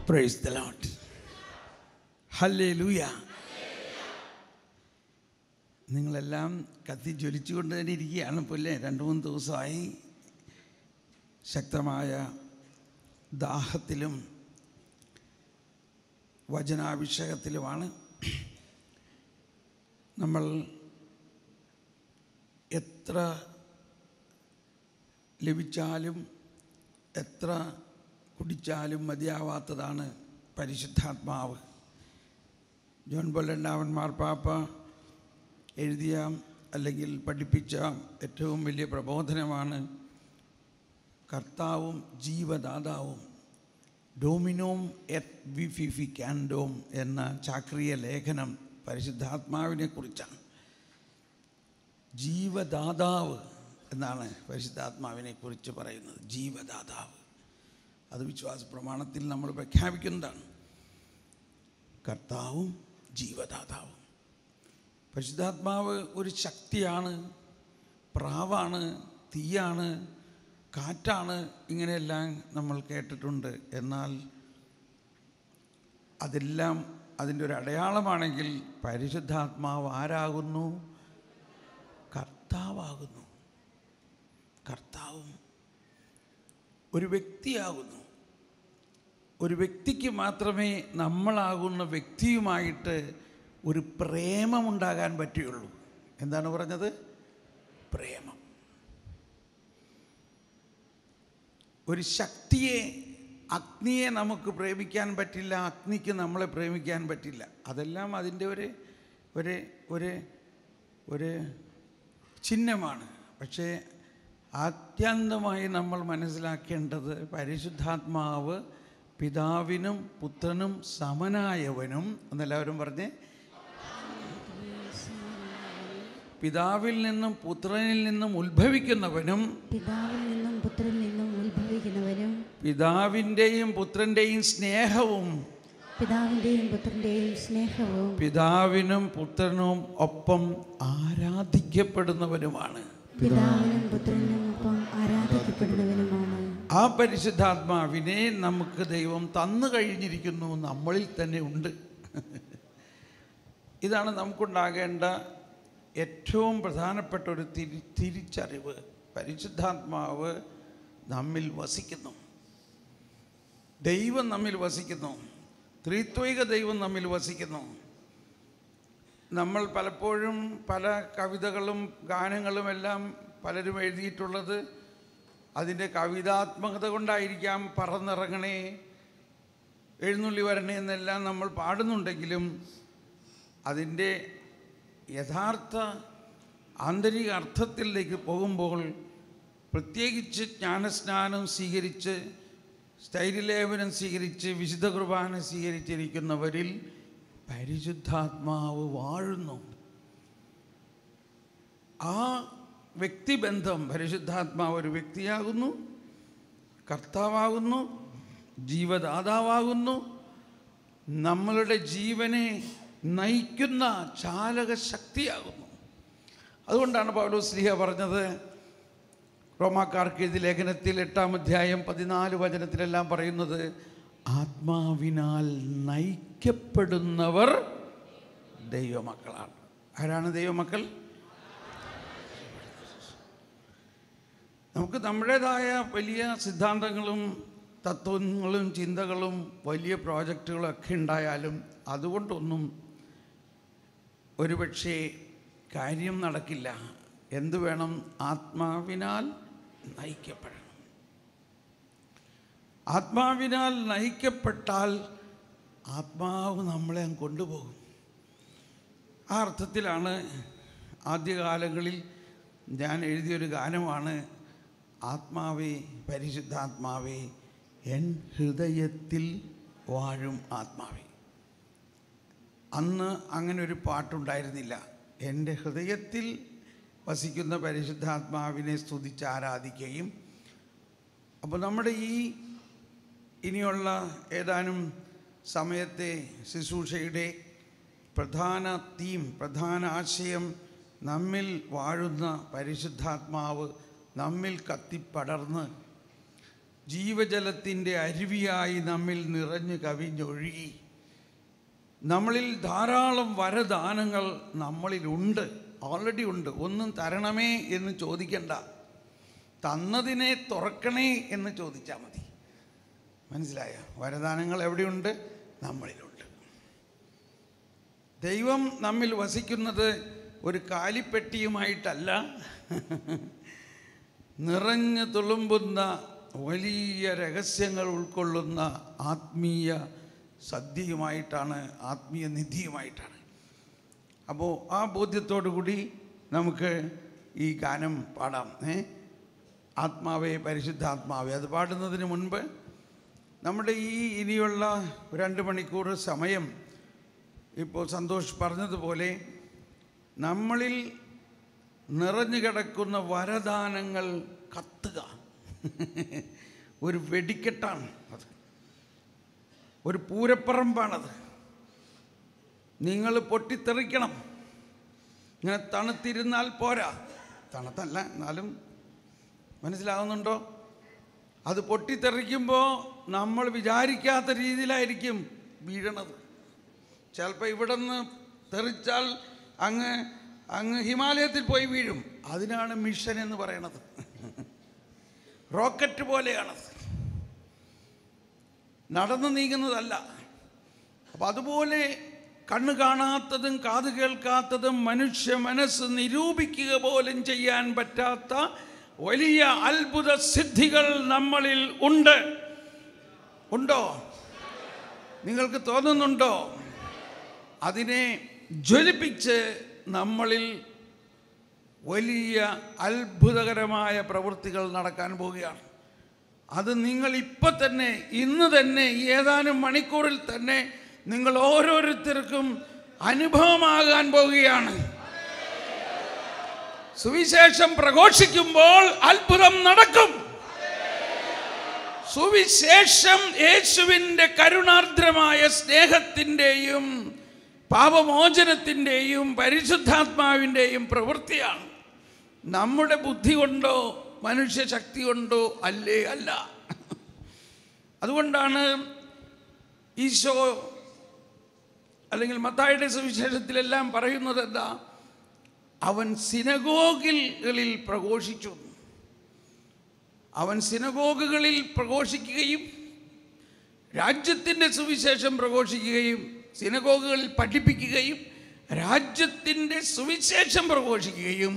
Praise the ലോട്ട് ഹല്ലേ ലൂയ നിങ്ങളെല്ലാം കത്തി ജ്വലിച്ചുകൊണ്ട് തന്നെ ഇരിക്കുകയാണ് ഇപ്പോൾ അല്ലേ രണ്ട് മൂന്ന് ദിവസമായി ശക്തമായ ദാഹത്തിലും വചനാഭിഷേകത്തിലുമാണ് നമ്മൾ എത്ര ലഭിച്ചാലും എത്ര കുടിച്ചാലും മതിയാവാത്തതാണ് പരിശുദ്ധാത്മാവ് ജോൺ ബൊല്ലണ്ടാവൻ മാർപ്പാപ്പ എഴുതിയ അല്ലെങ്കിൽ പഠിപ്പിച്ച ഏറ്റവും വലിയ പ്രബോധനമാണ് കർത്താവും ജീവദാതാവും ഡോമിനോം എറ്റ് വിഫിഫിക്കാൻഡോം എന്ന ചാക്രിയ ലേഖനം പരിശുദ്ധാത്മാവിനെ കുറിച്ചാണ് ജീവദാതാവ് എന്നാണ് പരിശുദ്ധാത്മാവിനെ കുറിച്ച് പറയുന്നത് ജീവദാതാവ് അത് വിശ്വാസ പ്രമാണത്തിൽ നമ്മൾ പ്രഖ്യാപിക്കുന്നതാണ് കർത്താവും ജീവദാതാവും പരിശുദ്ധാത്മാവ് ഒരു ശക്തിയാണ് പ്രാവാണ് തീയാണ് കാറ്റാണ് ഇങ്ങനെയെല്ലാം നമ്മൾ കേട്ടിട്ടുണ്ട് എന്നാൽ അതെല്ലാം അതിൻ്റെ ഒരു അടയാളമാണെങ്കിൽ പരിശുദ്ധാത്മാവ് ആരാകുന്നു കർത്താവാകുന്നു കർത്താവും ഒരു വ്യക്തിയാകുന്നു ഒരു വ്യക്തിക്ക് മാത്രമേ നമ്മളാകുന്ന വ്യക്തിയുമായിട്ട് ഒരു പ്രേമമുണ്ടാകാൻ പറ്റുകയുള്ളൂ എന്താണ് പറഞ്ഞത് പ്രേമം ഒരു ശക്തിയെ അഗ്നിയെ നമുക്ക് പ്രേമിക്കാൻ പറ്റില്ല അഗ്നിക്ക് നമ്മളെ പ്രേമിക്കാൻ പറ്റില്ല അതെല്ലാം അതിൻ്റെ ഒരു ഒരു ഒരു ഒരു ചിഹ്നമാണ് പക്ഷേ ആത്യന്തമായി നമ്മൾ മനസ്സിലാക്കേണ്ടത് പരിശുദ്ധാത്മാവ് പിതാവിനും പുത്രനും സമനായവനും എന്നെല്ലാവരും പറഞ്ഞ് പിതാവിൽ നിന്നും പുത്രനിൽ നിന്നും ഉത്ഭവിക്കുന്നവനും പിതാവിൽ നിന്നും പുത്രനിൽ നിന്നും ഉത്ഭവിക്കുന്നവനും പിതാവിൻ്റെയും പുത്രൻ്റെയും സ്നേഹവും പിതാവിൻ്റെയും പുത്രൻ്റെയും സ്നേഹവും പിതാവിനും പുത്രനും ഒപ്പം ആരാധിക്കപ്പെടുന്നവനുമാണ് പിതാവിനും പുത്രനും ഒപ്പം ആരാധിക്കപ്പെടുന്നവനുമാണ് ആ പരിശുദ്ധാത്മാവിനെ നമുക്ക് ദൈവം തന്നു കഴിഞ്ഞിരിക്കുന്നു നമ്മളിൽ തന്നെ ഉണ്ട് ഇതാണ് നമുക്കുണ്ടാകേണ്ട ഏറ്റവും പ്രധാനപ്പെട്ട ഒരു തിരി തിരിച്ചറിവ് പരിശുദ്ധാത്മാവ് നമ്മിൽ വസിക്കുന്നു ദൈവം നമ്മിൽ വസിക്കുന്നു ത്രിത്വൈക ദൈവം നമ്മിൽ വസിക്കുന്നു നമ്മൾ പലപ്പോഴും പല കവിതകളും ഗാനങ്ങളുമെല്ലാം പലരും എഴുതിയിട്ടുള്ളത് അതിൻ്റെ കവിതാത്മകത കൊണ്ടായിരിക്കാം പറന്നിറങ്ങണേ എഴുന്നള്ളി വരണേ എന്നെല്ലാം നമ്മൾ പാടുന്നുണ്ടെങ്കിലും അതിൻ്റെ യഥാർത്ഥ ആന്തരിക അർത്ഥത്തിലേക്ക് പോകുമ്പോൾ പ്രത്യേകിച്ച് ജ്ഞാനസ്നാനം സ്വീകരിച്ച് സ്ഥൈര്യലേപനം സ്വീകരിച്ച് വിശുദ്ധ കുർബാന സ്വീകരിച്ചിരിക്കുന്നവരിൽ പരിശുദ്ധാത്മാവ് വാഴുന്നു ആ വ്യക്തിബന്ധം പരിശുദ്ധാത്മാവ് ഒരു വ്യക്തിയാകുന്നു കർത്താവാകുന്നു ജീവദാതാവാകുന്നു നമ്മളുടെ ജീവനെ നയിക്കുന്ന ചാലക ശക്തിയാകുന്നു അതുകൊണ്ടാണ് പൗലോസ്ലിഹ പറഞ്ഞത് റോമാക്കാർക്ക് എഴുതിയ ലേഖനത്തിൽ എട്ടാം അധ്യായം പതിനാല് വചനത്തിലെല്ലാം പറയുന്നത് ആത്മാവിനാൽ നയിക്കപ്പെടുന്നവർ ദൈവമക്കളാണ് ആരാണ് ദൈവമക്കൾ നമുക്ക് നമ്മുടേതായ വലിയ സിദ്ധാന്തങ്ങളും തത്വങ്ങളും ചിന്തകളും വലിയ പ്രോജക്റ്റുകളും ഒക്കെ ഉണ്ടായാലും അതുകൊണ്ടൊന്നും ഒരുപക്ഷേ കാര്യം നടക്കില്ല എന്തു വേണം ആത്മാവിനാൽ നയിക്കപ്പെടണം ആത്മാവിനാൽ നയിക്കപ്പെട്ടാൽ ആത്മാവ് നമ്മളെ അങ്ങ് കൊണ്ടുപോകും ആ അർത്ഥത്തിലാണ് ആദ്യകാലങ്ങളിൽ ഞാൻ എഴുതിയൊരു ഗാനമാണ് ആത്മാവേ പരിശുദ്ധാത്മാവേ എൻ ഹൃദയത്തിൽ വാഴും ആത്മാവേ അന്ന് അങ്ങനെ ഒരു പാട്ടുണ്ടായിരുന്നില്ല എൻ്റെ ഹൃദയത്തിൽ വസിക്കുന്ന പരിശുദ്ധാത്മാവിനെ സ്തുതിച്ച് ആരാധിക്കുകയും അപ്പോൾ നമ്മുടെ ഈ ഇനിയുള്ള ഏതാനും സമയത്തെ ശുശ്രൂഷയുടെ പ്രധാന തീം പ്രധാന ആശയം നമ്മിൽ വാഴുന്ന പരിശുദ്ധാത്മാവ് നമ്മിൽ കത്തിപ്പടർന്ന് ജീവജലത്തിൻ്റെ അരുവിയായി നമ്മിൽ നിറഞ്ഞു കവിഞ്ഞൊഴുകി നമ്മളിൽ ധാരാളം വരദാനങ്ങൾ നമ്മളിലുണ്ട് ഓൾറെഡി ഉണ്ട് ഒന്നും തരണമേ എന്ന് ചോദിക്കണ്ട തന്നതിനെ തുറക്കണേ എന്ന് ചോദിച്ചാൽ മതി മനസ്സിലായ വരദാനങ്ങൾ എവിടെയുണ്ട് നമ്മളിലുണ്ട് ദൈവം നമ്മിൽ വസിക്കുന്നത് ഒരു കാലിപ്പെട്ടിയുമായിട്ടല്ല നിറഞ്ഞു തുളുമ്പുന്ന വലിയ രഹസ്യങ്ങൾ ഉൾക്കൊള്ളുന്ന ആത്മീയ സദ്യയുമായിട്ടാണ് ആത്മീയ നിധിയുമായിട്ടാണ് അപ്പോൾ ആ ബോധ്യത്തോടു കൂടി നമുക്ക് ഈ ഗാനം പാടാം ഏ ആത്മാവേ പരിശുദ്ധാത്മാവേ അത് പാടുന്നതിന് മുൻപ് നമ്മുടെ ഈ ഇനിയുള്ള രണ്ട് മണിക്കൂർ സമയം ഇപ്പോൾ സന്തോഷ് പറഞ്ഞതുപോലെ നമ്മളിൽ നിറഞ്ഞു കിടക്കുന്ന വരദാനങ്ങൾ കത്തുക ഒരു വെടിക്കെട്ടാണ് അത് ഒരു പൂരപ്പറമ്പാണത് നിങ്ങൾ പൊട്ടിത്തെറിക്കണം ഇങ്ങനെ തണുത്തിരുന്നാൽ പോരാ തണുത്തല്ല എന്നാലും മനസ്സിലാവുന്നുണ്ടോ അത് പൊട്ടിത്തെറിക്കുമ്പോൾ നമ്മൾ വിചാരിക്കാത്ത രീതിയിലായിരിക്കും വീഴണത് ചിലപ്പോൾ ഇവിടെ നിന്ന് തെറിച്ചാൽ അങ്ങ് അങ്ങ് ഹിമാലയത്തിൽ പോയി വീഴും അതിനാണ് മിഷൻ എന്ന് പറയണത് റോക്കറ്റ് പോലെയാണത് നടന്നു നീങ്ങുന്നതല്ല അപ്പം അതുപോലെ കണ്ണ് കാണാത്തതും കാത് കേൾക്കാത്തതും മനുഷ്യ മനസ്സ് നിരൂപിക്കുക പോലും ചെയ്യാൻ പറ്റാത്ത വലിയ അത്ഭുത സിദ്ധികൾ നമ്മളിൽ ഉണ്ട് ഉണ്ടോ നിങ്ങൾക്ക് തോന്നുന്നുണ്ടോ അതിനെ ജ്വലിപ്പിച്ച് നമ്മളിൽ വലിയ അത്ഭുതകരമായ പ്രവൃത്തികൾ നടക്കാൻ പോവുകയാണ് അത് നിങ്ങൾ ഇപ്പം തന്നെ ഇന്ന് തന്നെ ഈ ഏതാനും മണിക്കൂറിൽ തന്നെ നിങ്ങൾ ഓരോരുത്തർക്കും അനുഭവമാകാൻ പോവുകയാണ് സുവിശേഷം പ്രഘോഷിക്കുമ്പോൾ അത്ഭുതം നടക്കും സുവിശേഷം യേശുവിൻ്റെ കരുണാർദ്രമായ സ്നേഹത്തിൻ്റെയും പാപമോചനത്തിൻ്റെയും പരിശുദ്ധാത്മാവിൻ്റെയും പ്രവൃത്തിയാണ് നമ്മുടെ ബുദ്ധി കൊണ്ടോ മനുഷ്യശക്തി കൊണ്ടോ അല്ലേ അല്ല അതുകൊണ്ടാണ് ഈശോ അല്ലെങ്കിൽ മത്തായുടെ സുവിശേഷത്തിലെല്ലാം പറയുന്നത് എന്താ അവൻ സിനഗോഗികളിൽ പ്രഘോഷിച്ചു അവൻ സിനഗോഗുകളിൽ പ്രഘോഷിക്കുകയും രാജ്യത്തിൻ്റെ സുവിശേഷം പ്രഘോഷിക്കുകയും സിനഗോഗുകളിൽ പഠിപ്പിക്കുകയും രാജ്യത്തിൻ്റെ സുവിശേഷം പ്രഘോഷിക്കുകയും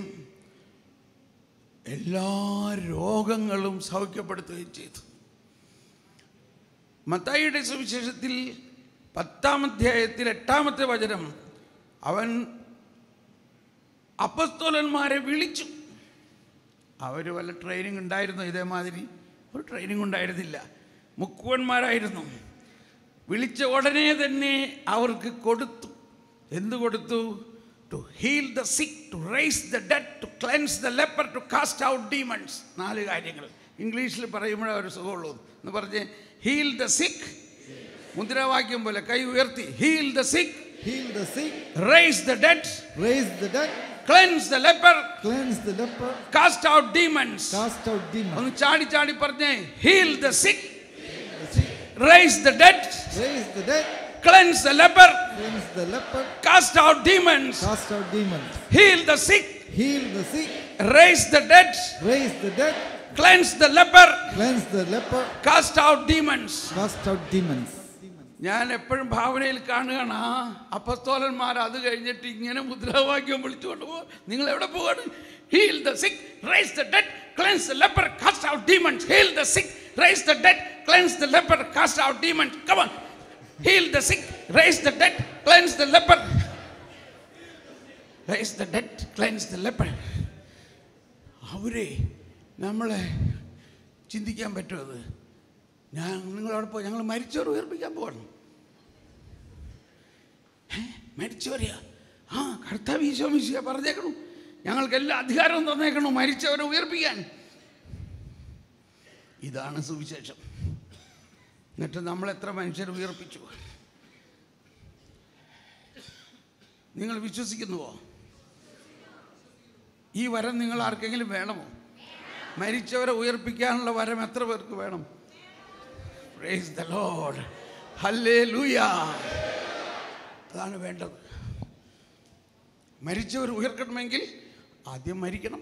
എല്ലാ രോഗങ്ങളും സൗഖ്യപ്പെടുത്തുകയും ചെയ്തു മത്തായിയുടെ സുവിശേഷത്തിൽ പത്താം അധ്യായത്തിൽ എട്ടാമത്തെ വചനം അവൻ അപ്പസ്തോലന്മാരെ വിളിച്ചു അവർ വല്ല ട്രെയിനിങ് ഉണ്ടായിരുന്നു ഇതേമാതിരി ഒരു ട്രെയിനിങ് ഉണ്ടായിരുന്നില്ല മുക്കുവന്മാരായിരുന്നു വിളിച്ച ഉടനെ തന്നെ അവർക്ക് കൊടുത്തു എന്ത് കൊടുത്തു to heal the sick to raise the dead to cleanse the leper to cast out demons നാല് കാര്യങ്ങൾ ഇംഗ്ലീഷിൽ പറയുമ്പോഴേ ഒരു സുഖമുള്ളൂ എന്ന് പറഞ്ഞ് ഹീൽ ദ സിക്ക് മുദ്രാവാക്യം പോലെ കൈ ഉയർത്തി heal the sick Heal the sick, raise the dead raise the dead, cleanse the leper cleanse the leper, cast out demons cast out demons. ഒന്ന് ചാടി ചാടി പറഞ്ഞേ heal the sick raise the dead Raise the dead, cleanse the leper cleanse the leper, cast out demons cast out demons. Heal the sick Heal the sick, raise the dead raise the dead, cleanse the leper cleanse the leper, cast out demons cast out demons. ഞാൻ എപ്പോഴും ഭാവനയിൽ കാണുകയാണ് ആ അപ്പസ്തോലന്മാർ അത് കഴിഞ്ഞിട്ട് ഇങ്ങനെ മുദ്രാവാക്യം വിളിച്ചുകൊണ്ട് പോകും നിങ്ങൾ എവിടെ പോവാണ് heal the sick raise the dead cleanse the leper cast out demons heal the sick raise the dead cleanse the leper cast out demons come on heal the sick raise the dead cleanse the leper raise the dead cleanse the leper അവരെ നമ്മളെ ചിന്തിക്കാൻ പറ്റുമോ അത് ഞാൻ നിങ്ങളവിടെ പോയി ഞങ്ങൾ മരിച്ചവർ ഉയർപ്പിക്കാൻ പോകണം മരിച്ചവരെയാ ആ കർത്താവ് ഈശോ മിശിയ പറഞ്ഞേക്കണു ഞങ്ങൾക്ക് എല്ലാ അധികാരവും തന്നേക്കണു മരിച്ചവരെ ഉയർപ്പിക്കാൻ ഇതാണ് സുവിശേഷം എന്നിട്ട് നമ്മൾ എത്ര മനുഷ്യരെ ഉയർപ്പിച്ചു നിങ്ങൾ വിശ്വസിക്കുന്നുവോ ഈ വരം നിങ്ങൾ ആർക്കെങ്കിലും വേണമോ മരിച്ചവരെ ഉയർപ്പിക്കാനുള്ള വരം എത്ര പേർക്ക് വേണം പ്രൈസ് ദ ലോഡ് ഹല്ലേ അതാണ് വേണ്ടത് മരിച്ചവർ ഉയർക്കണമെങ്കിൽ ആദ്യം മരിക്കണം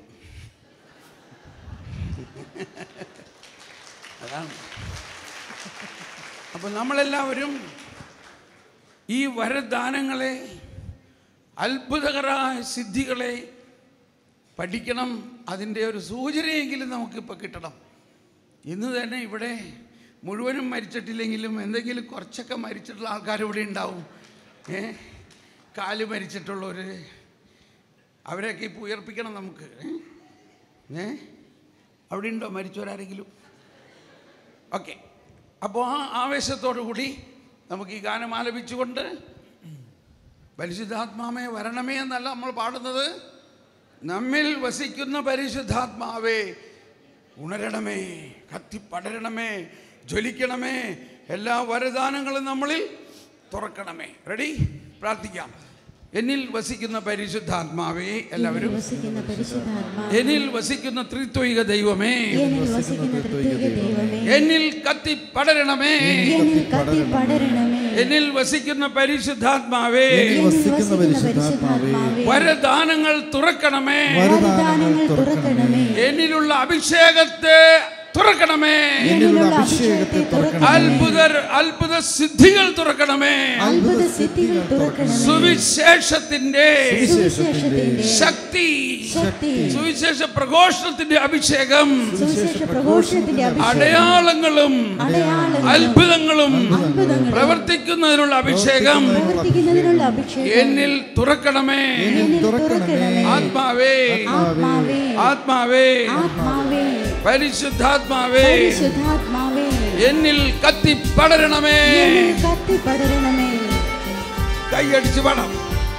അതാണ് അപ്പോൾ നമ്മളെല്ലാവരും ഈ വരദാനങ്ങളെ അത്ഭുതകരമായ സിദ്ധികളെ പഠിക്കണം അതിൻ്റെ ഒരു സൂചനയെങ്കിലും നമുക്കിപ്പോൾ കിട്ടണം ഇന്ന് തന്നെ ഇവിടെ മുഴുവനും മരിച്ചിട്ടില്ലെങ്കിലും എന്തെങ്കിലും കുറച്ചൊക്കെ മരിച്ചിട്ടുള്ള ആൾക്കാർ ഇവിടെ ഉണ്ടാവും ഏ കാല് മരിച്ചിട്ടുള്ളവർ അവരെയൊക്കെ ഇപ്പോൾ ഉയർപ്പിക്കണം നമുക്ക് ഏ? ഏ അവിടെ ഉണ്ടോ മരിച്ചവരാരെങ്കിലും ഓക്കെ അപ്പോൾ ആ ആവേശത്തോടു കൂടി നമുക്ക് ഈ ഗാനം ആലപിച്ചുകൊണ്ട് പരിശുദ്ധാത്മാവേ വരണമേ എന്നല്ല നമ്മൾ പാടുന്നത് നമ്മിൽ വസിക്കുന്ന പരിശുദ്ധാത്മാവേ ഉണരണമേ കത്തിപ്പടരണമേ ജ്വലിക്കണമേ എല്ലാ വരദാനങ്ങളും നമ്മളിൽ തുറക്കണമേ റെഡി പ്രാർത്ഥിക്കാം എന്നിൽ വസിക്കുന്ന പരിശുദ്ധാത്മാവേ എല്ലാവരും വസിക്കുന്ന പരിശുദ്ധാത്മാ എന്നിൽ വസിക്കുന്ന ത്രിത്വൈക ദൈവമേ എന്നിൽ വസിക്കുന്ന ത്രിത്വിക ദൈവമേ എന്നിൽ കത്തിപ്പടരണമേ എന്നിൽ കത്തി പടരണമേ എന്നിൽ വസിക്കുന്ന പരിശുദ്ധാത്മാവേ എന്നിൽ വസിക്കുന്ന പരിശുദ്ധാത്മാവേ വരദാനങ്ങൾ തുറക്കണമേ വരദാനങ്ങൾ തുറക്കണമേ എന്നിലുള്ള അഭിഷേകത്തെ തുറക്കണമേ എന്നിലുള്ള അഭിഷേകത്തെ തുറക്കണം അത്ഭുതർ അത്ഭുത സിദ്ധികൾ തുറക്കണമേ അത്ഭുത സിദ്ധികൾ തുറക്കണമേ സുവിശേഷത്തിന്റെ സുവിശേഷത്തിന്റെ ശക്തി ശക്തി സുവിശേഷ പ്രഘോഷണത്തിന്റെ അഭിഷേകം സുവിശേഷ പ്രഘോഷണത്തിന്റെ അഭിഷേകം അടയാളങ്ങളും അടയാളങ്ങൾ അത്ഭുതങ്ങളും അത്ഭുതങ്ങൾ പ്രവർത്തിക്കുന്നതിനുള്ള അഭിഷേകം പ്രവർത്തിക്കുന്നതിനുള്ള അഭിഷേകം എന്നിൽ തുറക്കണമേ എന്നിൽ തുറക്കണമേ ആത്മാവേ ആത്മാവേ ആത്മാവേ ആത്മാവേ പരിശുദ്ധാത്മാവേ പരിശുദ്ധാത്മാവേ എന്നിൽ കത്തിപ്പടരണമേ എന്നിൽ കത്തി പടരണമേ കൈയടിച്ച് പണം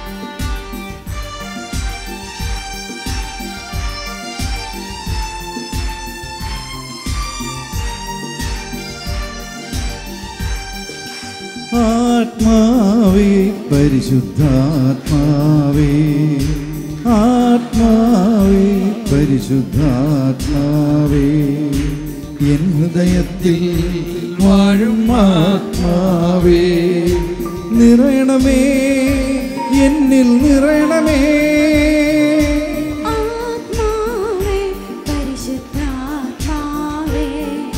ആത്മാവേ പരിശുദ്ധാത്മാവേ ആത്മാവേ പരിശുദ്ധാത്മാവേ എൻ ഹൃദയത്തിൽ വാഴും ആത്മാവേ നിറയണമേ എന്നിൽ നിറയണമേ ആത്മാവേ പരിശുദ്ധാത്മാവേ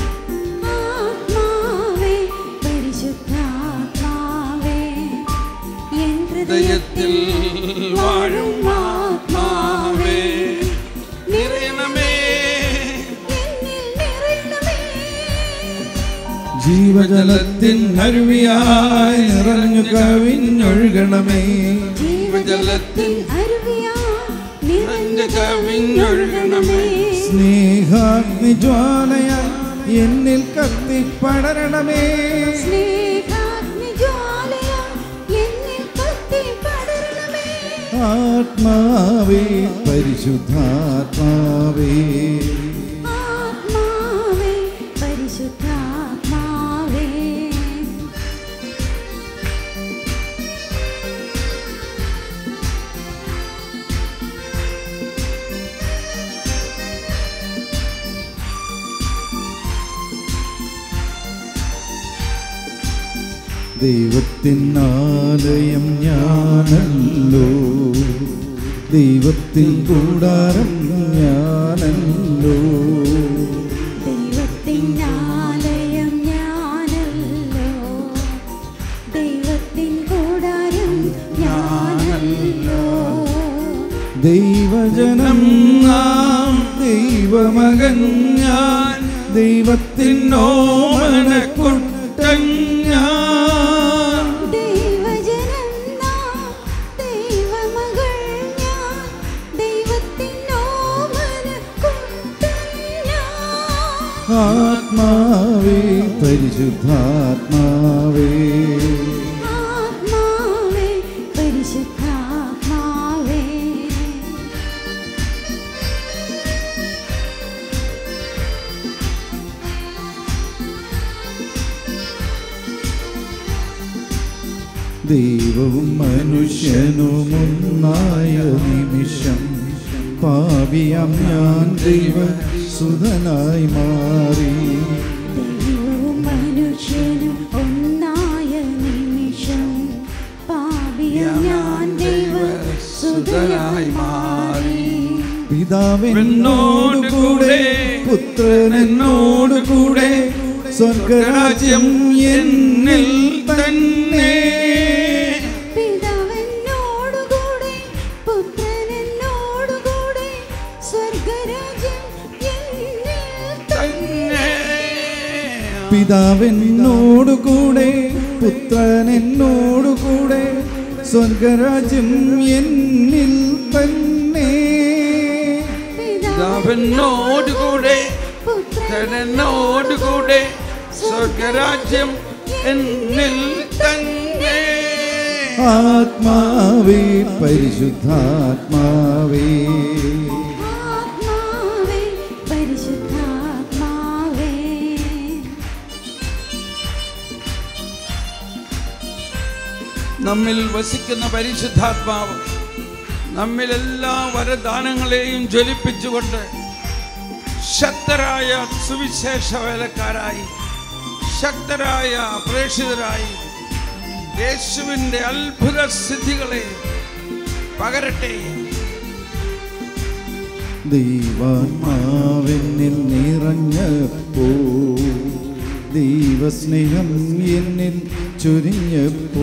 ആത്മാവേ പരിശുദ്ധാത്മാവേ എൻ ഹൃദയത്തിൽ വാഴും ആത്മാവേ നിറയണമേ എന്നിൽ നിറയണമേ ജീവജലത്തിൻ അരുവിയായി നിറഞ്ഞു കവിഞ്ഞൊഴുകണമേ ജീവജലത്തിൽ അരുവിയാ നിറഞ്ഞു കവിഞ്ഞൊഴുകണമേ. സ്നേഹാഗ്നി ജ്വാലയാൽ എന്നിൽ കത്തിപ്പടരണമേ സ്നേഹാഗ്നി ജ്വാലയാ എന്നിൽ കത്തി പടരണമേ ആത്മാവേ പരിശുദ്ധാത്മാവേ ആത്മാവേ പരിശുദ്ധാത്മാവേ ദൈവത്തിനാലയം ഞാനല്ലോ ദൈവത്തിൻ കൂടാരം ഞാനല്ലോ ദൈവത്തിൻ്റെ ആലയം ഞാനല്ലോ ദൈവത്തിൻ കൂടാരം ഞാനല്ലോ ദൈവജനം നാം ദൈവമകൻ ഞാൻ ദൈവത്തിനോമനക്കുട്ടൻ ഞാൻ ദൈവജനം നാം ദൈവമകൾ ഞാൻ ദൈവത്തിൻ ഓമനക്കുട്ടൻ ഞാൻ ആത്മാവേ പരിശുദ്ധാത്മാവേ ആത്മാവേ പരിശുദ്ധാത്മാവേ ദൈവവും മനുഷ്യനും ഒന്നായ നിമിഷം പാപിയാം ഞാൻ ദൈവ സുതനായി മാറി ദൈവവും മനുഷ്യനും ഒന്നായ നിമിഷം പാപിയ ഞാൻ ദൈവ സുതനായി മാറി പിതാവെന്നോട് കൂടെ പുത്രനെന്നോട് കൂടെ സ്വർഗരാജ്യം എന്നിൽ തന്നെ പിതാവെന്നോടുകൂടെ പുത്രനെന്നോടുകൂടെ സ്വർഗരാജ്യം എന്നിൽ തന്നെ പിതാവെന്നോട് കൂടെ പുത്രനെന്നോട് കൂടെ സ്വർഗരാജ്യം എന്നിൽ തന്നെ പിതാവിനോടുകൂടെ പുത്രൻ എന്നോടുകൂടെ സ്വർഗരാജ്യം എന്നിൽ തന്നെ ആത്മാവേ പരിശുദ്ധാത്മാവേ ആത്മാവേ പരിശുദ്ധാത്മാവേ നമ്മിൽ വസിക്കുന്ന പരിശുദ്ധാത്മാവ് നമ്മിൽ എല്ലാ വരദാനങ്ങളെയും ജ്വലിപ്പിച്ചുകൊണ്ട് ശക്തരായ സുവിശേഷ വേലക്കാരായി ശക്തരായ പ്രേക്ഷിതരായി യേശുവിൻ്റെ അത്ഭുത സിദ്ധികളെ പകരട്ടെ ദൈവാത്മാവെന്നിൽ നിറഞ്ഞപ്പോ ദൈവസ്നേഹം എന്നിൽ ചൊരിഞ്ഞപ്പോ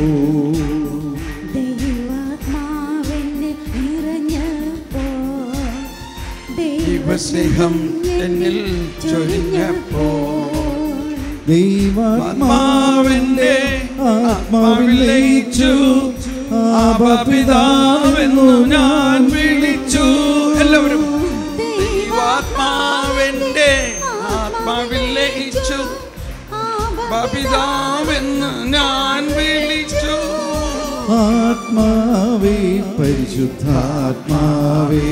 ദൈവാത്മാവെന്നിൽ നിറഞ്ഞപ്പോ ദൈവസ്നേഹം എന്നിൽ ചൊരിഞ്ഞപ്പോ ദൈവാത്മാവിന്റെ ആത്മാവിൽ ലയിച്ചു ആപപിതാവെന്നു ഞാൻ വിളിച്ചു എല്ലാവരും ദൈവാത്മാവിന്റെ ആത്മാവിൽ ലയിച്ചു പിതാവെന്ന് ഞാൻ വിളിച്ചു ആത്മാവേ പരിശുദ്ധാത്മാവേ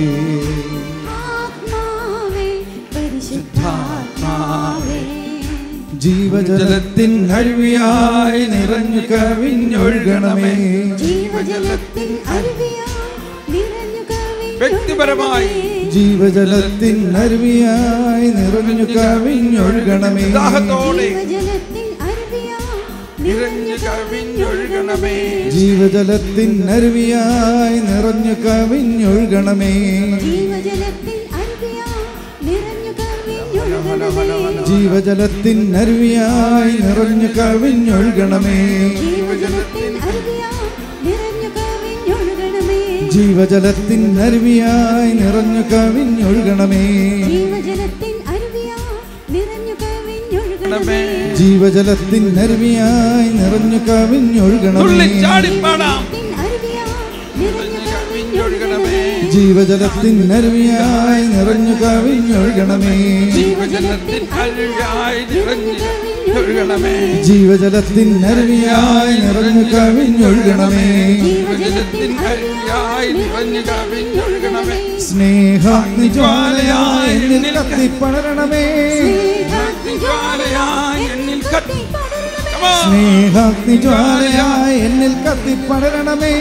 ആത്മാവേ പരിശുദ്ധാത്മാവേ ജീവജലത്തിൻ അഴിവിയായി നിറഞ്ഞു കവിഞ്ഞൊഴുകണമേ ജീവജലത്തിൻ അരുവിയാ നിറഞ്ഞു കവിഞ്ഞൊഴുകണമേ. വ്യക്തിപരമായി ജീവജലത്തിൻ അരുവിയായി നിറഞ്ഞു കവിഞ്ഞൊഴുകണമേ ദാഹത്തോടെ ജീവജലത്തിൻ അരുവിയാ നിറഞ്ഞു കവിഞ്ഞൊഴുകണമേ ജീവജലത്തിൻ അരുവിയായി നിറഞ്ഞു കവിഞ്ഞൊഴുകണമേ ജീവജലത്തിൻ അരുവിയാ നിറഞ്ഞു കവിഞ്ഞൊഴുകണമേ ജീവജലത്തിൻ അരുവിയായി നിറഞ്ഞു കവിഞ്ഞൊഴുകണമേ ജീവജലത്തിൻ അരുവിയാ നിറഞ്ഞു കവിഞ്ഞൊഴുകണമേ ജീവജലത്തിൻ അരുവിയായി നിറഞ്ഞു കവിഞ്ഞൊഴുകണമേ ജീവജലത്തിൻ അരുവിയാ നിറഞ്ഞു കവിഞ്ഞൊഴുകണമേ ജീവജലത്തിൻ അരുവിയായി നിറഞ്ഞു കവിഞ്ഞൊഴുകണമേ തുള്ളിച്ചാടിപ്പാടാം ജീവജലത്തിൻ അരുവിയാ നിറഞ്ഞു കവിഞ്ഞൊഴുകണമേ ജീവജലത്തിൻ അരുവിയായി നിറഞ്ഞു കവിഞ്ഞൊഴുകണമേ ജീവജലത്തിൻ അരുവിയായി നിറഞ്ഞു ഒഴുകണമേ ജീവജലത്തിൻ അരുവിയായി നിറഞ്ഞു കവിഞ്ഞൊഴുകണമേ ജീവജലത്തിൻ അരുവിയായി നിറഞ്ഞു കവിഞ്ഞൊഴുകണമേ സ്നേഹാഗ്നിജ്വാലയായി എന്നിൽ കത്തിപ്പടരണമേ ജ്വാലയായി എന്നിൽ കത്തി Come on. സ്നേഹാഗ്നിജ്വാലയായി എന്നിൽ കത്തിപ്പടരണമേ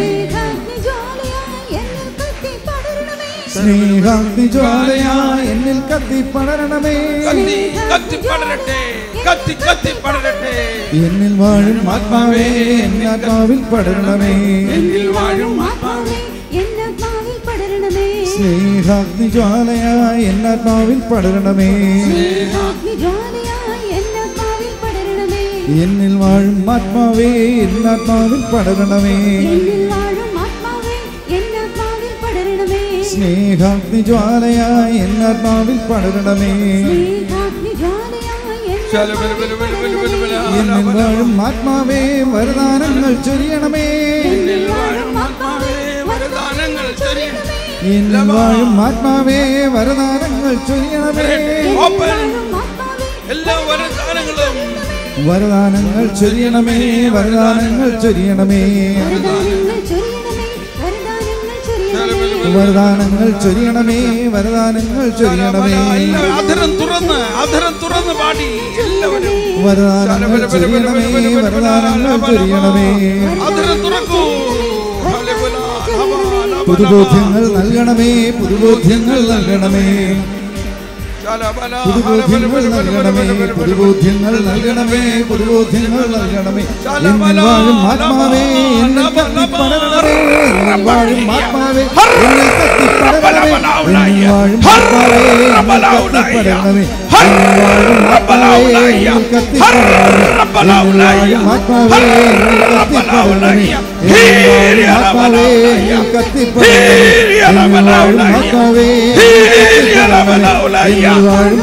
സ്നേഹാഗ്നിജ്വാലയായി എന്നിൽ കത്തിപ്പടരണമേ കത്തി കത്തി പടരട്ടെ കത്തി കത്തി പടരട്ടെ എന്നിൽ വാഴും ആത്മാവേ എന്നെ ആത്മാവിൽ പടരണമേ എന്നിൽ വാഴും സ്നേഹാഗ്നിജ്വാലയായി എന്നെ ആത്മാവിൽ പടരണമേ എന്നിൽ വാഴും ആത്മാവേ എന്നെ ആത്മാവിൽ പടരണമേ സ്നേഹാഗ്നിജ്വാലയായി എന്നെ ആത്മാവിൽ പടരണമേ ചല ബല ബല ബല ബല ബല ബല എന്നിൽ വാഴും ആത്മാവേ വരദാനങ്ങൾ ചൊരിയണമേ എന്നിൽ വാഴും ആത്മാവേ വരദാനങ്ങൾ ചൊരിയണമേ എന്നിൽ വാഴും ആത്മാവേ വരദാനങ്ങൾ ചൊരിയണമേ ഓപ്പൺ എല്ലാ വരദാനങ്ങളും വരദാനങ്ങൾ ചൊരിയണമേ വരദാനങ്ങൾ ചൊരിയണമേ വരദാനങ്ങൾ ചൊരിയണമേ വരദാനങ്ങൾ ചൊരിയണമേ എല്ലാവരും അധരം തുറന്ന് അധരം തുറന്ന് പാടി എല്ലാവരും വരദാനങ്ങൾ ചൊരിയണമേ വരദാനങ്ങൾ ചൊരിയണമേ അധരം തുറക്കൂ ഹലബല, ഹബല, ഹബല. പുതുബോധ്യങ്ങൾ നൽകണമേ പുതുബോധ്യങ്ങൾ നൽകണമേ പുതുബോധ്യങ്ങൾ നൽകണമേ പുതുബോധ്യങ്ങൾ നൽകണമേ എന്നിൽ വാഴും ആത്മാവേ എന്നിൽ കത്തിപ്പടരണമേ എന്നിൽ വാഴും ആത്മാവേ എന്നിൽ കത്തിപ്പടരണമേ എന്നിൽ വാഴും ആത്മാവേ എന്നിൽ കത്തിപ്പടരണമേ എന്നിൽ വാഴും ആത്മാവേ എന്നിൽ കത്തിപ്പടരണമേ എന്നിൽ വാഴും ആത്മാവേ എന്നിൽ കത്തിപ്പടരണമേ എന്നിൽ വാഴും ആത്മാവേ എന്നിൽ കത്തിപ്പടരണമേ എന്നിൽ വാഴും ആത്മാവേ എന്നിൽ വാഴും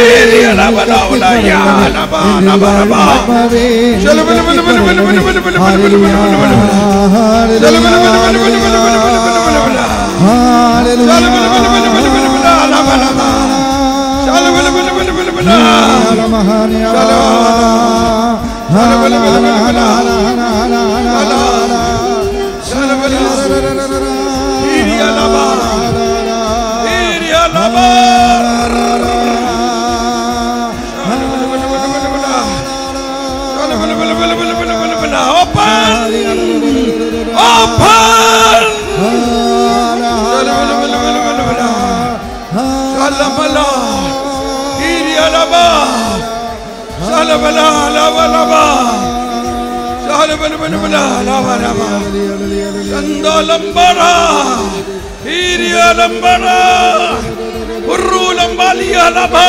Sandolambara, Irialambara, Urulambalialaba,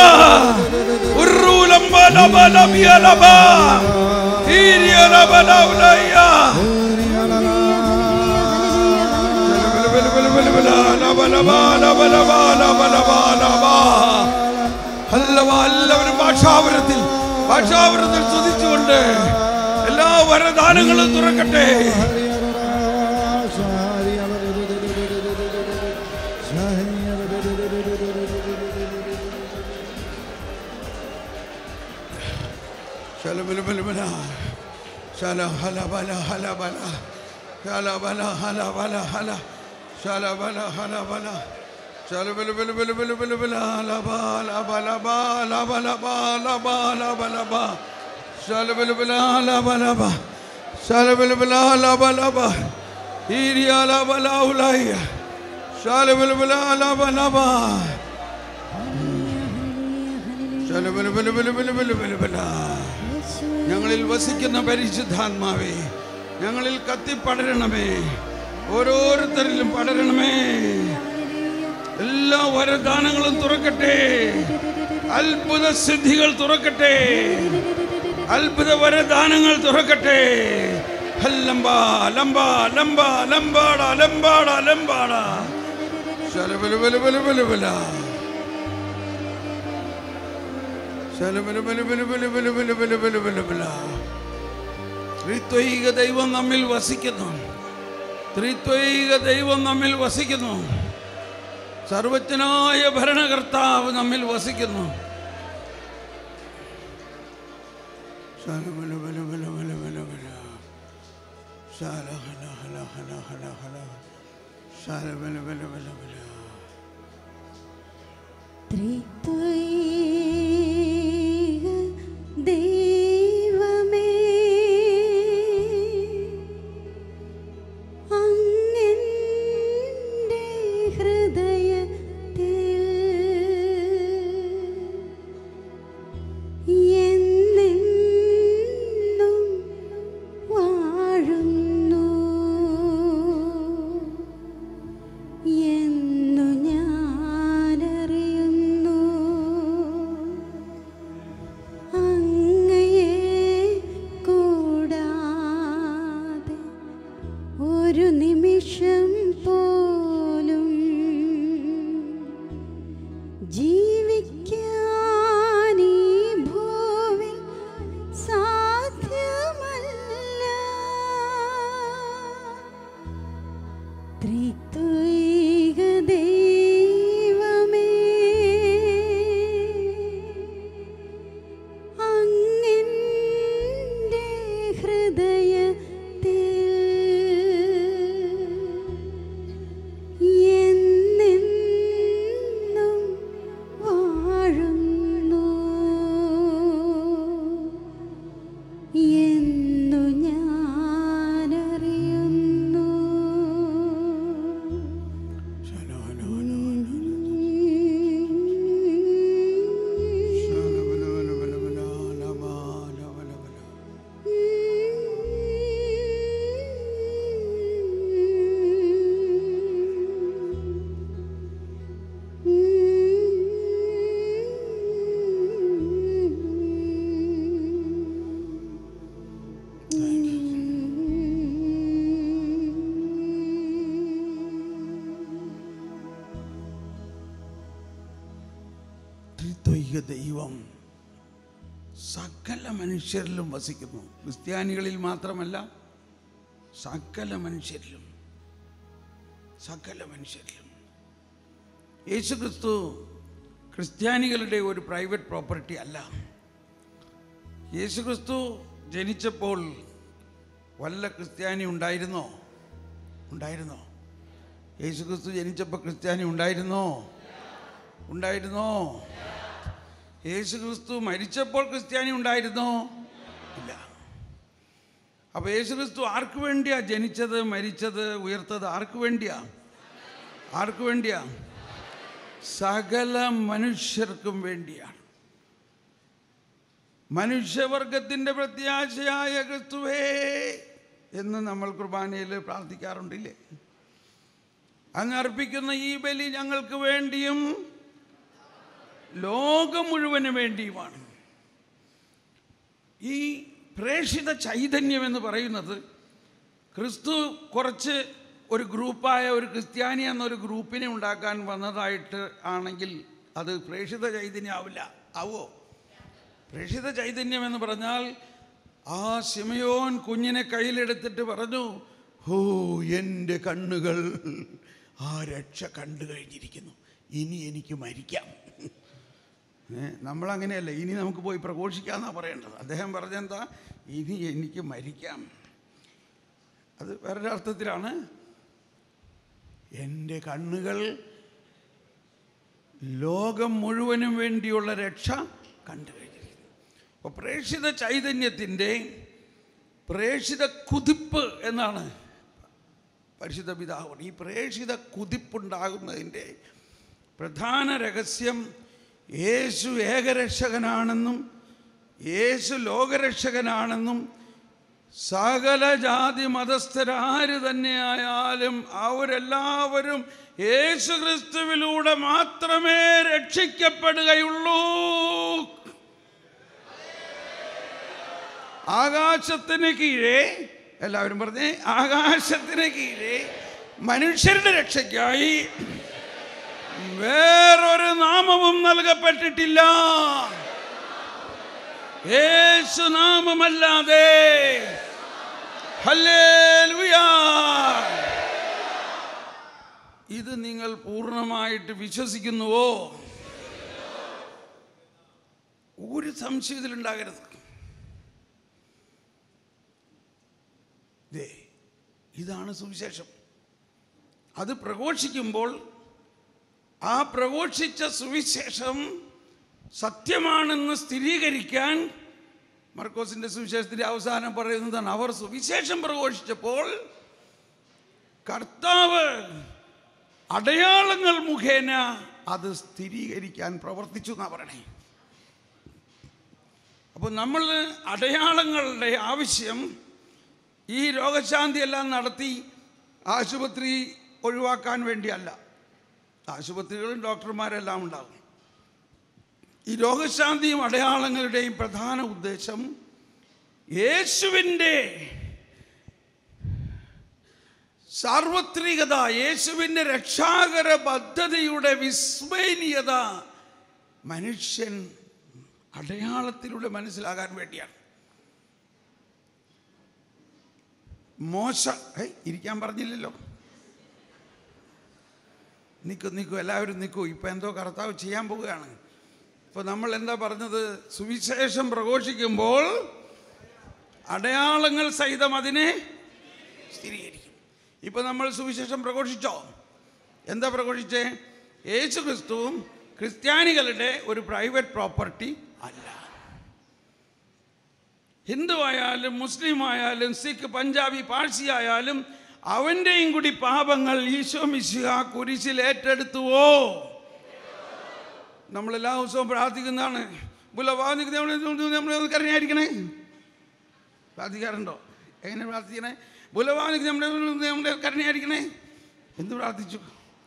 Urulambalabalamialaba, Irialabalaya. എല്ലാവരും ഭാഷാപുരത്തിൽ ഭാഷാപുരത്തിൽ സ്തുതിച്ചുകൊണ്ട് എല്ലാ വരദാനങ്ങളും തുറക്കട്ടെ ശലബലബലബല. ശലഹലബല ഹലബല. ശലബല ഹലബല ഹല. ശലബല ഹലബല. ശലബലബലബലബലബല. ലബ ലബ ലബ ലബ ലബ ലബ ലബ ലബ. ശലബലബല ലബ ലബ. ശലബലബല ലബ ലബ. ഈരിയ ലബ ലൗലയ. ശലബലബല ലബ ലബ. ശലബലബലബലബലബലബല. ഞങ്ങളിൽ വസിക്കുന്ന പരിശുദ്ധാത്മാവേ ഞങ്ങളിൽ കത്തിപ്പടരണമേ ഓരോരുത്തരിലും പടരണമേ എല്ലാ വരദാനങ്ങളും തുറക്കട്ടെ അത്ഭുത സിദ്ധികൾ തുറക്കട്ടെ അത്ഭുത വരദാനങ്ങൾ തുറക്കട്ടെ ലംബ ലംബ ലംബ ലംബാട ലംബാട ലംബാട ശലബലബലബലബലബല ത്രിത്വൈക ദൈവം നമ്മിൽ വസിക്കുന്നു ത്രിത്വൈക ദൈവം നമ്മിൽ വസിക്കുന്നു സർവജ്ഞനായ ഭരണകർത്താവ് നമ്മിൽ വസിക്കുന്നു ശലബലബലബലബലബലബല. ശലഹലഹലഹലഹലഹല. ശലബലബലബലബല. ത്രിത്വൈക ദൈവമേ അങ്ങെൻ്റെ ഹൃദയത്തിൽ എന്നെന്നും വാഴുന്നു ത്രിത്വൈക ദൈവം സകല മനുഷ്യരിലും വസിക്കുന്നു ക്രിസ്ത്യാനികളിൽ മാത്രമല്ല സകല മനുഷ്യരിലും സകല മനുഷ്യരിലും യേശുക്രിസ്തു ക്രിസ്ത്യാനികളുടെ ഒരു പ്രൈവറ്റ് പ്രോപ്പർട്ടി അല്ല യേശുക്രിസ്തു ജനിച്ചപ്പോൾ വല്ല ക്രിസ്ത്യാനി ഉണ്ടായിരുന്നോ ഉണ്ടായിരുന്നോ യേശുക്രിസ്തു ജനിച്ചപ്പോൾ ക്രിസ്ത്യാനി ഉണ്ടായിരുന്നോ ഉണ്ടായിരുന്നോ യേശുക്രിസ്തു മരിച്ചപ്പോൾ ക്രിസ്ത്യാനി ഉണ്ടായിരുന്നോ ഇല്ല അപ്പോൾ യേശുക്രിസ്തു ആർക്ക് വേണ്ടിയാ ജനിച്ചത് മരിച്ചത് ഉയർത്തത് ആർക്ക് വേണ്ടിയാ ആർക്ക് വേണ്ടിയാ സകല മനുഷ്യർക്കും വേണ്ടിയാണ് മനുഷ്യവർഗത്തിൻ്റെ പ്രത്യാശയായ ക്രിസ്തുവേ എന്ന് നമ്മൾ കുർബാനയിൽ പ്രാർത്ഥിക്കാറുണ്ടില്ലേ അങ്ങ് അർപ്പിക്കുന്ന ഈ ബലി ഞങ്ങൾക്ക് വേണ്ടിയും ലോകം മുഴുവന് വേണ്ടിയുമാണ് ഈ പ്രേക്ഷിത ചൈതന്യം എന്ന് പറയുന്നത് ക്രിസ്തു കുറച്ച് ഒരു ഗ്രൂപ്പായ ഒരു ക്രിസ്ത്യാനി എന്നൊരു ഗ്രൂപ്പിനെ ഉണ്ടാക്കാൻ വന്നതായിട്ട് ആണെങ്കിൽ അത് പ്രേക്ഷിത ചൈതന്യമാവില്ല ആവോ പ്രേക്ഷിത ചൈതന്യം എന്ന് പറഞ്ഞാൽ ആ ശിമയോൻ കുഞ്ഞിനെ കയ്യിലെടുത്തിട്ട് പറഞ്ഞു ഹോ എൻ്റെ കണ്ണുകൾ ആ രക്ഷ കണ്ടു കഴിഞ്ഞിരിക്കുന്നു ഇനി എനിക്ക് മരിക്കാം ഏ, നമ്മളങ്ങനെയല്ല ഇനി നമുക്ക് പോയി പ്രഘോഷിക്കാമെന്നാണ് പറയേണ്ടത് അദ്ദേഹം പറഞ്ഞെന്താ ഇനി എനിക്ക് മരിക്കാം അത് വേറൊരർത്ഥത്തിലാണ് എൻ്റെ കണ്ണുകൾ ലോകം മുഴുവനും വേണ്ടിയുള്ള രക്ഷ കണ്ടു കഴിഞ്ഞിരിക്കുന്നു അപ്പോൾ പ്രേക്ഷിത ചൈതന്യത്തിൻ്റെ പ്രേക്ഷിത കുതിപ്പ് എന്നാണ് പരിശുദ്ധ പിതാവ് ഈ പ്രേക്ഷിത കുതിപ്പുണ്ടാകുന്നതിൻ്റെ പ്രധാന രഹസ്യം യേശു ഏകരക്ഷകനാണെന്നും യേശു ലോകരക്ഷകനാണെന്നും സകല ജാതി മതസ്ഥരാര് തന്നെയായാലും അവരെല്ലാവരും യേശു ക്രിസ്തുവിലൂടെ മാത്രമേ രക്ഷിക്കപ്പെടുകയുള്ളൂ ആകാശത്തിന് കീഴേ എല്ലാവരും പറഞ്ഞേ ആകാശത്തിന് കീഴേ മനുഷ്യരുടെ രക്ഷയ്ക്കായി വേറൊരു നാമവും നൽകപ്പെട്ടിട്ടില്ല യേശു നാമമല്ലാതെ ഹല്ലേലൂയ ഇത് നിങ്ങൾ പൂർണ്ണമായിട്ട് വിശ്വസിക്കുന്നുവോ ഒരു സംശയം ഇതിലുണ്ടാകരുത് ദേ ഇതാണ് സുവിശേഷം അത് പ്രഘോഷിക്കുമ്പോൾ ആ പ്രഘോഷിച്ച സുവിശേഷം സത്യമാണെന്ന് സ്ഥിരീകരിക്കാൻ മർക്കോസിന്റെ സുവിശേഷത്തിന്റെ അവസാനം പറയുന്നതാണ് അവർ സുവിശേഷം പ്രഘോഷിച്ചപ്പോൾ കർത്താവ് അടയാളങ്ങൾ മുഖേന അത് സ്ഥിരീകരിക്കാൻ പ്രവർത്തിച്ചു എന്നാ പറയണേ അപ്പോൾ നമ്മൾ അടയാളങ്ങളുടെ ആവശ്യം ഈ രോഗശാന്തി എല്ലാം നടത്തി ആശുപത്രി ഒഴിവാക്കാൻ വേണ്ടിയല്ല ആശുപത്രികളും ഡോക്ടർമാരെല്ലാം ഉണ്ടാകും ഈ രോഗശാന്തിയും അടയാളങ്ങളുടെയും പ്രധാന ഉദ്ദേശം യേശുവിൻ്റെ സാർവത്രികത യേശുവിൻ്റെ രക്ഷാകര പദ്ധതിയുടെ വിസ്മയനീയത മനുഷ്യൻ അടയാളത്തിലൂടെ മനസ്സിലാകാൻ വേണ്ടിയാണ് മോശ ഏയ് ഇരിക്കാൻ പറഞ്ഞില്ലല്ലോ നിൽക്കൂ നിൽക്കൂ എല്ലാവരും നിൽക്കൂ ഇപ്പം എന്തോ കർത്താവ് ചെയ്യാൻ പോവുകയാണ് ഇപ്പോൾ നമ്മൾ എന്താ പറഞ്ഞത് സുവിശേഷം പ്രഘോഷിക്കുമ്പോൾ അടയാളങ്ങൾ സഹിതം അതിനെ സ്ഥിരീകരിക്കും ഇപ്പം നമ്മൾ സുവിശേഷം പ്രഘോഷിച്ചോ എന്താ പ്രഘോഷിച്ചേ യേശു ക്രിസ്തുവും ക്രിസ്ത്യാനികളുടെ ഒരു പ്രൈവറ്റ് പ്രോപ്പർട്ടി അല്ല ഹിന്ദു ആയാലും മുസ്ലിം ആയാലും സിഖ് പഞ്ചാബി പാഴ്സി ആയാലും അവൻ്റെയും കൂടി പാപങ്ങൾ ഈശോ മിശിഹ കുരിശിൽ ഏറ്റെടുത്തുവോ നമ്മൾ എല്ലാ ദിവസവും പ്രാർത്ഥിക്കുന്നതാണ് നമ്മൾ കരഞ്ഞായിരിക്കണേ പ്രാർത്ഥിക്കാറുണ്ടോ എങ്ങനെ പ്രാർത്ഥിക്കണേ ബുലവാനിക്ക് നമ്മുടെ നമ്മുടെ കരുണയായിരിക്കണേ എന്ത് പ്രാർത്ഥിച്ചു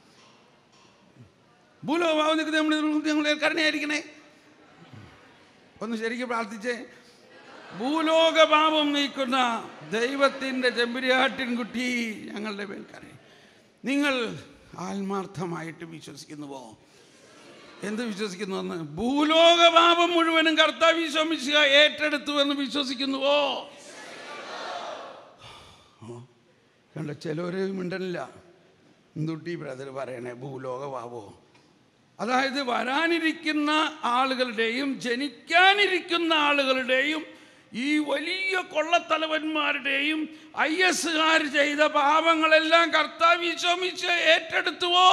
ഭൂലോഭാവനിക്ക് നമ്മുടെ നമ്മുടെ കരുണയായിരിക്കണേ ഒന്ന് ശരിക്കും പ്രാർത്ഥിച്ചേ ഭൂലോകപാപം നീക്കുന്ന ദൈവത്തിൻ്റെ ചെമ്പരിയാട്ടിൻകുട്ടി ഞങ്ങളുടെ മേൽ കരയും നിങ്ങൾ ആത്മാർത്ഥമായിട്ട് വിശ്വസിക്കുന്നുവോ എന്ത് വിശ്വസിക്കുന്നു എന്ന് ഭൂലോക പാപം മുഴുവനും കർത്താവ് വിശ്വമിച്ചുക ഏറ്റെടുത്തു എന്ന് വിശ്വസിക്കുന്നുവോ ഓ, കണ്ട ചിലവര് മിണ്ടനില്ല എന്തുട്ടി ബ്രദർ പറയണേ ഭൂലോക പാപോ അതായത് വരാനിരിക്കുന്ന ആളുകളുടെയും ജനിക്കാനിരിക്കുന്ന ആളുകളുടെയും ഈ വലിയ കൊള്ളത്തലവന്മാരുടെയും ഐ എസുകാർ ചെയ്ത പാപങ്ങളെല്ലാം കർത്താവ് വിശ്വമിച്ച് ഏറ്റെടുത്തുവോ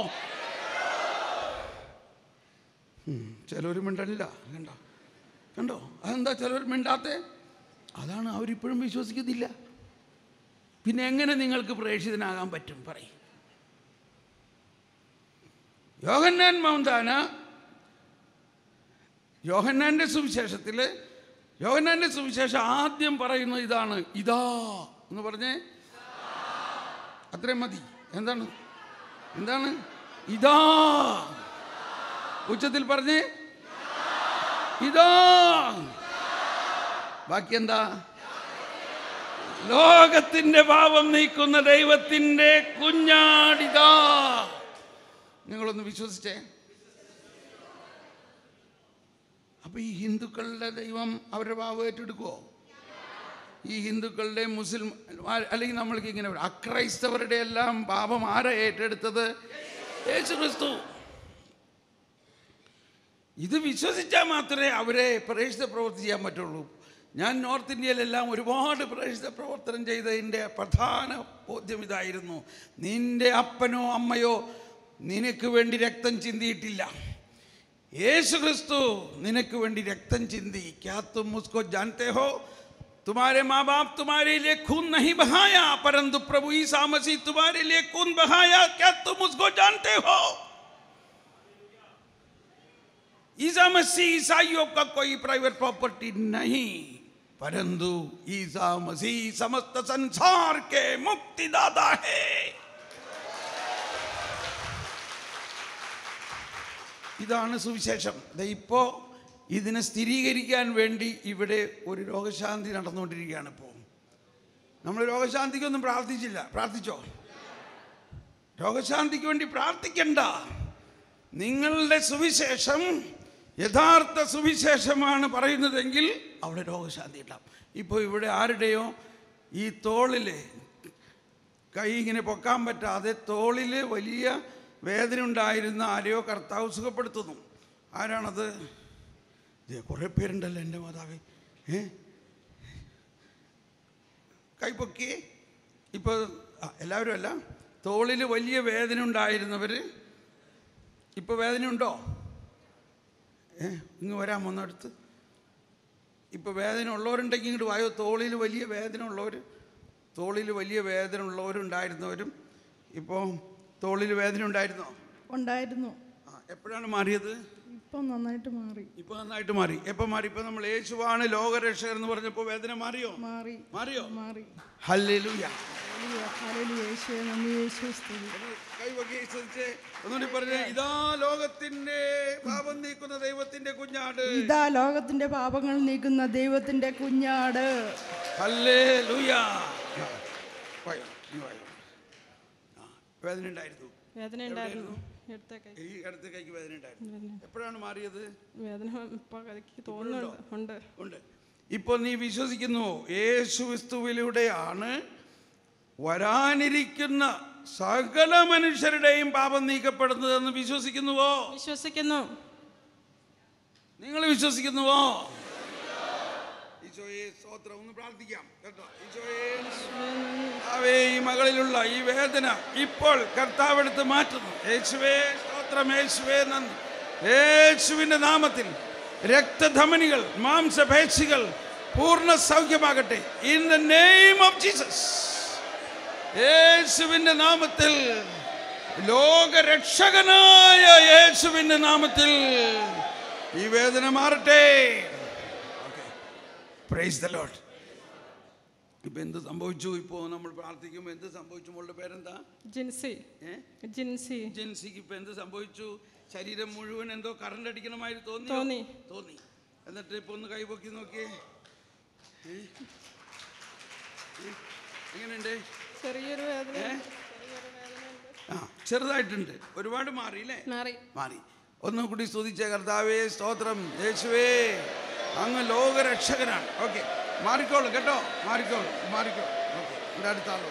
ചിലർ മിണ്ടനില്ല കണ്ടോ കണ്ടോ അതെന്താ ചിലർ മിണ്ടാത്തെ അതാണ് അവരിപ്പോഴും വിശ്വസിക്കുന്നില്ല പിന്നെ എങ്ങനെ നിങ്ങൾക്ക് പ്രേക്ഷിതനാകാൻ പറ്റും പറയും യോഹന്നാൻ മൗന്താന യോഹന്നാന്റെ സുവിശേഷത്തിൽ യോഹന്നാന്റെ സുവിശേഷം ആദ്യം പറയുന്നത് ഇതാണ് ഇതാ എന്ന് പറഞ്ഞേ അത്രയും മതി എന്താണ് എന്താണ് ഇതാ ഉച്ചത്തിൽ പറഞ്ഞേ ഇതാ ബാക്കി എന്താ ലോകത്തിന്റെ പാപം നീക്കുന്ന ദൈവത്തിന്റെ കുഞ്ഞാടിതാ നിങ്ങളൊന്ന് വിശ്വസിച്ചേ അപ്പൊ ഈ ഹിന്ദുക്കളുടെ ദൈവം അവരുടെ പാപം ഏറ്റെടുക്കുമോ ഈ ഹിന്ദുക്കളുടെ മുസ്ലിം അല്ലെങ്കിൽ നമ്മൾക്ക് ഇങ്ങനെ പറയും, അക്രൈസ്തവരുടെ എല്ലാം പാപം ആരാ ഏറ്റെടുത്തത് യേശു ക്രിസ്തു ഇത് വിശ്വസിച്ചാൽ മാത്രമേ അവരെ പ്രേക്ഷിത പ്രവൃത്തി ചെയ്യാൻ പറ്റുള്ളൂ ഞാൻ നോർത്ത് ഇന്ത്യയിലെല്ലാം ഒരുപാട് പ്രേക്ഷിത പ്രവർത്തനം ചെയ്തതിൻ്റെ പ്രധാന ബോധ്യം ഇതായിരുന്നു നിന്റെ അപ്പനോ അമ്മയോ നിനക്ക് വേണ്ടി രക്തം ചിന്തിയിട്ടില്ല യേശു ക്രിസ്തു നിനക്ക് വേണ്ടി രക്തം ചിന്തി ക്യാ തും മുസ്കോ ജാനത്തെ ഹോ तुम्हारे माँ बाप तुम्हारे लिए खून नहीं बहाया परंतु प्रभु ईसा मसीह तुम्हारे लिए खून बहाया क्या तुम उसको जानते हो ईसा मसीह ईसाइयों का कोई प्राइवेट प्रॉपर्टी नहीं परंतु ईसा मसीह समस्त संसार के मुक्तिदाता है ഇതാണ് സുവിശേഷം ദേ ഇപ്പോ ഇതിനെ സ്ഥിരീകരിക്കാൻ വേണ്ടി ഇവിടെ ഒരു രോഗശാന്തി നടന്നുകൊണ്ടിരിക്കുകയാണ് ഇപ്പോൾ നമ്മൾ രോഗശാന്തിക്കൊന്നും പ്രാർത്ഥിച്ചില്ല പ്രാർത്ഥിച്ചോ രോഗശാന്തിക്ക് വേണ്ടി പ്രാർത്ഥിക്കണ്ട നിങ്ങളുടെ സുവിശേഷം യഥാർത്ഥ സുവിശേഷമാണ് പറയുന്നതെങ്കിൽ അവിടെ രോഗശാന്തി ഉണ്ടാവും ഇപ്പോൾ ഇവിടെ ആരുടെയോ ഈ തോളിൽ കൈ ഇങ്ങനെ പൊക്കാൻ പറ്റാതെ തോളിൽ വലിയ വേദന ഉണ്ടായിരുന്ന ആരെയോ കർത്താവ് സുഖപ്പെടുത്തുന്നു ആരാണത് ദേ കുറേ പേരുണ്ടല്ലോ എൻ്റെ മാതാവേ ഏ കൈപ്പൊക്കി ഇപ്പോൾ എല്ലാവരും അല്ല തോളിൽ വലിയ വേദന ഉണ്ടായിരുന്നവർ ഇപ്പോൾ വേദന ഉണ്ടോ ഏ ഇങ്ങ് വരാൻ വന്നടുത്ത് ഇപ്പോൾ വേദന ഉള്ളവരുണ്ടെങ്കിൽ ഇങ്ങോട്ട് വായോ തോളിൽ വലിയ വേദന ഉള്ളവർ തോളിൽ വലിയ വേദന ഉള്ളവരുണ്ടായിരുന്നവരും ഇപ്പോൾ തോളിൽ വേദന ഉണ്ടായിരുന്നോ ഉണ്ടായിരുന്നു ആ എപ്പോഴാണ് മാറിയത് ഇപ്പം നന്നായിട്ട് മാറി ഇപ്പോൾ നന്നായിട്ട് മാറി എപ്പോൾ മാറി ഇപ്പോൾ നമ്മൾ യേശുവാണ് ലോകരക്ഷകർ എന്ന് പറഞ്ഞപ്പോൾ വേദന മാറിയോ മാറി മാറിയോ മാറി ഹല്ലേലൂയ ഹല്ലേലൂയ, ഹല്ലേലൂയ, യേശുവേ നന്ദി യേശു സ്തുതി കൈവക്കി ശ്രദ്ധിച്ച് ഒന്നുകൂടി പറഞ്ഞേ ഇതാ ലോകത്തിന്റെ പാപം നീക്കുന്ന ദൈവത്തിന്റെ കുഞ്ഞാട് ഇതാ ലോകത്തിന്റെ പാപങ്ങൾ നീക്കുന്ന ദൈവത്തിന്റെ കുഞ്ഞാട് ഹല്ലേലൂയ വായോ, ഇങ്ങ് വായോ. ആ, വേദന ഉണ്ടായിരുന്നു വേദന ഉണ്ടായിരുന്നു എടുത്ത കൈ ഈ അടുത്ത കൈക്ക് വേദന ഉണ്ടായിരുന്നു എപ്പോഴാണ് മാറിയത് വേദന ഇപ്പൊ കൈക്ക് തോന്നുന്നുണ്ട് ഉണ്ട് ഉണ്ട് ഇപ്പോൾ നീ വിശ്വസിക്കുന്നു യേശു ക്രിസ്തുവിലൂടെയാണ് വരാനിരിക്കുന്ന സകല മനുഷ്യരുടെയും പാപം നീക്കപ്പെടുന്നതെന്ന് വിശ്വസിക്കുന്നുവോ വിശ്വസിക്കുന്നു നിങ്ങൾ വിശ്വസിക്കുന്നുവോ ഈശോയെ സ്തോത്രം ഒന്ന് പ്രാർത്ഥിക്കാം കേട്ടോ ഈശോയെ കർത്താവേ, ഈ മകളിലുള്ള ഈ വേദന ഇപ്പോൾ കർത്താവ് എടുത്ത് മാറ്റുന്നു യേശുവേ സ്തോത്രം യേശുവേ നന്ദി യേശുവിൻ്റെ നാമത്തിൽ രക്തധമനികൾ മാംസപേശികൾ പൂർണ്ണ സൗഖ്യമാകട്ടെ in the name of Jesus യേശുവിൻ്റെ നാമത്തിൽ ലോകരക്ഷകനായ യേശുവിൻ്റെ നാമത്തിൽ ഈ വേദന മാറട്ടെ പ്രൈസ് ദ ലോഡ് ഇപ്പൊ എന്ത് സംഭവിച്ചു ഇപ്പോൾ നമ്മൾ പ്രാർത്ഥിക്കുമ്പോൾ എന്ത് സംഭവിച്ചു മോളുടെ പേരെന്താ ജിൻസി ഏ ജിൻസി ജെൻസിക്ക് ഇപ്പൊ എന്ത് സംഭവിച്ചു ശരീരം മുഴുവൻ എന്തോ കറണ്ട് അടിക്കണമായി തോന്നി തോന്നി. തോന്നി എന്നിട്ട് ഇപ്പൊ ഒന്ന് കൈപൊക്കി നോക്കിയേ ഏ? ഏ? എങ്ങനെയുണ്ട് ചെറിയൊരു വേദന ഏ? ആ ചെറുതായിട്ടുണ്ട് ഒരുപാട് മാറി അല്ലേ മാറി മാറി ഒന്നും കൂടി സ്തുതിച്ച കർത്താവേ സ്തോത്രം യേശുവേ അങ്ങ് ലോകരക്ഷകനാണ് ഓക്കെ മാറിക്കോളൂ കേട്ടോ മാറിക്കോളൂ മാറിക്കോളൂ ഓക്കെ എൻ്റെ അടുത്താളോ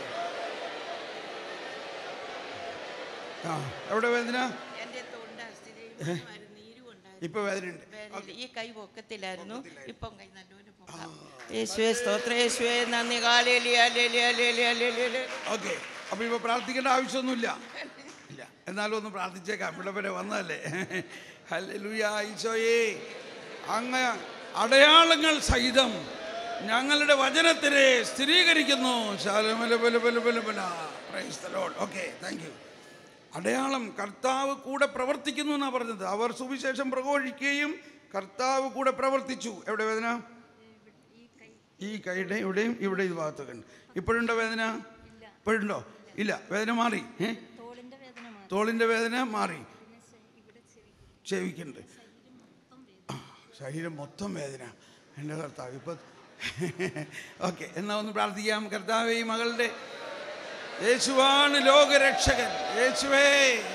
ആ എവിടെ വേദന എന്റെ തൊണ്ട സ്ഥിരമായിരുന്നു നീരുകൊണ്ടായിരുന്നു ഇപ്പൊ വേദനയുണ്ട് വേദനയില്ല. ഈ കൈ പൊക്കത്തിലായിരുന്നു ഇപ്പം കൈ നല്ലപോലെ പൊക്കാം യേശുവേ സ്തോത്ര യേശുവേ നന്ദി കാലേലി അലേലി അലേലി അലേലി ഓക്കെ അപ്പൊ ഇപ്പൊ പ്രാർത്ഥിക്കേണ്ട ആവശ്യമൊന്നുമില്ല ഇല്ല എന്നാലും ഒന്ന് പ്രാർത്ഥിച്ചേക്കാം ഇവിടെ വരെ വന്നതല്ലേ ഹല്ലേലൂയ ഈശോയേ അങ്ങ് അടയാളങ്ങൾ സഹിതം ഞങ്ങളുടെ വചനത്തിനെ സ്ഥിരീകരിക്കുന്നു ഓക്കെ താങ്ക് യു അടയാളം കർത്താവ് കൂടെ പ്രവർത്തിക്കുന്നു എന്നാണ് പറഞ്ഞത് അവർ സുവിശേഷം പ്രഘോഷിക്കുകയും കർത്താവ് കൂടെ പ്രവർത്തിച്ചു എവിടെ വേദന ഈ കൈയുടെ ഇവിടെയും ഇവിടെ ഈ ഭാഗത്തൊക്കെ ഉണ്ട് ഇപ്പോഴുണ്ടോ വേദന ഇപ്പോഴുണ്ടോ ഇല്ല വേദന മാറി ഏ തോളിൻ്റെ വേദന മാറി ചെവിക്കുണ്ട് ആ, ശരീരം മൊത്തം വേദന എൻ്റെ കർത്താവ് ഇപ്പം ഓക്കെ എന്നാ ഒന്ന് പ്രാർത്ഥിക്കാം കർത്താവ് ഈ മകളുടെ യേശുവാണ് ലോകരക്ഷകൻ യേശുവേ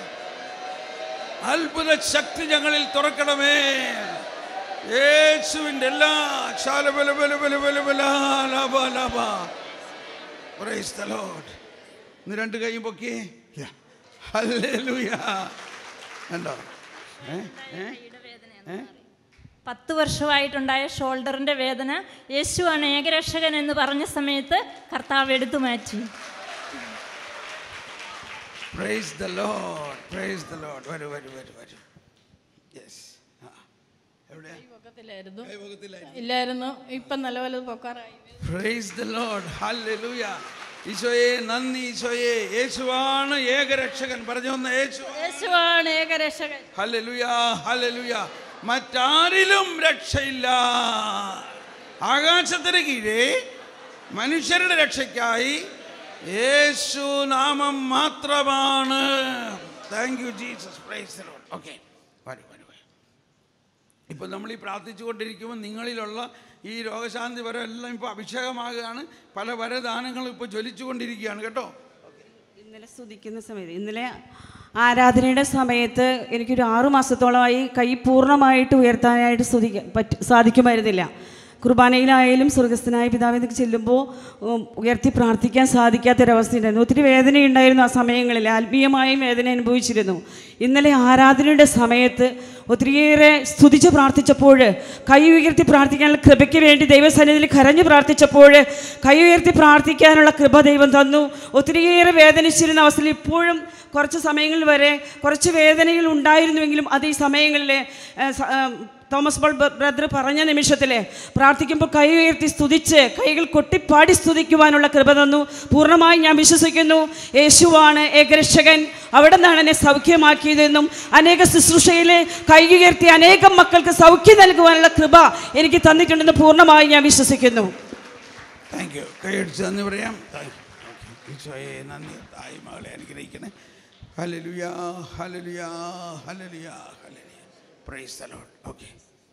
അത്ഭുത ശക്തി ഞങ്ങളിൽ തുറക്കണമേ യേശുവിൻ്റെ എല്ലാ ശാലബല ബല ബല ബല ബല ലാഭ ലാഭ Praise the Lord. ഇന്ന് രണ്ട് കൈയും പൊക്കിയേ ഹല്ലേലൂയ കണ്ടോ ഏ ഏ ഏ പത്ത് വർഷമായിട്ടുണ്ടായ ഷോൾഡറിന്റെ വേദന യേശുവാണ് ഏകരക്ഷകൻ എന്ന് പറഞ്ഞ സമയത്ത് കർത്താവ് എടുത്തു മാറ്റി praise the Lord praise the Lord വരൂ വരൂ വരൂ വരൂ യെസ് എവിടെയാ പൊക്കത്തിലായിരുന്നു കൈമുഖത്തിലായി. ഇല്ലായിരുന്നു ഇപ്പം നല്ലപോലെ പൊക്കാറായി പ്രൈസ് ദ ലോഡ് ഹല്ലേലൂയ ഈശോയെ നന്ദി ഈശോയെ യേശുവാണ് ഏകരക്ഷകൻ പറഞ്ഞു വന്ന യേശു യേശുവാണ് ഏകരക്ഷകൻ ഹല്ലേലൂയ ഹല്ലേലൂയ മറ്റാരിലും രക്ഷയില്ല ആകാശത്തിന് കീഴേ മനുഷ്യരുടെ രക്ഷയ്ക്കായി യേശു നാമം മാത്രമാണ് thank you Jesus praise okay വരൂ വരൂ വരൂ ഇപ്പോൾ നമ്മൾ ഈ പ്രാർത്ഥിച്ചുകൊണ്ടിരിക്കുമ്പോൾ നിങ്ങളിലുള്ള ഈ രോഗശാന്തി വരം എല്ലാം ഇപ്പോൾ അഭിഷേകമാകുകയാണ് പല വരദാനങ്ങളും ഇപ്പോൾ ജ്വലിച്ചുകൊണ്ടിരിക്കുകയാണ് കേട്ടോ ഇന്നലെ സ്തുതിക്കുന്ന സമയത്ത് ഇന്നലെ ആരാധനയുടെ സമയത്ത് എനിക്കൊരു ആറു മാസത്തോളമായി കൈ പൂർണ്ണമായിട്ട് ഉയർത്താനായിട്ട് സ്തുതിക്കാൻ പറ്റ സാധിക്കുമായിരുന്നില്ല കുർബാനയിലായാലും സ്വർഗസ്ഥനായ പിതാവിനൊക്കെ ചെല്ലുമ്പോൾ ഉം, ഉയർത്തി പ്രാർത്ഥിക്കാൻ സാധിക്കാത്തൊരവസ്ഥയുണ്ടായിരുന്നു ഒത്തിരി വേദനയുണ്ടായിരുന്നു ആ സമയങ്ങളിൽ ആത്മീയമായും വേദന അനുഭവിച്ചിരുന്നു ഇന്നലെ ആരാധനയുടെ സമയത്ത് ഒത്തിരിയേറെ സ്തുതിച്ച് പ്രാർത്ഥിച്ചപ്പോൾ കൈ ഉയർത്തി പ്രാർത്ഥിക്കാനുള്ള കൃപയ്ക്ക് വേണ്ടി ദൈവസന്നിധിയിൽ കരഞ്ഞു പ്രാർത്ഥിച്ചപ്പോൾ കൈ ഉയർത്തി പ്രാർത്ഥിക്കാനുള്ള കൃപ ദൈവം തന്നു ഒത്തിരിയേറെ വേദനിച്ചിരുന്ന അവസ്ഥയിൽ ഇപ്പോഴും കുറച്ച് സമയങ്ങളിൽ വരെ കുറച്ച് വേദനകൾ ഉണ്ടായിരുന്നുവെങ്കിലും അത് ഈ സമയങ്ങളിൽ ഏഹ്, സ- ഏഹ്, തോമസ് ബോൾ ബ്ര- ബ്രദർ പറഞ്ഞ നിമിഷത്തിൽ പ്രാർത്ഥിക്കുമ്പോൾ കൈ ഉയർത്തി സ്തുതിച്ച് കൈകൾ കൊട്ടിപ്പാടി സ്തുതിക്കുവാനുള്ള കൃപ തന്നു പൂർണ്ണമായി ഞാൻ വിശ്വസിക്കുന്നു യേശുവാണ് ഏകരക്ഷകൻ അവിടെ നിന്നാണ് എന്നെ സൗഖ്യമാക്കിയതെന്നും അനേക ശുശ്രൂഷയിൽ കൈ ഉയർത്തി അനേകം മക്കൾക്ക് സൗഖ്യം നൽകുവാനുള്ള കൃപ എനിക്ക് തന്നിട്ടുണ്ടെന്ന് പൂർണ്ണമായി ഞാൻ വിശ്വസിക്കുന്നു താങ്ക് യു കൈയടിച്ച് നന്ദി പറയാം താങ്ക് യു ഈശോയെ നന്ദി തായി മകളെ അനുഗ്രഹിക്കണേ hallelujah hallelujah hallelujah hallelujah praise the Lord okay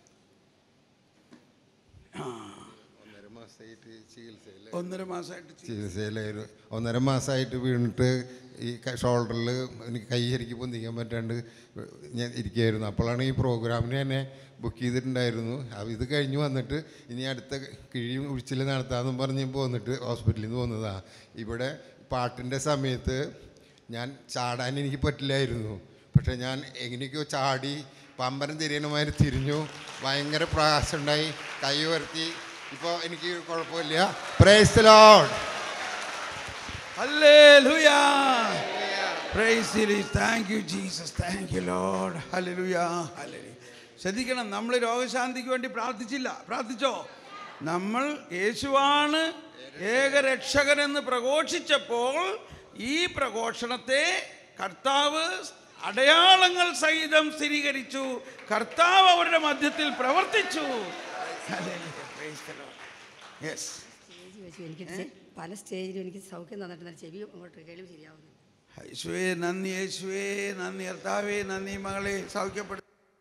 ഒന്നര മാസമായിട്ട് ചികിത്സയിൽ ഒന്നര മാസമായിട്ട് ചെയ്തു. ചികിത്സയിലായിരുന്നു ഒന്നര മാസമായിട്ട് വീണിട്ട് ഈ ഷോൾഡറിൽ എനിക്ക് കൈ ശരിക്കും പൊന്തിക്കാൻ പറ്റാണ്ട് ഞാൻ ഇരിക്കുകയായിരുന്നു അപ്പോഴാണ് ഈ പ്രോഗ്രാമിന് തന്നെ ബുക്ക് ചെയ്തിട്ടുണ്ടായിരുന്നു അപ്പോൾ ഇത് കഴിഞ്ഞ് വന്നിട്ട് ഇനി അടുത്ത കിഴി ഉഴിച്ചിൽ നടത്താമെന്നും പറഞ്ഞ് പോന്നിട്ട് ഹോസ്പിറ്റലിൽ നിന്ന് പോകുന്നതാണ് ഇവിടെ പാട്ടിൻ്റെ സമയത്ത് ഞാൻ ചാടാൻ എനിക്ക് പറ്റില്ലായിരുന്നു പക്ഷേ ഞാൻ എങ്ങനെയൊക്കെയോ ചാടി പമ്പരം തിരിയണമാതിരി തിരിഞ്ഞു ഭയങ്കര പ്രയാസമുണ്ടായി കൈ ഉയർത്തി ഇപ്പോൾ എനിക്ക് കുഴപ്പമില്ല praise Lord Hallelujah. Praise the Lord. Thank you, Jesus. Thank you, Lord. Hallelujah. Hallelujah. ശ്രദ്ധിക്കണം നമ്മൾ രോഗശാന്തിക്ക് വേണ്ടി പ്രാർത്ഥിച്ചില്ല പ്രാർത്ഥിച്ചോ നമ്മൾ യേശുവാണ് ഏകരക്ഷകനെന്ന് പ്രഘോഷിച്ചപ്പോൾ ഈ പ്രഘോഷണത്തെ കർത്താവ് അടയാളങ്ങൾ സഹിതം സ്ഥിരീകരിച്ചു കർത്താവ് അവരുടെ മധ്യത്തിൽ പ്രവർത്തിച്ചു യെസ് സ്റ്റേജ് വെച്ചു എനിക്ക് ചെ- പല സ്റ്റേജിലും എനിക്ക് സൗഖ്യം തന്നിട്ട് ചെവി അങ്ങോട്ട് കേൾവി ശരിയാവുന്നു യേശുവേ നന്ദി യേശുവേ നന്ദി കർത്താവേ നന്ദി മകളെ സൗഖ്യപ്പെടും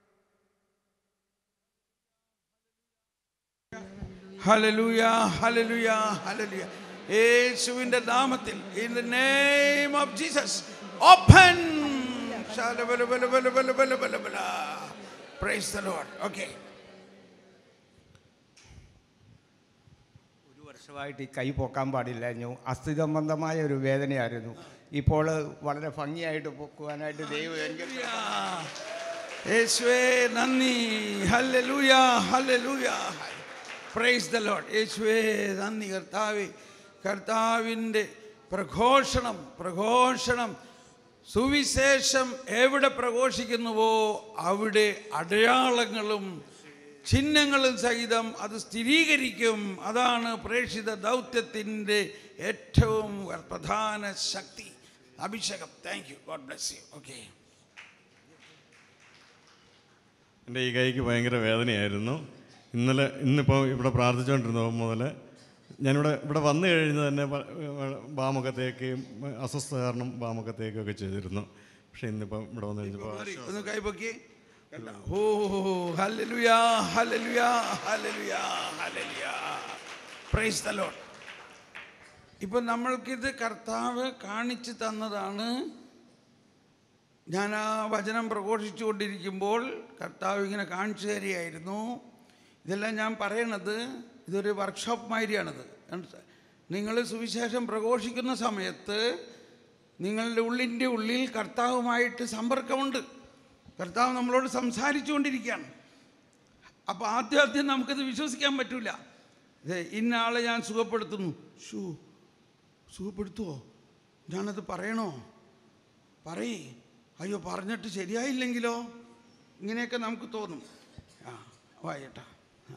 ഹലലുയ ഹലലുയ ഹലലുയ യേശുവിന്റെ നാമത്തിൽ in the name of Jesus open Praise the Lord. Okay. ഒരു വർഷമായിട്ട് ഈ കൈ പൊക്കാൻ പാടില്ലായിരുന്നു അസ്ഥി സംബന്ധമായ ഒരു വേദനയായിരുന്നു ഇപ്പോൾ വളരെ ഭംഗിയായിട്ട് പൊക്കുവാനായിട്ട് ദൈവം എനിക്ക് യേശുവേ നന്ദി ഹല്ലേലൂയ ഹല്ലേലൂയ പ്രൈസ് ദ ലോർഡ് യേശുവേ നന്ദി കർത്താവേ കർത്താവിൻ്റെ പ്രഘോഷണം പ്രഘോഷണം സുവിശേഷം എവിടെ പ്രഘോഷിക്കുന്നുവോ അവിടെ അടയാളങ്ങളും ചിഹ്നങ്ങളും സഹിതം അത് സ്ഥിരീകരിക്കും അതാണ് പ്രേക്ഷിത ദൗത്യത്തിൻ്റെ ഏറ്റവും പ്രധാന ശക്തി അഭിഷേകം thank you God bless you okay എൻ്റെ ഈ കൈക്ക് ഭയങ്കര വേദനയായിരുന്നു ഇന്നലെ ഇന്നിപ്പോൾ ഇവിടെ പ്രാർത്ഥിച്ചുകൊണ്ടിരുന്നപ്പോൾ മുതൽ ഞാനിവിടെ ഇവിടെ വന്നു കഴിഞ്ഞ് തന്നെ പ- ബാമുഖത്തേക്കും അസ്വസ്ഥ കാരണം ബാമുഖത്തേക്കും ഒക്കെ ചെയ്തിരുന്നു പക്ഷേ ഇന്നിപ്പം ഇവിടെ വന്നു കഴിഞ്ഞപ്പോൾ ഒന്ന് കൈപൊക്കി ഓ ഹല്ലേലൂയ ഹല്ലേലൂയ ഹല്ലേലൂയ ഹല്ലേലൂയ പ്രൈസ് ദ ലോർഡ് ഇപ്പം നമ്മൾക്കിത് കർത്താവ് കാണിച്ചു തന്നതാണ് ഞാൻ ആ വചനം പ്രഘോഷിച്ചുകൊണ്ടിരിക്കുമ്പോൾ കർത്താവ് ഇങ്ങനെ കാണിച്ചു തരികയായിരുന്നു ഇതെല്ലാം ഞാൻ പറയണത് ഇതൊരു വർക്ക്ഷോപ്പ് മാതിരിയാണിത് നിങ്ങൾ സുവിശേഷം പ്രഘോഷിക്കുന്ന സമയത്ത് നിങ്ങളുടെ ഉള്ളിൻ്റെ ഉള്ളിൽ കർത്താവുമായിട്ട് സമ്പർക്കമുണ്ട് കർത്താവ് നമ്മളോട് സംസാരിച്ചുകൊണ്ടിരിക്കുകയാണ് അപ്പോൾ ആദ്യം ആദ്യം നമുക്കത് വിശ്വസിക്കാൻ പറ്റില്ല ഇന്ന ആളെ ഞാൻ സുഖപ്പെടുത്തുന്നു ഷൂ സുഖപ്പെടുത്തുമോ ഞാനത് പറയണോ പറയേ അയ്യോ പറഞ്ഞിട്ട് ശരിയായില്ലെങ്കിലോ ഇങ്ങനെയൊക്കെ നമുക്ക് തോന്നും ആ വായേട്ടാ ആ.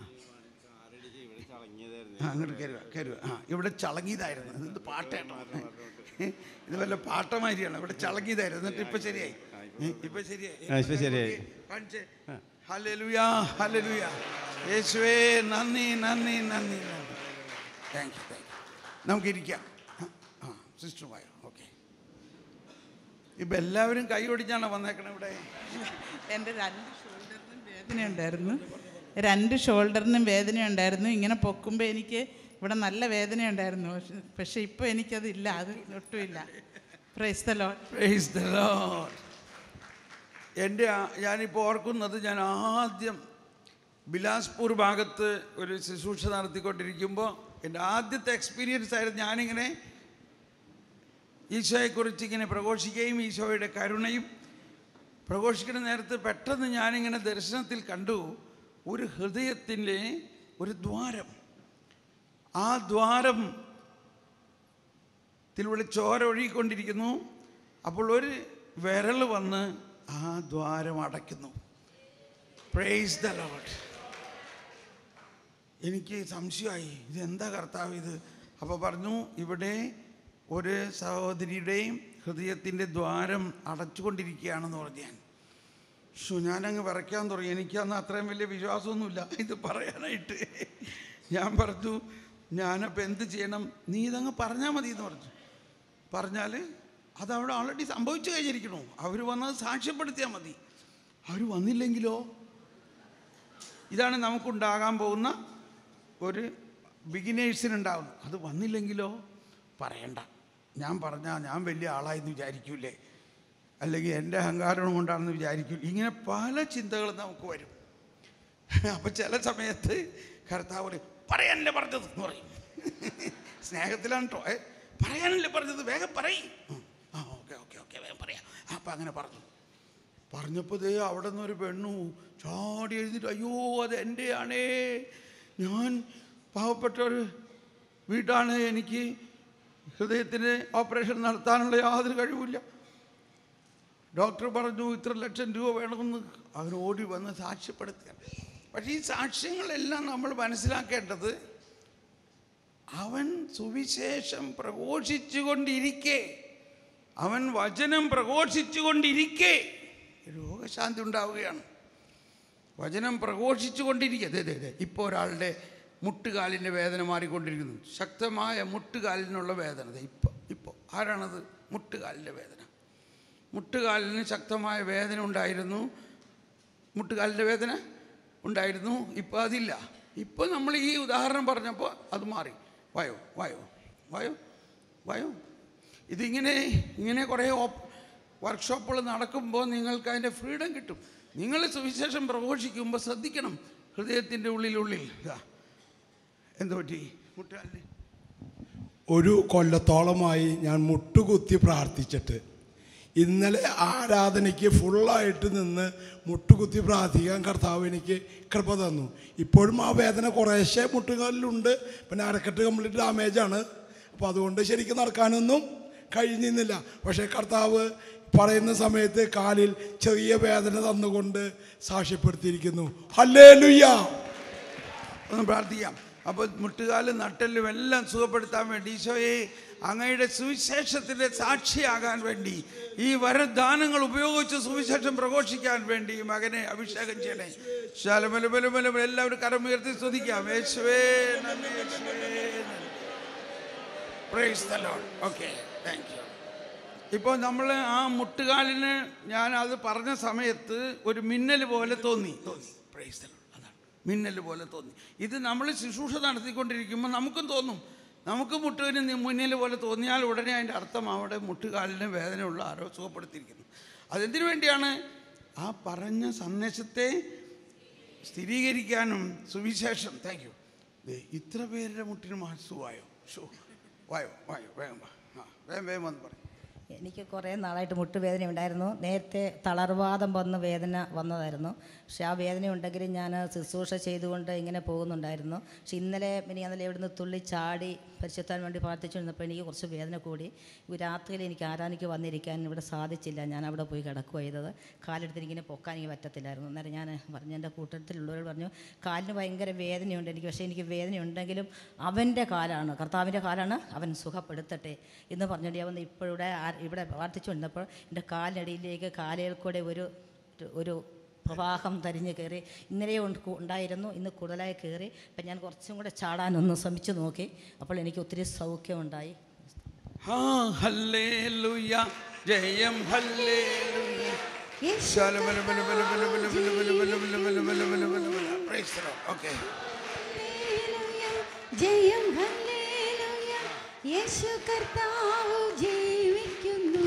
ആ അങ്ങോട്ട് കയറുക കയറുക ആ ഇവിടെ ചളങ്ങിയതായിരുന്നു ഇത് പാട്ടേട്ടോ ഇത് വല്ല പാട്ടമാതിരിയാണ് ഇവിടെ ചളങ്ങിയതായിരുന്നു എന്നിട്ട് ഇപ്പൊ ശരിയായി ഏ, ഇപ്പൊ ശരിയായി ആ, ഇപ്പൊ ശരിയായി. കാണിച്ചേ ഹല്ലേലൂയ ഹല്ലേലൂയ യേശുവേ നന്ദി നന്ദി നന്ദി നന്ദി താങ്ക് യു താങ്ക് യു നമുക്കിരിക്കാം ആ, ആ സിസ്റ്റർ വായോ ഓക്കെ ഇപ്പം എല്ലാവരും കൈ ഒടിഞ്ഞാണ് വന്നേക്കണേ ഇവിടെ എൻ്റെ രണ്ട് ഷോൾഡറിനും വേദന ഉണ്ടായിരുന്നു രണ്ട് ഷോൾഡറിനും വേദന ഉണ്ടായിരുന്നു ഇങ്ങനെ പൊക്കുമ്പോൾ എനിക്ക് ഇവിടെ നല്ല വേദന ഉണ്ടായിരുന്നു പക്ഷെ- പക്ഷേ ഇപ്പോൾ എനിക്കതില്ല അത് ഒട്ടുമില്ല praise the lord praise the lord എൻ്റെ ആ- ഞാനിപ്പോൾ ഓർക്കുന്നത് ഞാൻ ആദ്യം ബിലാസ്പൂർ ഭാഗത്ത് ഒരു ശുശ്രൂഷ നടത്തിക്കൊണ്ടിരിക്കുമ്പോൾ എൻ്റെ ആദ്യത്തെ എക്സ്പീരിയൻസ് ആയിരുന്നു ഞാനിങ്ങനെ ഈശോയെക്കുറിച്ച് ഇങ്ങനെ പ്രഘോഷിക്കുകയും ഈശോയുടെ കരുണയും പ്രഘോഷിക്കുന്ന നേരത്ത് പെട്ടെന്ന് ഞാനിങ്ങനെ ദർശനത്തിൽ കണ്ടു ഒരു ഹൃദയത്തിൻ്റെ ഒരു ദ്വാരം ആ ദ്വാരം ത്തിലൂടെ ചോര ഒഴുകിക്കൊണ്ടിരിക്കുന്നു അപ്പോൾ ഒരു വിരൽ വന്ന് ആ ദ്വാരം അടയ്ക്കുന്നു പ്രേസ് ദ ലോഡ് എനിക്ക് സംശയമായി ഇതെന്താ കർത്താവ് ഇത് അപ്പോൾ പറഞ്ഞു ഇവിടെ ഒരു സഹോദരിയുടെയും ഹൃദയത്തിൻ്റെ ദ്വാരം അടച്ചുകൊണ്ടിരിക്കുകയാണെന്ന് പറഞ്ഞു ഞാൻ ഷോ ഞാനങ്ങ് വരയ്ക്കാൻ തുടങ്ങി എനിക്കന്ന് അത്രയും വലിയ വിശ്വാസമൊന്നുമില്ല ഇത് പറയാനായിട്ട് ഞാൻ പറഞ്ഞു ഞാനപ്പോൾ എന്ത് ചെയ്യണം നീ ഇതങ്ങ് പറഞ്ഞാൽ മതി എന്ന് പറഞ്ഞു പറഞ്ഞാൽ അതവിടെ ഓൾറെഡി സംഭവിച്ചു കഴിഞ്ഞിരിക്കണു അവർ വന്നത് സാക്ഷ്യപ്പെടുത്തിയാൽ മതി അവർ വന്നില്ലെങ്കിലോ ഇതാണ് നമുക്കുണ്ടാകാൻ പോകുന്ന ഒരു ബിഗിനേഴ്സിനുണ്ടാവുന്നു അത് വന്നില്ലെങ്കിലോ പറയണ്ട ഞാൻ പറഞ്ഞാൽ ഞാൻ വലിയ ആളായെന്ന് വിചാരിക്കൂലേ അല്ലെങ്കിൽ എൻ്റെ അഹങ്കാരം കൊണ്ടാണെന്ന് വിചാരിക്കും ഇങ്ങനെ പല ചിന്തകളും നമുക്ക് വരും അപ്പം ചില സമയത്ത് കർത്താവ് പറയും പറയാനല്ലേ പറഞ്ഞത് എന്ന് പറയും സ്നേഹത്തിലാണ് കേട്ടോ ഏ പറയാനല്ലേ പറഞ്ഞത് വേഗം പറയും ആ ഓക്കെ ഓക്കെ ഓക്കെ വേഗം പറയാം അപ്പം അങ്ങനെ പറഞ്ഞു പറഞ്ഞപ്പോൾ ദേ അവിടെ നിന്നൊരു പെണ്ണു ചാടി എഴുതിട്ട് അയ്യോ അത് എൻ്റെ ആണേ ഞാൻ പാവപ്പെട്ട ഒരു വീട്ടാണ് എനിക്ക് ഹൃദയത്തിന് ഓപ്പറേഷൻ നടത്താനുള്ള യാതൊരു കഴിവില്ല ഡോക്ടർ പറഞ്ഞു ഇത്ര ലക്ഷം രൂപ വേണമെന്ന് അവൻ ഓടി വന്ന് സാക്ഷ്യപ്പെടുത്തുക പക്ഷേ ഈ സാക്ഷ്യങ്ങളെല്ലാം നമ്മൾ മനസ്സിലാക്കേണ്ടത് അവൻ സുവിശേഷം പ്രഘോഷിച്ചുകൊണ്ടിരിക്കെ അവൻ വചനം പ്രഘോഷിച്ചുകൊണ്ടിരിക്കെ രോഗശാന്തി ഉണ്ടാവുകയാണ് വചനം പ്രഘോഷിച്ചുകൊണ്ടിരിക്കുക അതെ അതെ അതെ ഇപ്പോൾ ഒരാളുടെ മുട്ടുകാലിൻ്റെ വേദന മാറിക്കൊണ്ടിരിക്കുന്നു ശക്തമായ മുട്ടുകാലിനുള്ള വേദന ദേ ഇപ്പോൾ ഇപ്പോൾ ആരാണത് മുട്ടുകാലിൻ്റെ വേദന മുട്ടുകാലിന് ശക്തമായ വേദന ഉണ്ടായിരുന്നു മുട്ടുകാലിൻ്റെ വേദന ഉണ്ടായിരുന്നു ഇപ്പോൾ അതില്ല ഇപ്പോൾ നമ്മൾ ഈ ഉദാഹരണം പറഞ്ഞപ്പോൾ അത് മാറി വായോ വായോ വായോ വായോ ഇതിങ്ങനെ ഇങ്ങനെ കുറേ ഓപ് വർക്ക്ഷോപ്പുകൾ നടക്കുമ്പോൾ നിങ്ങൾക്ക് അതിൻ്റെ ഫ്രീഡം കിട്ടും നിങ്ങൾ സുവിശേഷം പ്രഘോഷിക്കുമ്പോൾ ശ്രദ്ധിക്കണം ഹൃദയത്തിൻ്റെ ഉള്ളിലുള്ളിൽ ഇതാ എന്ത് പറ്റി മുട്ടാലിന് ഒരു കൊല്ലത്തോളമായി ഞാൻ മുട്ടുകുത്തി പ്രാർത്ഥിച്ചിട്ട് ഇന്നലെ ആരാധനയ്ക്ക് ഫുള്ളായിട്ട് നിന്ന് മുട്ടുകുത്തി പ്രാർത്ഥിക്കാൻ കർത്താവ് എനിക്ക് കൃപ തന്നു ഇപ്പോഴും ആ വേദന കുറേശ്ശെ മുട്ടുകാലിലുണ്ട് പിന്നെ അരക്കെട്ട് കംപ്ലീറ്റ് ഡാമേജാണ് അപ്പോൾ അതുകൊണ്ട് ശരിക്കും നടക്കാനൊന്നും കഴിഞ്ഞിരുന്നില്ല പക്ഷേ കർത്താവ് പറയുന്ന സമയത്ത് കാലിൽ ചെറിയ വേദന തന്നുകൊണ്ട് സാക്ഷ്യപ്പെടുത്തിയിരിക്കുന്നു ഹല്ലേ ലുയ്യ ഒന്ന് പ്രാർത്ഥിക്കാം അപ്പോൾ മുട്ടുകാലും നട്ടെല്ലും എല്ലാം സുഖപ്പെടുത്താൻ വേണ്ടി ഈശോയെ അങ്ങയുടെ സുവിശേഷത്തിൻ്റെ സാക്ഷിയാകാൻ വേണ്ടി ഈ വരദാനങ്ങൾ ഉപയോഗിച്ച് സുവിശേഷം പ്രഘോഷിക്കാൻ വേണ്ടി ഈ മകനെ അഭിഷേകം ചെയ്യണേ ശാലമലമലമല എല്ലാവരും കരമുയർത്തി സ്തുതിക്കാം യേശുവേ നന്ദി, യേശുവേ നന്ദി. Praise the Lord. Okay, thank you. ഇപ്പോൾ നമ്മൾ ആ മുട്ടുകാലിന് ഞാൻ അത് പറഞ്ഞ സമയത്ത് ഒരു മിന്നൽ പോലെ തോന്നി തോന്നി പ്രൈസ് the Lord. അതാണ് മിന്നൽ പോലെ തോന്നി ഇത് നമ്മൾ ശുശ്രൂഷ നടത്തിക്കൊണ്ടിരിക്കുമ്പോൾ നമുക്കും തോന്നും നമുക്ക് മുട്ടുവിന് നി- മിന്നൽ പോലെ തോന്നിയാൽ ഉടനെ അതിൻ്റെ അർത്ഥം അവിടെ മുട്ടുകാലിന് വേദനയുള്ള ആരോ സുഖപ്പെടുത്തിയിരിക്കുന്നു അതെന്തിനു വേണ്ടിയാണ് ആ പറഞ്ഞ സന്ദേശത്തെ സ്ഥിരീകരിക്കാനും സുവിശേഷം താങ്ക് യു ഇത്ര പേരുടെ മുട്ടിന് മാസുവായോ ഷോ വായോ വായോ വേഗം വാ ആ വേഗം വേഗം വന്ന് പറയും എനിക്ക് കുറേ നാളായിട്ട് മുട്ടുവേദന ഉണ്ടായിരുന്നു നേരത്തെ തളർവാദം വന്ന് വേദന വന്നതായിരുന്നു പക്ഷെ ആ വേദന ഉണ്ടെങ്കിലും ഞാൻ ശുശ്രൂഷ ചെയ്തുകൊണ്ട് ഇങ്ങനെ പോകുന്നുണ്ടായിരുന്നു പക്ഷെ ഇന്നലെ ഇനി അതിൽ ഇവിടുന്ന് തുള്ളി ചാടി പരിശുദ്ധാൻ വേണ്ടി പ്രാർത്ഥിച്ചുകൊണ്ടിരുന്നപ്പോൾ എനിക്ക് കുറച്ച് വേദന കൂടി ഈ രാത്രിയിൽ എനിക്ക് ആരാനിക്ക് വന്നിരിക്കാൻ ഇവിടെ സാധിച്ചില്ല ഞാൻ അവിടെ പോയി കിടക്കുക ചെയ്തത് കാലെടുത്ത് എനിക്കിങ്ങനെ പൊക്കാൻ എനിക്ക് പറ്റത്തില്ലായിരുന്നു അന്നേരം ഞാൻ പറഞ്ഞു എൻ്റെ കൂട്ടത്തിലുള്ളവർ പറഞ്ഞു കാലിന് ഭയങ്കര വേദനയുണ്ട് എനിക്ക് പക്ഷേ എനിക്ക് വേദന ഉണ്ടെങ്കിലും അവൻ്റെ കാലാണ് കർത്താവിൻ്റെ കാലാണ് അവൻ സുഖപ്പെടുത്തട്ടെ എന്ന് പറഞ്ഞുകൊണ്ട് ഞാൻ വന്ന് ഇപ്പോഴിവിടെ ആ- ഇവിടെ പ്രാർത്ഥിച്ചുകൊണ്ടിരുന്നപ്പോൾ എൻ്റെ കാലിനടിയിലേക്ക് കാലുകൾ കൂടെ ഒരു ഒരു പ്രവാഹം തരിഞ്ഞ് കയറി ഇന്നലെ ഉണ്ട് കു- ഉണ്ടായിരുന്നു ഇന്ന് കൂടുതലായി കയറി അപ്പം ഞാൻ കുറച്ചും കൂടെ ചാടാനൊന്ന് ശ്രമിച്ചു നോക്കി അപ്പോൾ എനിക്ക് ഒത്തിരി സൗഖ്യമുണ്ടായി ആ ഹല്ലേലൂയ ജയം ഹല്ലേലൂയ ഓക്കെ ജയം ഹല്ലേലൂയ യേശു കർത്താവ് ജീവിക്കുന്നു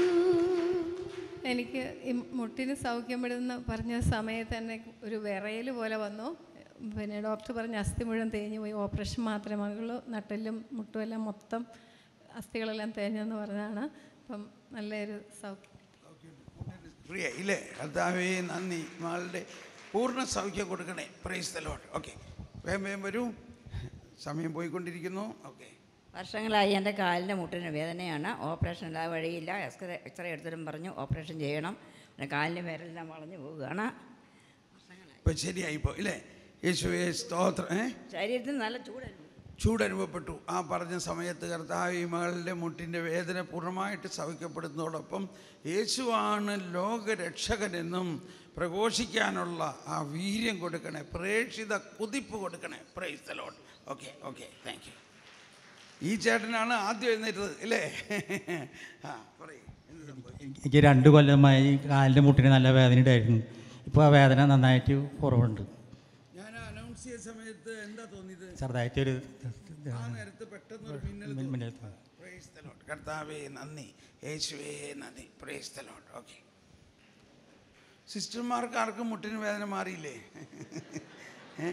എനിക്ക് ഈ മുട്ടിന് സൗഖ്യപ്പെടുന്ന പറഞ്ഞ സമയത്ത് തന്നെ ഒരു വിറയൽ പോലെ വന്നു പിന്നെ ഡോക്ടർ പറഞ്ഞ അസ്ഥി മുഴുവൻ തേഞ്ഞു പോയി ഓപ്പറേഷൻ മാത്രമേ ഉള്ളൂ നട്ടെല്ലും മുട്ടും എല്ലാം മൊത്തം അസ്ഥികളെല്ലാം തേഞ്ഞെന്ന് പറഞ്ഞതാണ് അപ്പം നല്ലൊരു സൗഖ്യം പ്രിയ ഇല്ലേ കർത്താവേ നന്ദി മകളുടെ പൂർണ്ണ സൗഖ്യം കൊടുക്കണേ പ്രൈസ് ദ ലോട്ട് ഓക്കെ വേഗം വേഗം വരൂ സമയം പോയിക്കൊണ്ടിരിക്കുന്നു ഓക്കെ വർഷങ്ങളായി എൻ്റെ കാലിൻ്റെ മുട്ടിന് വേദനയാണ് ഓപ്പറേഷൻ ഇല്ലാതെ വഴിയില്ല എക്സ്റേ എക്സ്റേ എടുത്തിട്ടും പറഞ്ഞു ഓപ്പറേഷൻ ചെയ്യണം പിന്നെ കാലിൻ്റെ വിരലെല്ലാം വളഞ്ഞു പോവുകയാണ് ഇപ്പം ശരിയായിപ്പോ ഇല്ലേ യേശുവേ സ്തോത്രം ഏ ശരീരത്തിന് നല്ല ചൂടായിരുന്നു ചൂടനുഭവപ്പെട്ടു ആ പറഞ്ഞ സമയത്ത് കർത്താവ് ഈ മകളുടെ മുട്ടിൻ്റെ വേദന പൂർണ്ണമായിട്ട് സൗഖ്യപ്പെടുന്നതോടൊപ്പം യേശുവാണ് ലോകരക്ഷകനെന്നും പ്രഘോഷിക്കാനുള്ള ആ വീര്യം കൊടുക്കണേ പ്രേക്ഷിത കുതിപ്പ് കൊടുക്കണേ praise the lord okay okay thank you ഈ ചേട്ടനാണ് ആദ്യം എഴുന്നേറ്റത് ഇല്ലേ ആ പറയൂ എന്ത് സംഭവിച്ചു? എനിക്ക് രണ്ട് കൊല്ലമായി കാലിൻ്റെ മുട്ടിന് നല്ല വേദന ഉണ്ടായിരുന്നു ഇപ്പോൾ ആ വേദന നന്നായിട്ട് കുറവുണ്ട് ഞാൻ അനൗൺസ് ചെയ്ത സമയത്ത് എന്താ തോന്നിയത് ചെറുതായിട്ടൊരു ആ നേരത്ത് പെട്ടെന്ന് ഒരു മിന്നൽ മിന്നൽ തോന്നി. തോന്നി. Praise the Lord. കർത്താവേ നന്ദി യേശുവേ നന്ദി പ്രേസ് ദ ലോഡ് ഓക്കെ സിസ്റ്റർമാർക്ക് ആർക്കും മുട്ടിന് വേദന മാറിയില്ലേ ഏ?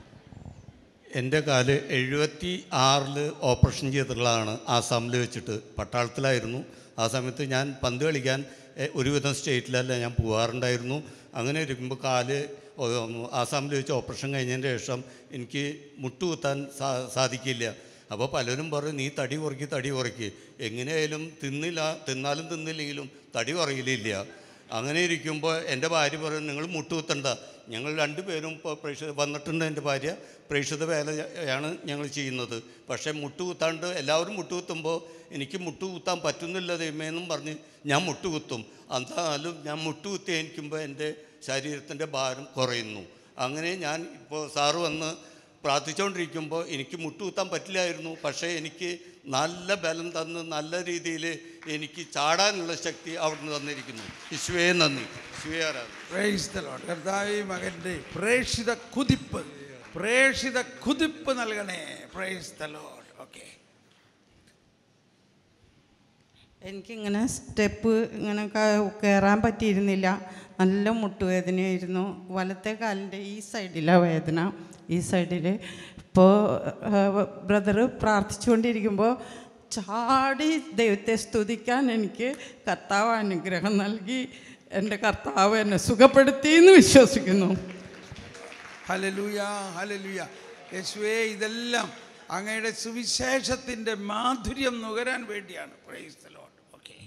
എൻ്റെ കാല് എഴുപത്തി ആറിൽ ഓപ്പറേഷൻ ചെയ്തിട്ടുള്ളതാണ് ആസാമിൽ വെച്ചിട്ട് പട്ടാളത്തിലായിരുന്നു ആ സമയത്ത് ഞാൻ പന്ത് കളിക്കാൻ എ, ഒരുവിധം സ്റ്റേറ്റിലല്ല ഞാൻ പോകാറുണ്ടായിരുന്നു അങ്ങനെ ഇരിക്കുമ്പോൾ കാല് ഓ, ആസാമിൽ വെച്ച് ഓപ്പറേഷൻ കഴിഞ്ഞതിന് ശേഷം എനിക്ക് മുട്ടുകുത്താൻ സാ സാധിക്കില്ല അപ്പോൾ പലരും പറയും നീ തടി കുറയ്ക്ക് തടി കുറയ്ക്ക് എങ്ങനെയായാലും തിന്നില്ല തിന്നാലും തിന്നില്ലെങ്കിലും തടി കുറയിലില്ല അങ്ങനെ ഇരിക്കുമ്പോൾ എൻ്റെ ഭാര്യ പറയും നിങ്ങൾ മുട്ടുകുത്തണ്ട ഞങ്ങൾ രണ്ടുപേരും ഇപ്പോൾ പ്രേക്ഷിത വന്നിട്ടുണ്ട് എൻ്റെ ഭാര്യ പ്രേക്ഷിത വേലയാണ് ഞങ്ങൾ ചെയ്യുന്നത് പക്ഷേ മുട്ടുകുത്താണ്ട് എല്ലാവരും മുട്ടുകുത്തുമ്പോൾ എനിക്ക് മുട്ടുകുത്താൻ പറ്റുന്നില്ല ദൈവമേന്നും പറഞ്ഞ് ഞാൻ മുട്ടുകുത്തും എന്നാലും ഞാൻ മുട്ടുകുത്തി എനിക്കുമ്പോൾ എൻ്റെ ശരീരത്തിൻ്റെ ഭാരം കുറയുന്നു അങ്ങനെ ഞാൻ ഇപ്പോൾ സാറ് വന്ന് പ്രാർത്ഥിച്ചുകൊണ്ടിരിക്കുമ്പോൾ എനിക്ക് മുട്ടുകുത്താൻ പറ്റില്ലായിരുന്നു പക്ഷേ എനിക്ക് നല്ല ബലം തന്ന് നല്ല രീതിയിൽ എനിക്ക് ചാടാനുള്ള ശക്തി അവിടുന്ന് തന്നിരിക്കുന്നു ഈശോയെ നന്ദി ഈശോയെ ആരാധന Praise the Lord. കർത്താവേ മകൻ്റെ പ്രേക്ഷിത കുതിപ്പ് പ്രേക്ഷിത കുതിപ്പ് നൽകണേ പ്രേസ് ദ ലോഡ് ഓക്കെ എനിക്കിങ്ങനെ സ്റ്റെപ്പ് ഇങ്ങനെ ക- കയറാൻ പറ്റിയിരുന്നില്ല നല്ല മുട്ടുവേദനയായിരുന്നു വലത്തെ കാലിൻ്റെ ഈ സൈഡിലാണ് വേദന ഈ സൈഡിൽ ഇപ്പോൾ ബ്രദർ പ്രാർത്ഥിച്ചുകൊണ്ടിരിക്കുമ്പോൾ ചാടി ദൈവത്തെ സ്തുതിക്കാൻ എനിക്ക് കർത്താവ് അനുഗ്രഹം നൽകി എൻ്റെ കർത്താവ് എന്നെ സുഖപ്പെടുത്തി എന്ന് വിശ്വസിക്കുന്നു ഹലലുയ ഹലലുയ യേശുവേ ഇതെല്ലാം അങ്ങയുടെ സുവിശേഷത്തിൻ്റെ മാധുര്യം നുകരാൻ വേണ്ടിയാണ് പ്രൈസ് ദ ലോർഡ് ഓക്കെ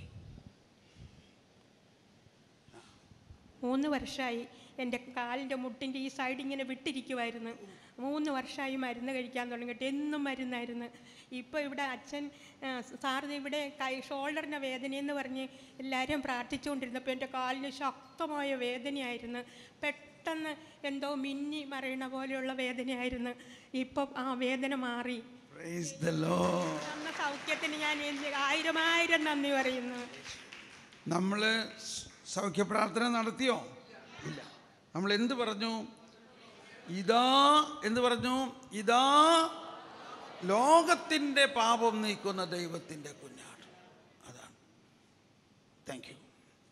മൂന്ന് വർഷമായി എൻ്റെ കാലിൻ്റെ മുട്ടിൻ്റെ ഈ സൈഡ് ഇങ്ങനെ വിട്ടിരിക്കുമായിരുന്നു മൂന്ന് വർഷമായി മരുന്ന് കഴിക്കാൻ തുടങ്ങിയിട്ട് എന്നും മരുന്നായിരുന്നു ഇപ്പോൾ ഇവിടെ അച്ഛൻ സാറിന് ഇവിടെ കൈ ഷോൾഡറിൻ്റെ വേദനയെന്ന് പറഞ്ഞ് എല്ലാവരും പ്രാർത്ഥിച്ചുകൊണ്ടിരുന്നപ്പോൾ എൻ്റെ കാലിന് ശക്തമായ വേദനയായിരുന്നു പെട്ടെന്ന് എന്തോ മിന്നി മറയണ പോലെയുള്ള വേദനയായിരുന്നു ഇപ്പം ആ വേദന മാറി പ്രൈസ് ദ ലോർഡ് തന്ന സൗഖ്യത്തിന് ഞാൻ എന്ത് ആയിരം ആയിരം നന്ദി പറയുന്നു നമ്മൾ സൗഖ്യപ്രാർത്ഥന നടത്തിയോ ഇല്ല നമ്മൾ എന്ത് പറഞ്ഞു ഇതാ എന്ന് പറഞ്ഞു ഇതാ ലോകത്തിൻ്റെ പാപം നീക്കുന്ന ദൈവത്തിൻ്റെ കുഞ്ഞാട് അതാണ് താങ്ക് യു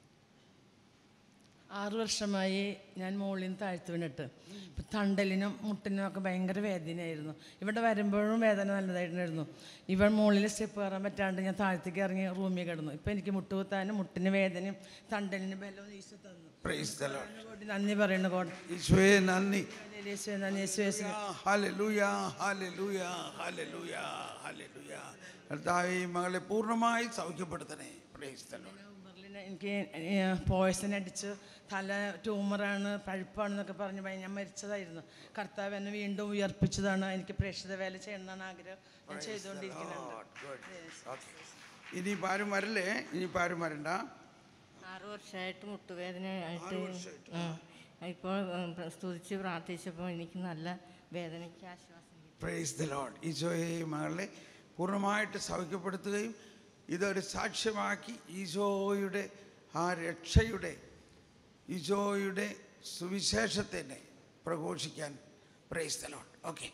ആറ് വർഷമായി ഞാൻ മുകളിൽ നിന്ന് താഴ്ത്തി വീണിട്ട് ഇപ്പം തണ്ടലിനും മുട്ടിനും ഒക്കെ ഭയങ്കര വേദനയായിരുന്നു ഇവിടെ വരുമ്പോഴും വേദന നല്ലതായിട്ടുണ്ടായിരുന്നു ഇവിടെ മുകളിൽ സ്റ്റെപ്പ് കയറാൻ പറ്റാണ്ട് ഞാൻ താഴത്തേക്ക് ഇറങ്ങി റൂമിൽ കിടന്നു ഇപ്പം എനിക്ക് മുട്ടുകുത്താനും മുട്ടിന് വേദനയും തണ്ടലിന് ബലവും ഈശോ തന്നു പ്രൈസ് ദ ലോർഡ് കോടി നന്ദി പറയുന്നു കോടി ഈശോയെ നന്ദി യേശുവേ നന്ദി യേശുവേ സ്തുതി. ഹല്ലേലൂയ ഹല്ലേലൂയ ഹല്ലേലൂയ ഹല്ലേലൂയ കർത്താവേ ഈ മകളെ പൂർണ്ണമായി സൗഖ്യപ്പെടുത്തണേ പ്രൈസ് ദ ലോർഡ് ബെർലിന് എനിക്ക് പോയ്സൺ അടിച്ച് തല ട്യൂമറാണ് പഴുപ്പാണെന്നൊക്കെ പറഞ്ഞ് ഭയ- ഞാൻ മരിച്ചതായിരുന്നു കർത്താവ് എന്നെ വീണ്ടും ഉയർപ്പിച്ചതാണ് എനിക്ക് പ്രേക്ഷിത വേല ചെയ്യണമെന്നാണ് ആഗ്രഹം ഞാൻ ചെയ്തുകൊണ്ടിരിക്കുന്നുണ്ട് ഇനി ആരും വരല്ലേ ഇനി ആരും വരണ്ട ആറ് വർഷമായിട്ട് മുട്ടുവേദനയായിട്ട് ഉം. ഇപ്പോൾ ഉം, സ്തുതിച്ച് പ്രാർത്ഥിച്ചപ്പോൾ എനിക്ക് നല്ല വേദനയ്ക്ക് ആശ്വാസം കിട്ടി പ്രൈസ് ദ ലോഡ് ഈശോയെ ഈ മകളെ പൂർണ്ണമായിട്ട് സൗഖ്യപ്പെടുത്തുകയും ഇതൊരു സാക്ഷ്യമാക്കി ഈശോയുടെ ആ രക്ഷയുടെ ഈശോയുടെ സുവിശേഷത്തിനെ പ്രഘോഷിക്കാൻ പ്രൈസ് ദ ലോഡ് ഓക്കെ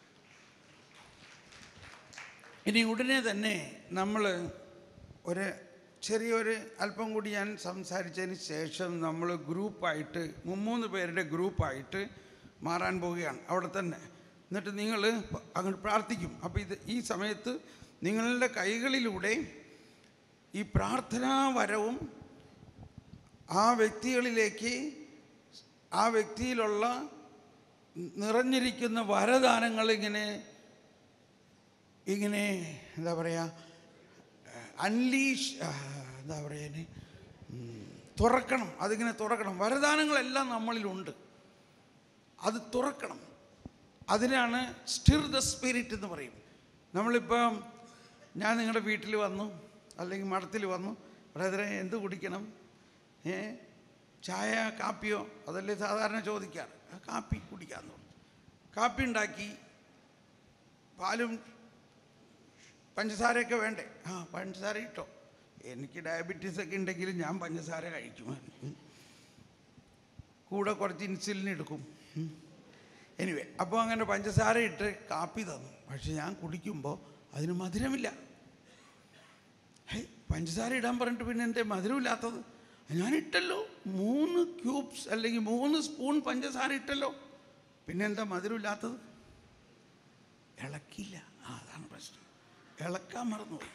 ഇനി ഉടനെ തന്നെ നമ്മൾ ഒരു ചെറിയൊരു അല്പം കൂടി ഞാൻ സംസാരിച്ചതിന് ശേഷം നമ്മൾ ഗ്രൂപ്പായിട്ട് മുമ്മൂന്ന് പേരുടെ ഗ്രൂപ്പായിട്ട് മാറാൻ പോവുകയാണ് അവിടെ തന്നെ എന്നിട്ട് നിങ്ങൾ അങ്ങോട്ട് പ്രാർത്ഥിക്കും അപ്പോൾ ഇത് ഈ സമയത്ത് നിങ്ങളുടെ കൈകളിലൂടെ ഈ പ്രാർത്ഥനാ വരവും ആ വ്യക്തികളിലേക്ക് ആ വ്യക്തിയിലുള്ള നിറഞ്ഞിരിക്കുന്ന വരദാനങ്ങൾ ഇങ്ങനെ ഇങ്ങനെ എന്താ പറയുക അൺലീഷ് എന്താ പറയുക തുറക്കണം അതിങ്ങനെ തുറക്കണം വരദാനങ്ങളെല്ലാം നമ്മളിലുണ്ട് അത് തുറക്കണം അതിനാണ് സ്റ്റിർ ദ സ്പിരിറ്റ് എന്ന് പറയും നമ്മളിപ്പം ഞാൻ നിങ്ങളുടെ വീട്ടിൽ വന്നു അല്ലെങ്കിൽ മഠത്തിൽ വന്നു ബ്രദറെ എന്ത് കുടിക്കണം ഏ ചായ കാപ്പിയോ അതല്ലേ സാധാരണ ചോദിക്കാറ് ആ കാപ്പി കുടിക്കാമെന്ന് പറഞ്ഞു കാപ്പി ഉണ്ടാക്കി പാലും പഞ്ചസാരയൊക്കെ വേണ്ടേ ആ പഞ്ചസാര ഇട്ടോ എനിക്ക് ഡയബറ്റീസ് ഒക്കെ ഉണ്ടെങ്കിൽ ഞാൻ പഞ്ചസാര കഴിക്കും ഉം. കൂടെ കുറച്ച് ഇൻസുലിൻ എടുക്കും എനിവേ അപ്പോൾ അങ്ങനെ പഞ്ചസാര ഇട്ട് കാപ്പി തന്നു പക്ഷെ ഞാൻ കുടിക്കുമ്പോൾ അതിന് മധുരമില്ല ഹേ പഞ്ചസാര ഇടാൻ പറഞ്ഞിട്ട് പിന്നെ എൻ്റെ മധുരമില്ലാത്തത് ഞാൻ ഇട്ടല്ലോ മൂന്ന് ക്യൂബ്സ് അല്ലെങ്കിൽ മൂന്ന് സ്പൂൺ പഞ്ചസാര ഇട്ടല്ലോ പിന്നെ എന്താ മധുരമില്ലാത്തത് ഇളക്കില്ല ആ അതാണ് പ്രശ്നം ഇളക്കാൻ മറന്നുപോയി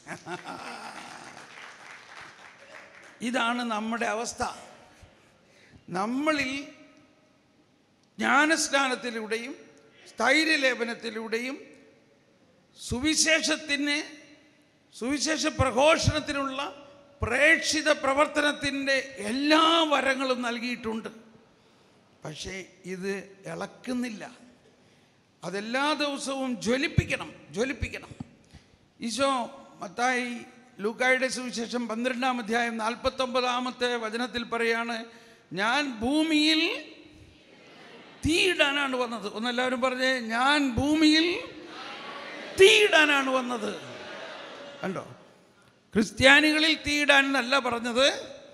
ഇതാണ് നമ്മുടെ അവസ്ഥ നമ്മളിൽ ജ്ഞാനസ്നാനത്തിലൂടെയും സ്ഥൈര്യലേപനത്തിലൂടെയും സുവിശേഷത്തിന് സുവിശേഷ പ്രഘോഷണത്തിനുള്ള പ്രേക്ഷിത പ്രവർത്തനത്തിൻ്റെ എല്ലാ വരങ്ങളും നൽകിയിട്ടുണ്ട് പക്ഷേ ഇത് ഇളക്കുന്നില്ല അതെല്ലാ ദിവസവും ജ്വലിപ്പിക്കണം ജ്വലിപ്പിക്കണം ഈശോ മത്തായി ലൂക്കായുടെ സുവിശേഷം പന്ത്രണ്ടാം അധ്യായം നാൽപ്പത്തൊമ്പതാമത്തെ വചനത്തിൽ പറയാണ് ഞാൻ ഭൂമിയിൽ തീയിടാനാണ് വന്നത് ഒന്നെല്ലാവരും പറഞ്ഞേ ഞാൻ ഭൂമിയിൽ തീയിടാനാണ് വന്നത് കണ്ടോ ക്രിസ്ത്യാനികളിൽ തീയിടാൻ എന്നല്ല പറഞ്ഞത്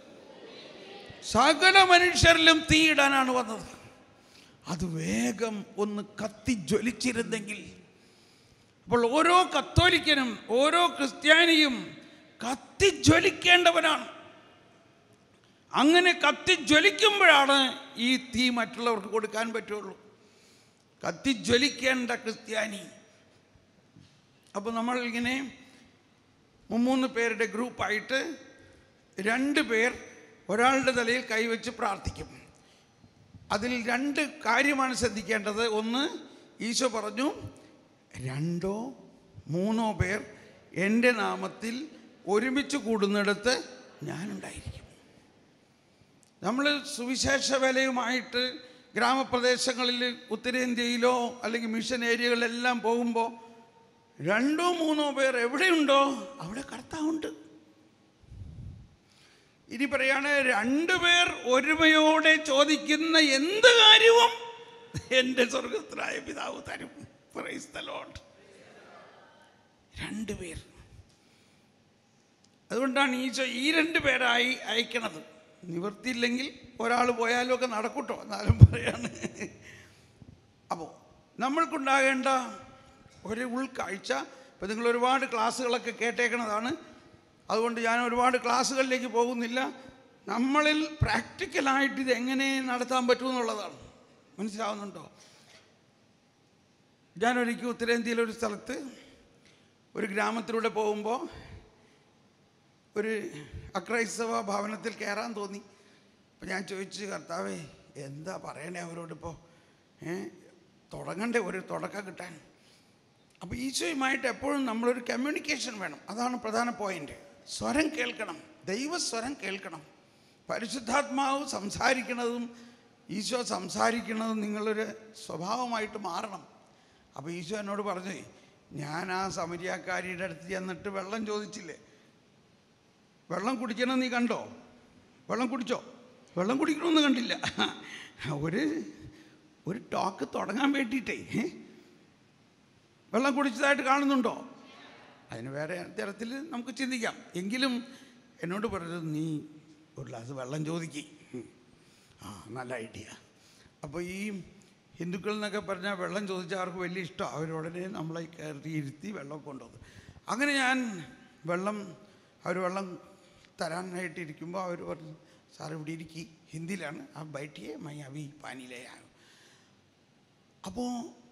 സകല മനുഷ്യരിലും തീയിടാനാണ് വന്നത് അത് വേഗം ഒന്ന് കത്തി ജ്വലിച്ചിരുന്നെങ്കിൽ അപ്പോൾ ഓരോ കത്തോലിക്കനും ഓരോ ക്രിസ്ത്യാനിയും കത്തിജ്വലിക്കേണ്ടവനാണ് അങ്ങനെ കത്തിജ്വലിക്കുമ്പോഴാണ് ഈ തീ മറ്റുള്ളവർക്ക് കൊടുക്കാൻ പറ്റുള്ളൂ കത്തിജ്വലിക്കേണ്ട ക്രിസ്ത്യാനി അപ്പോൾ നമ്മൾ ഇങ്ങനെ മുമ്മൂന്ന് പേരുടെ ഗ്രൂപ്പായിട്ട് രണ്ട് പേർ ഒരാളുടെ തലയിൽ കൈവച്ച് പ്രാർത്ഥിക്കും അതിൽ രണ്ട് കാര്യമാണ് ശ്രദ്ധിക്കേണ്ടത് ഒന്ന് ഈശോ പറഞ്ഞു രണ്ടോ മൂന്നോ പേർ എൻ്റെ നാമത്തിൽ ഒരുമിച്ച് കൂടുന്നിടത്ത് ഞാനുണ്ടായിരിക്കും നമ്മൾ സുവിശേഷ വേലയുമായിട്ട് ഗ്രാമപ്രദേശങ്ങളിൽ ഉത്തരേന്ത്യയിലോ അല്ലെങ്കിൽ മിഷൻ ഏരിയകളിലെല്ലാം പോകുമ്പോൾ രണ്ടോ മൂന്നോ പേർ എവിടെയുണ്ടോ അവിടെ കർത്താവുണ്ട് ഇനി പറയാണ് രണ്ടുപേർ ഒരുമയോടെ ചോദിക്കുന്ന എന്ത് കാര്യവും എൻ്റെ സ്വർഗത്തിലായ പിതാവ് തരും Praise the Lord. രണ്ടുപേർ അതുകൊണ്ടാണ് ഈശോ ഈ രണ്ട് പേരായി അയക്കണത് നിവർത്തിയില്ലെങ്കിൽ ഒരാൾ പോയാലും ഒക്കെ നടക്കൂട്ടോ എന്നാലും പറയാണ് അപ്പോൾ നമ്മൾക്കുണ്ടാകേണ്ട ഒരു ഉൾക്കാഴ്ച ഇപ്പം നിങ്ങൾ ഒരുപാട് ക്ലാസ്സുകളൊക്കെ കേട്ടേക്കണതാണ് അതുകൊണ്ട് ഞാൻ ഒരുപാട് ക്ലാസ്സുകളിലേക്ക് പോകുന്നില്ല നമ്മളിൽ പ്രാക്ടിക്കലായിട്ട് ഇത് എങ്ങനെ നടത്താൻ പറ്റുമെന്നുള്ളതാണ് മനസ്സിലാവുന്നുണ്ടോ ഞാനൊരിക്കൽ ഉത്തരേന്ത്യയിലെ ഒരു സ്ഥലത്ത് ഒരു ഗ്രാമത്തിലൂടെ പോകുമ്പോൾ ഒരു അക്രൈസ്തവ ഭവനത്തിൽ കയറാൻ തോന്നി അപ്പം ഞാൻ ചോദിച്ചു കർത്താവേ എന്താ പറയണേ അവരോടിപ്പോൾ ഏ തുടങ്ങണ്ടേ ഒരു തുടക്കം കിട്ടാൻ അപ്പോൾ ഈശോയുമായിട്ട് എപ്പോഴും നമ്മളൊരു കമ്മ്യൂണിക്കേഷൻ വേണം അതാണ് പ്രധാന പോയിന്റ് സ്വരം കേൾക്കണം ദൈവസ്വരം കേൾക്കണം പരിശുദ്ധാത്മാവ് സംസാരിക്കുന്നതും ഈശോ സംസാരിക്കുന്നതും നിങ്ങളൊരു സ്വഭാവമായിട്ട് മാറണം അപ്പോൾ ഈശോ എന്നോട് പറഞ്ഞു ഞാൻ ആ സമരിയാക്കാരിയുടെ അടുത്ത് ചെന്നിട്ട് വെള്ളം ചോദിച്ചില്ലേ വെള്ളം കുടിക്കണം നീ കണ്ടോ വെള്ളം കുടിച്ചോ വെള്ളം കുടിക്കണമെന്ന് കണ്ടില്ല ഒരു ഒരു ടോക്ക് തുടങ്ങാൻ വേണ്ടിയിട്ടേ ഏ? വെള്ളം കുടിച്ചതായിട്ട് കാണുന്നുണ്ടോ അതിന് വേറെ തരത്തിൽ നമുക്ക് ചിന്തിക്കാം എങ്കിലും എന്നോട് പറഞ്ഞത് നീ ഒരു ഗ്ലാസ് വെള്ളം ചോദിക്കി ആ നല്ല ഐഡിയ അപ്പോൾ ഈ ഹിന്ദുക്കൾ എന്നൊക്കെ പറഞ്ഞാൽ വെള്ളം ചോദിച്ചാൽ അവർക്ക് വലിയ ഇഷ്ടമാണ് അവരുടനെ നമ്മളെ കയറി ഇരുത്തി വെള്ളം കൊണ്ടുവന്നു അങ്ങനെ ഞാൻ വെള്ളം അവർ വെള്ളം തരാനായിട്ട് ഇരിക്കുമ്പോൾ അവർ പറഞ്ഞു സാർ ഇവിടെ ഇരിക്കി ഹിന്ദിയിലാണ് ആ ബൈറ്റിയെ മൈ അഭി പാനിയിലെയാണ് അപ്പോൾ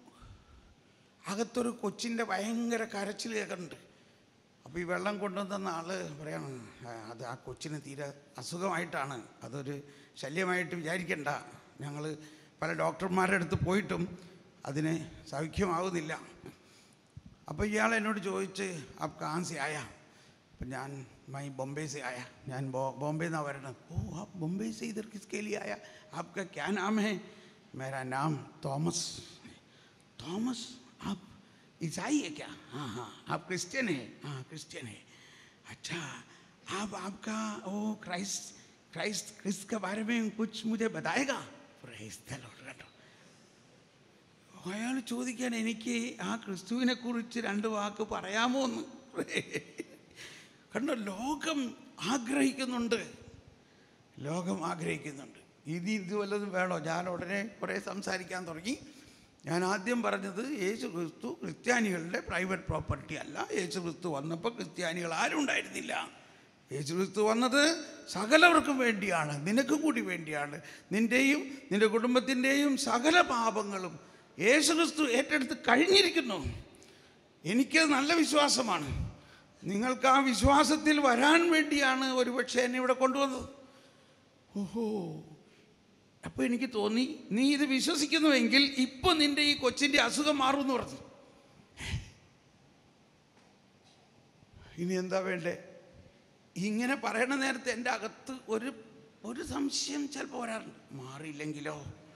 അകത്തൊരു കൊച്ചിൻ്റെ ഭയങ്കര കരച്ചിൽ കേൾക്കുന്നുണ്ട് അപ്പോൾ ഈ വെള്ളം കൊണ്ടുവന്ന ആള് പറയാണ് "ആ, അത് ആ കൊച്ചിന് തീരെ അസുഖമായിട്ടാണ് അതൊരു ശല്യമായിട്ട് വിചാരിക്കണ്ട ഞങ്ങൾ പല ഡോക്ടർമാരുടെ അടുത്ത് പോയിട്ടും അതിന് സൗഖ്യമാവുന്നില്ല അപ്പോൾ ഇയാൾ എന്നോട് ചോദിച്ച് ആപ് കഹാൻ സെ ആയ അപ്പം ഞാൻ മൈ ബോംബെ से आया ഞാൻ ബോ ബോംബെ നിന്നാണ് വരണം ഓ ആപ് ബോംബെ से इधर किसके लिए आया आपका क्या नाम है मेरा नाम थॉमस थॉमस आप ईसाई है क्या हाँ हाँ आप क्रिश्चियन है हाँ क्रिश्चियन है अच्छा आप आपका वो क्राइस्ट क्राइस्ट क्रिस्त के बारे में कुछ मुझे बताएगा Praise the Lord കേട്ടോ അയാൾ ചോദിക്കാൻ എനിക്ക് ആ ക്രിസ്തുവിനെ കുറിച്ച് രണ്ട് വാക്ക് പറയാമോ എന്ന് കണ്ടോ ലോകം ആഗ്രഹിക്കുന്നുണ്ട് ലോകം ആഗ്രഹിക്കുന്നുണ്ട് ഇനി ഇത് വല്ലതും വേണോ ഞാൻ ഉടനെ കുറേ സംസാരിക്കാൻ തുടങ്ങി ഞാൻ ആദ്യം പറഞ്ഞത് യേശു ക്രിസ്തു ക്രിസ്ത്യാനികളുടെ പ്രൈവറ്റ് പ്രോപ്പർട്ടി അല്ല യേശു ക്രിസ്തു വന്നപ്പോൾ ക്രിസ്ത്യാനികൾ ആരും ഉണ്ടായിരുന്നില്ല യേശു ക്രിസ്തു വന്നത് സകലവർക്കും വേണ്ടിയാണ് നിനക്കും കൂടി വേണ്ടിയാണ് നിൻ്റെയും നിൻ്റെ കുടുംബത്തിൻ്റെയും സകല പാപങ്ങളും യേശു ക്രിസ്തു ഏറ്റെടുത്ത് കഴിഞ്ഞിരിക്കുന്നു എനിക്കത് നല്ല വിശ്വാസമാണ് നിങ്ങൾക്ക് ആ വിശ്വാസത്തിൽ വരാൻ വേണ്ടിയാണ് ഒരുപക്ഷെ എന്നെ ഇവിടെ കൊണ്ടുവന്നത് ഓഹോ അപ്പോൾ എനിക്ക് തോന്നി നീ ഇത് വിശ്വസിക്കുന്നുവെങ്കിൽ ഇപ്പോൾ നിൻ്റെ ഈ കൊച്ചിൻ്റെ അസുഖം മാറുമെന്ന് പറഞ്ഞു ഇനി എന്താ വേണ്ടേ ഇങ്ങനെ പറയണ നേരത്തെ എൻ്റെ അകത്ത് ഒരു ഒരു സംശയം ചിലപ്പോൾ വരാറുണ്ട് മാറിയില്ലെങ്കിലോ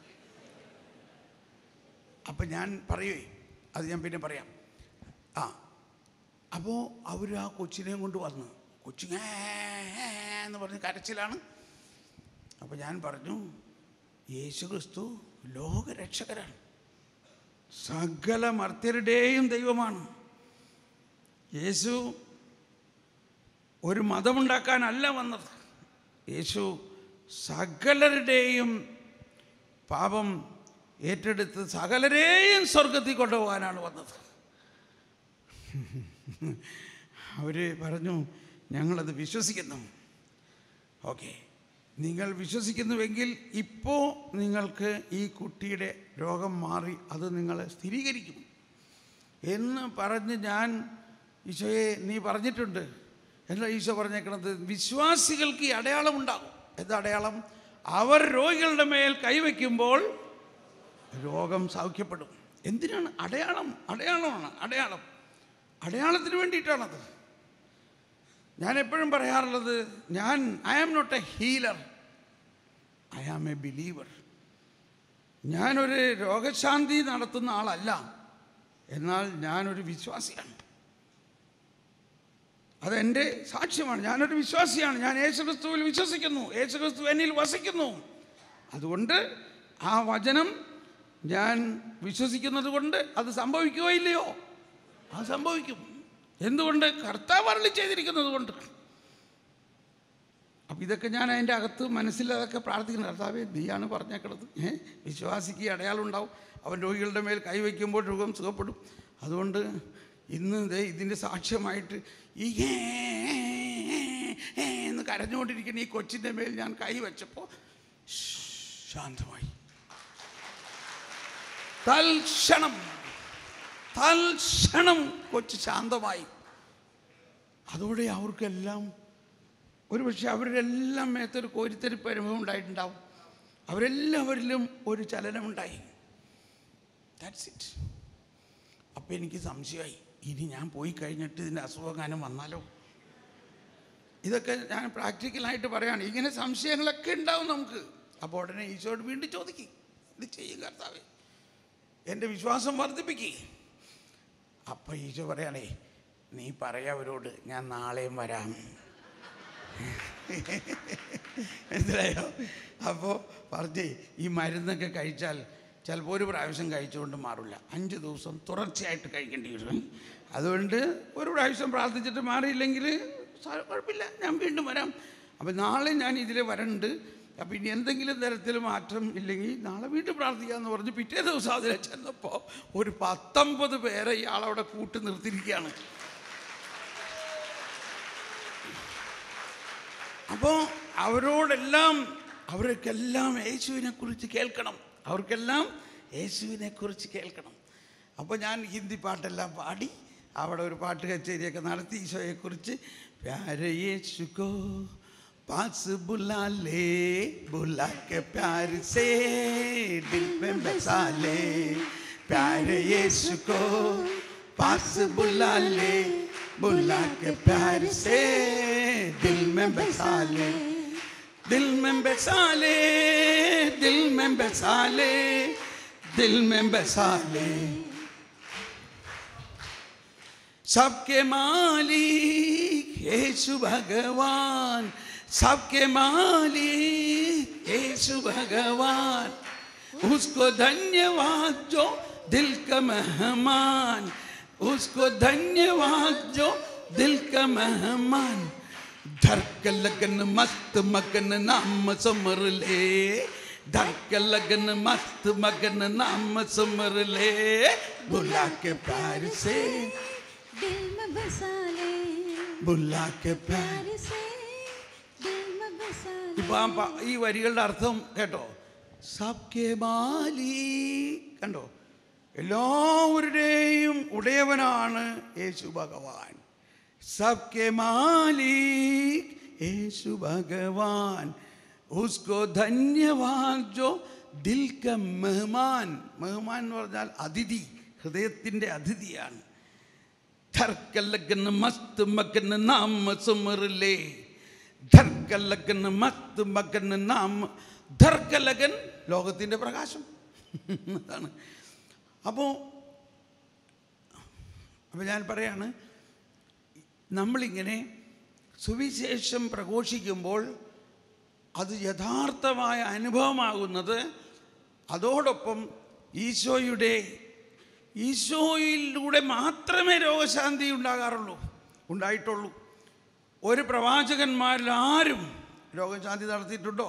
അപ്പം ഞാൻ പറയുവേ അത് ഞാൻ പിന്നെ പറയാം ആ അപ്പോൾ അവർ ആ കൊച്ചിനെയും കൊണ്ട് വന്നു കൊച്ചു "ഏ, ഏ" എന്ന് പറഞ്ഞ് കരച്ചിലാണ് അപ്പോൾ ഞാൻ പറഞ്ഞു യേശു ക്രിസ്തു ലോകരക്ഷകരാണ് സകല മർത്യരുടെയും ദൈവമാണ് യേശു ഒരു മതമുണ്ടാക്കാനല്ല വന്നത് യേശു സകലരുടെയും പാപം ഏറ്റെടുത്ത് സകലരെയും സ്വർഗത്തിൽ കൊണ്ടുപോകാനാണ് വന്നത് അവർ പറഞ്ഞു ഞങ്ങളത് വിശ്വസിക്കുന്നു ഓക്കെ നിങ്ങൾ വിശ്വസിക്കുന്നുവെങ്കിൽ ഇപ്പോൾ നിങ്ങൾക്ക് ഈ കുട്ടിയുടെ രോഗം മാറി അത് നിങ്ങൾ സ്ഥിരീകരിക്കും എന്ന് പറഞ്ഞ് ഞാൻ ഈശോയെ നീ പറഞ്ഞിട്ടുണ്ട് എന്താ ഈശോ പറഞ്ഞേക്കണത് വിശ്വാസികൾക്ക് ഈ അടയാളം ഉണ്ടാകും എന്താ അടയാളം അവർ രോഗികളുടെ മേൽ കൈവയ്ക്കുമ്പോൾ രോഗം സൗഖ്യപ്പെടും എന്തിനാണ് അടയാളം അടയാളമാണ് അടയാളം അടയാളത്തിന് വേണ്ടിയിട്ടാണത് ഞാൻ എപ്പോഴും പറയാറുള്ളത് ഞാൻ I am not a healer I am a believer ഞാനൊരു രോഗശാന്തി നടത്തുന്ന ആളല്ല എന്നാൽ ഞാനൊരു വിശ്വാസിയാണ് അതെൻ്റെ സാക്ഷ്യമാണ് ഞാനൊരു വിശ്വാസിയാണ് ഞാൻ യേശുക്രിസ്തുവിൽ വിശ്വസിക്കുന്നു യേശുക്രിസ്തു എന്നിൽ വസിക്കുന്നു അതുകൊണ്ട് ആ വചനം ഞാൻ വിശ്വസിക്കുന്നത് കൊണ്ട് അത് സംഭവിക്കുകയോ ഇല്ലയോ അത് സംഭവിക്കും എന്തുകൊണ്ട് കർത്താവ് അരളി ചെയ്തിരിക്കുന്നത് കൊണ്ട് അപ്പം ഇതൊക്കെ ഞാൻ അതിൻ്റെ അകത്ത് മനസ്സിൽ അതൊക്കെ പ്രാർത്ഥിക്കുന്നു കർത്താവേ നീയാണ് പറഞ്ഞേക്കണത് ഏ വിശ്വാസിക്ക് അടയാളം ഉണ്ടാവും അവൻ രോഗികളുടെ മേൽ കൈവയ്ക്കുമ്പോൾ രോഗം സുഖപ്പെടും അതുകൊണ്ട് ഇന്ന് ദേ ഇതിൻ്റെ സാക്ഷ്യമായിട്ട് ഈ ഏ, ഏ, ഏ എന്ന് കരഞ്ഞുകൊണ്ടിരിക്കുന്ന ഈ കൊച്ചിൻ്റെ മേൽ ഞാൻ കൈ വെച്ചപ്പോൾ ശാന്തമായി തൽക്ഷണം തൽക്ഷണം കൊച്ച് ശാന്തമായി അതോടെ അവർക്കെല്ലാം ഒരുപക്ഷെ അവരുടെ എല്ലാം മേത്തൊരു കോരിത്തെരിപ്പ് അനുഭവം ഉണ്ടായിട്ടുണ്ടാവും അവരെല്ലാവരിലും ഒരു ചലനമുണ്ടായി ദാറ്റ്സ് ഇറ്റ് അപ്പം എനിക്ക് സംശയമായി ഇനി ഞാൻ പോയി കഴിഞ്ഞിട്ട് ഇതിൻ്റെ അസുഖഗാനം വന്നാലോ ഇതൊക്കെ ഞാൻ പ്രാക്ടിക്കലായിട്ട് പറയാണ് ഇങ്ങനെ സംശയങ്ങളൊക്കെ ഉണ്ടാവും നമുക്ക് അപ്പോൾ ഉടനെ ഈശോയോട് വീണ്ടും ചോദിക്കും ഇത് ചെയ്യും കർത്താവേ എൻ്റെ വിശ്വാസം വർദ്ധിപ്പിക്കേ അപ്പം ഈശോ പറയാണേ നീ പറയാവരോട് ഞാൻ നാളെയും വരാം മനസ്സിലായോ അപ്പോൾ പറഞ്ഞേ ഈ മരുന്നൊക്കെ കഴിച്ചാൽ ചിലപ്പോൾ ഒരു പ്രാവശ്യം കഴിച്ചുകൊണ്ട് മാറില്ല അഞ്ച് ദിവസം തുടർച്ചയായിട്ട് കഴിക്കേണ്ടി വരും അതുകൊണ്ട് ഒരു പ്രാവശ്യം പ്രാർത്ഥിച്ചിട്ട് മാറിയില്ലെങ്കിൽ സാ- കുഴപ്പമില്ല ഞാൻ വീണ്ടും വരാം അപ്പോൾ നാളെ ഞാൻ ഇതിൽ വരണ്ട് അപ്പോൾ ഇനി എന്തെങ്കിലും തരത്തിൽ മാറ്റം ഇല്ലെങ്കിൽ നാളെ വീണ്ടും പ്രാർത്ഥിക്കാമെന്ന് പറഞ്ഞ് പിറ്റേ ദിവസം അതിൽ ചെന്നപ്പോൾ ഒരു പത്തൊമ്പത് പേരെ ഇയാളവിടെ കൂട്ടി നിർത്തിയിരിക്കുകയാണ് അപ്പോൾ അവരോടെല്ലാം അവർക്കെല്ലാം യേശുവിനെ കുറിച്ച് കേൾക്കണം അവർക്കെല്ലാം യേശുവിനെ കുറിച്ച് കേൾക്കണം അപ്പോൾ ഞാൻ ഹിന്ദി പാട്ടെല്ലാം പാടി അവിടെ ഒരു പാട്ട് കച്ചേരിയൊക്കെ നടത്തി ഈശോയെക്കുറിച്ച് പ്യാരെ യേശുക്കോ പാസ് ബുലാ ലേ ബുലാ के प्यार से दिल में बसा ले प्यारे यीशु को पास बुला ले बुला के प्यार से दिल में बसा ले दिल में बसा ले दिल में बसा ले दिल में बसा ले सबके मालिक यीशु भगवान सबके मालिक यीशु भगवान उसको धन्यवाद जो दिल का मेहमान उसको धन्यवाद जो दिल का मेहमान धड़क लगन मस्त मगन नाम समर ले धड़क लगन मस्त मगन नाम समर ले बुला के प्यार से दिल में बसा ले बुला के प्यार प्यार से दिल में बसा ले ഇപ്പൊ ആ പ- ഈ വരികളുടെ അർത്ഥം കേട്ടോ സബ്കെ മാലി കണ്ടോ എല്ലാവരുടെയും ഉടയവനാണ് യേശു ഭഗവാൻ സബ്കെ മാലിക് യേശു ഭഗവാൻ ഉസ്കോ ധന്യവാദ് ജോ ദിൽ ക മെഹ്മാൻ മെഹ്മാൻ എന്ന് പറഞ്ഞാൽ അതിഥി ഹൃദയത്തിൻ്റെ അതിഥിയാണ് ധർക്കല്ലകൻ മസ്ത് മകൻ നാമ സുമറിലേ ധർക്കല്ലകൻ മസ്ത് മകൻ നാമ ധർക്കലകൻ ലോകത്തിൻ്റെ പ്രകാശം അതാണ് അപ്പോൾ അപ്പോൾ ഞാൻ പറയാണ് നമ്മളിങ്ങനെ സുവിശേഷം പ്രഘോഷിക്കുമ്പോൾ അത് യഥാർത്ഥമായ അനുഭവമാകുന്നത് അതോടൊപ്പം ഈശോയുടെ ഈശോയിലൂടെ മാത്രമേ രോഗശാന്തി ഉണ്ടാകാറുള്ളൂ ഉണ്ടായിട്ടുള്ളൂ ഒരു പ്രവാചകന്മാരിൽ ആരും രോഗശാന്തി നടത്തിയിട്ടുണ്ടോ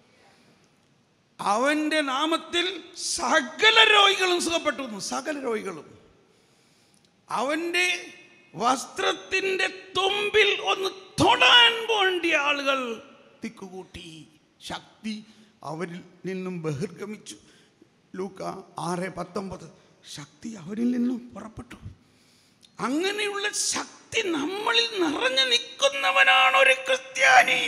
അവൻ്റെ നാമത്തിൽ സകല രോഗികളും സുഖപ്പെട്ടു വന്നു സകല രോഗികളും അവൻ്റെ വസ്ത്രത്തിൻ്റെ തുമ്പിൽ ഒന്ന് തൊടാൻ വേണ്ടിയ ആളുകൾ തിക്കുകൂട്ടി ശക്തി അവരിൽ നിന്നും ബഹിർഗമിച്ചു ലൂക്ക ആറ് പത്തൊമ്പത് ശക്തി അവരിൽ നിന്നും പുറപ്പെട്ടു അങ്ങനെയുള്ള ശക്തി നമ്മളിൽ നിറഞ്ഞു നിൽക്കുന്നവനാണ് ഒരു ക്രിസ്ത്യാനി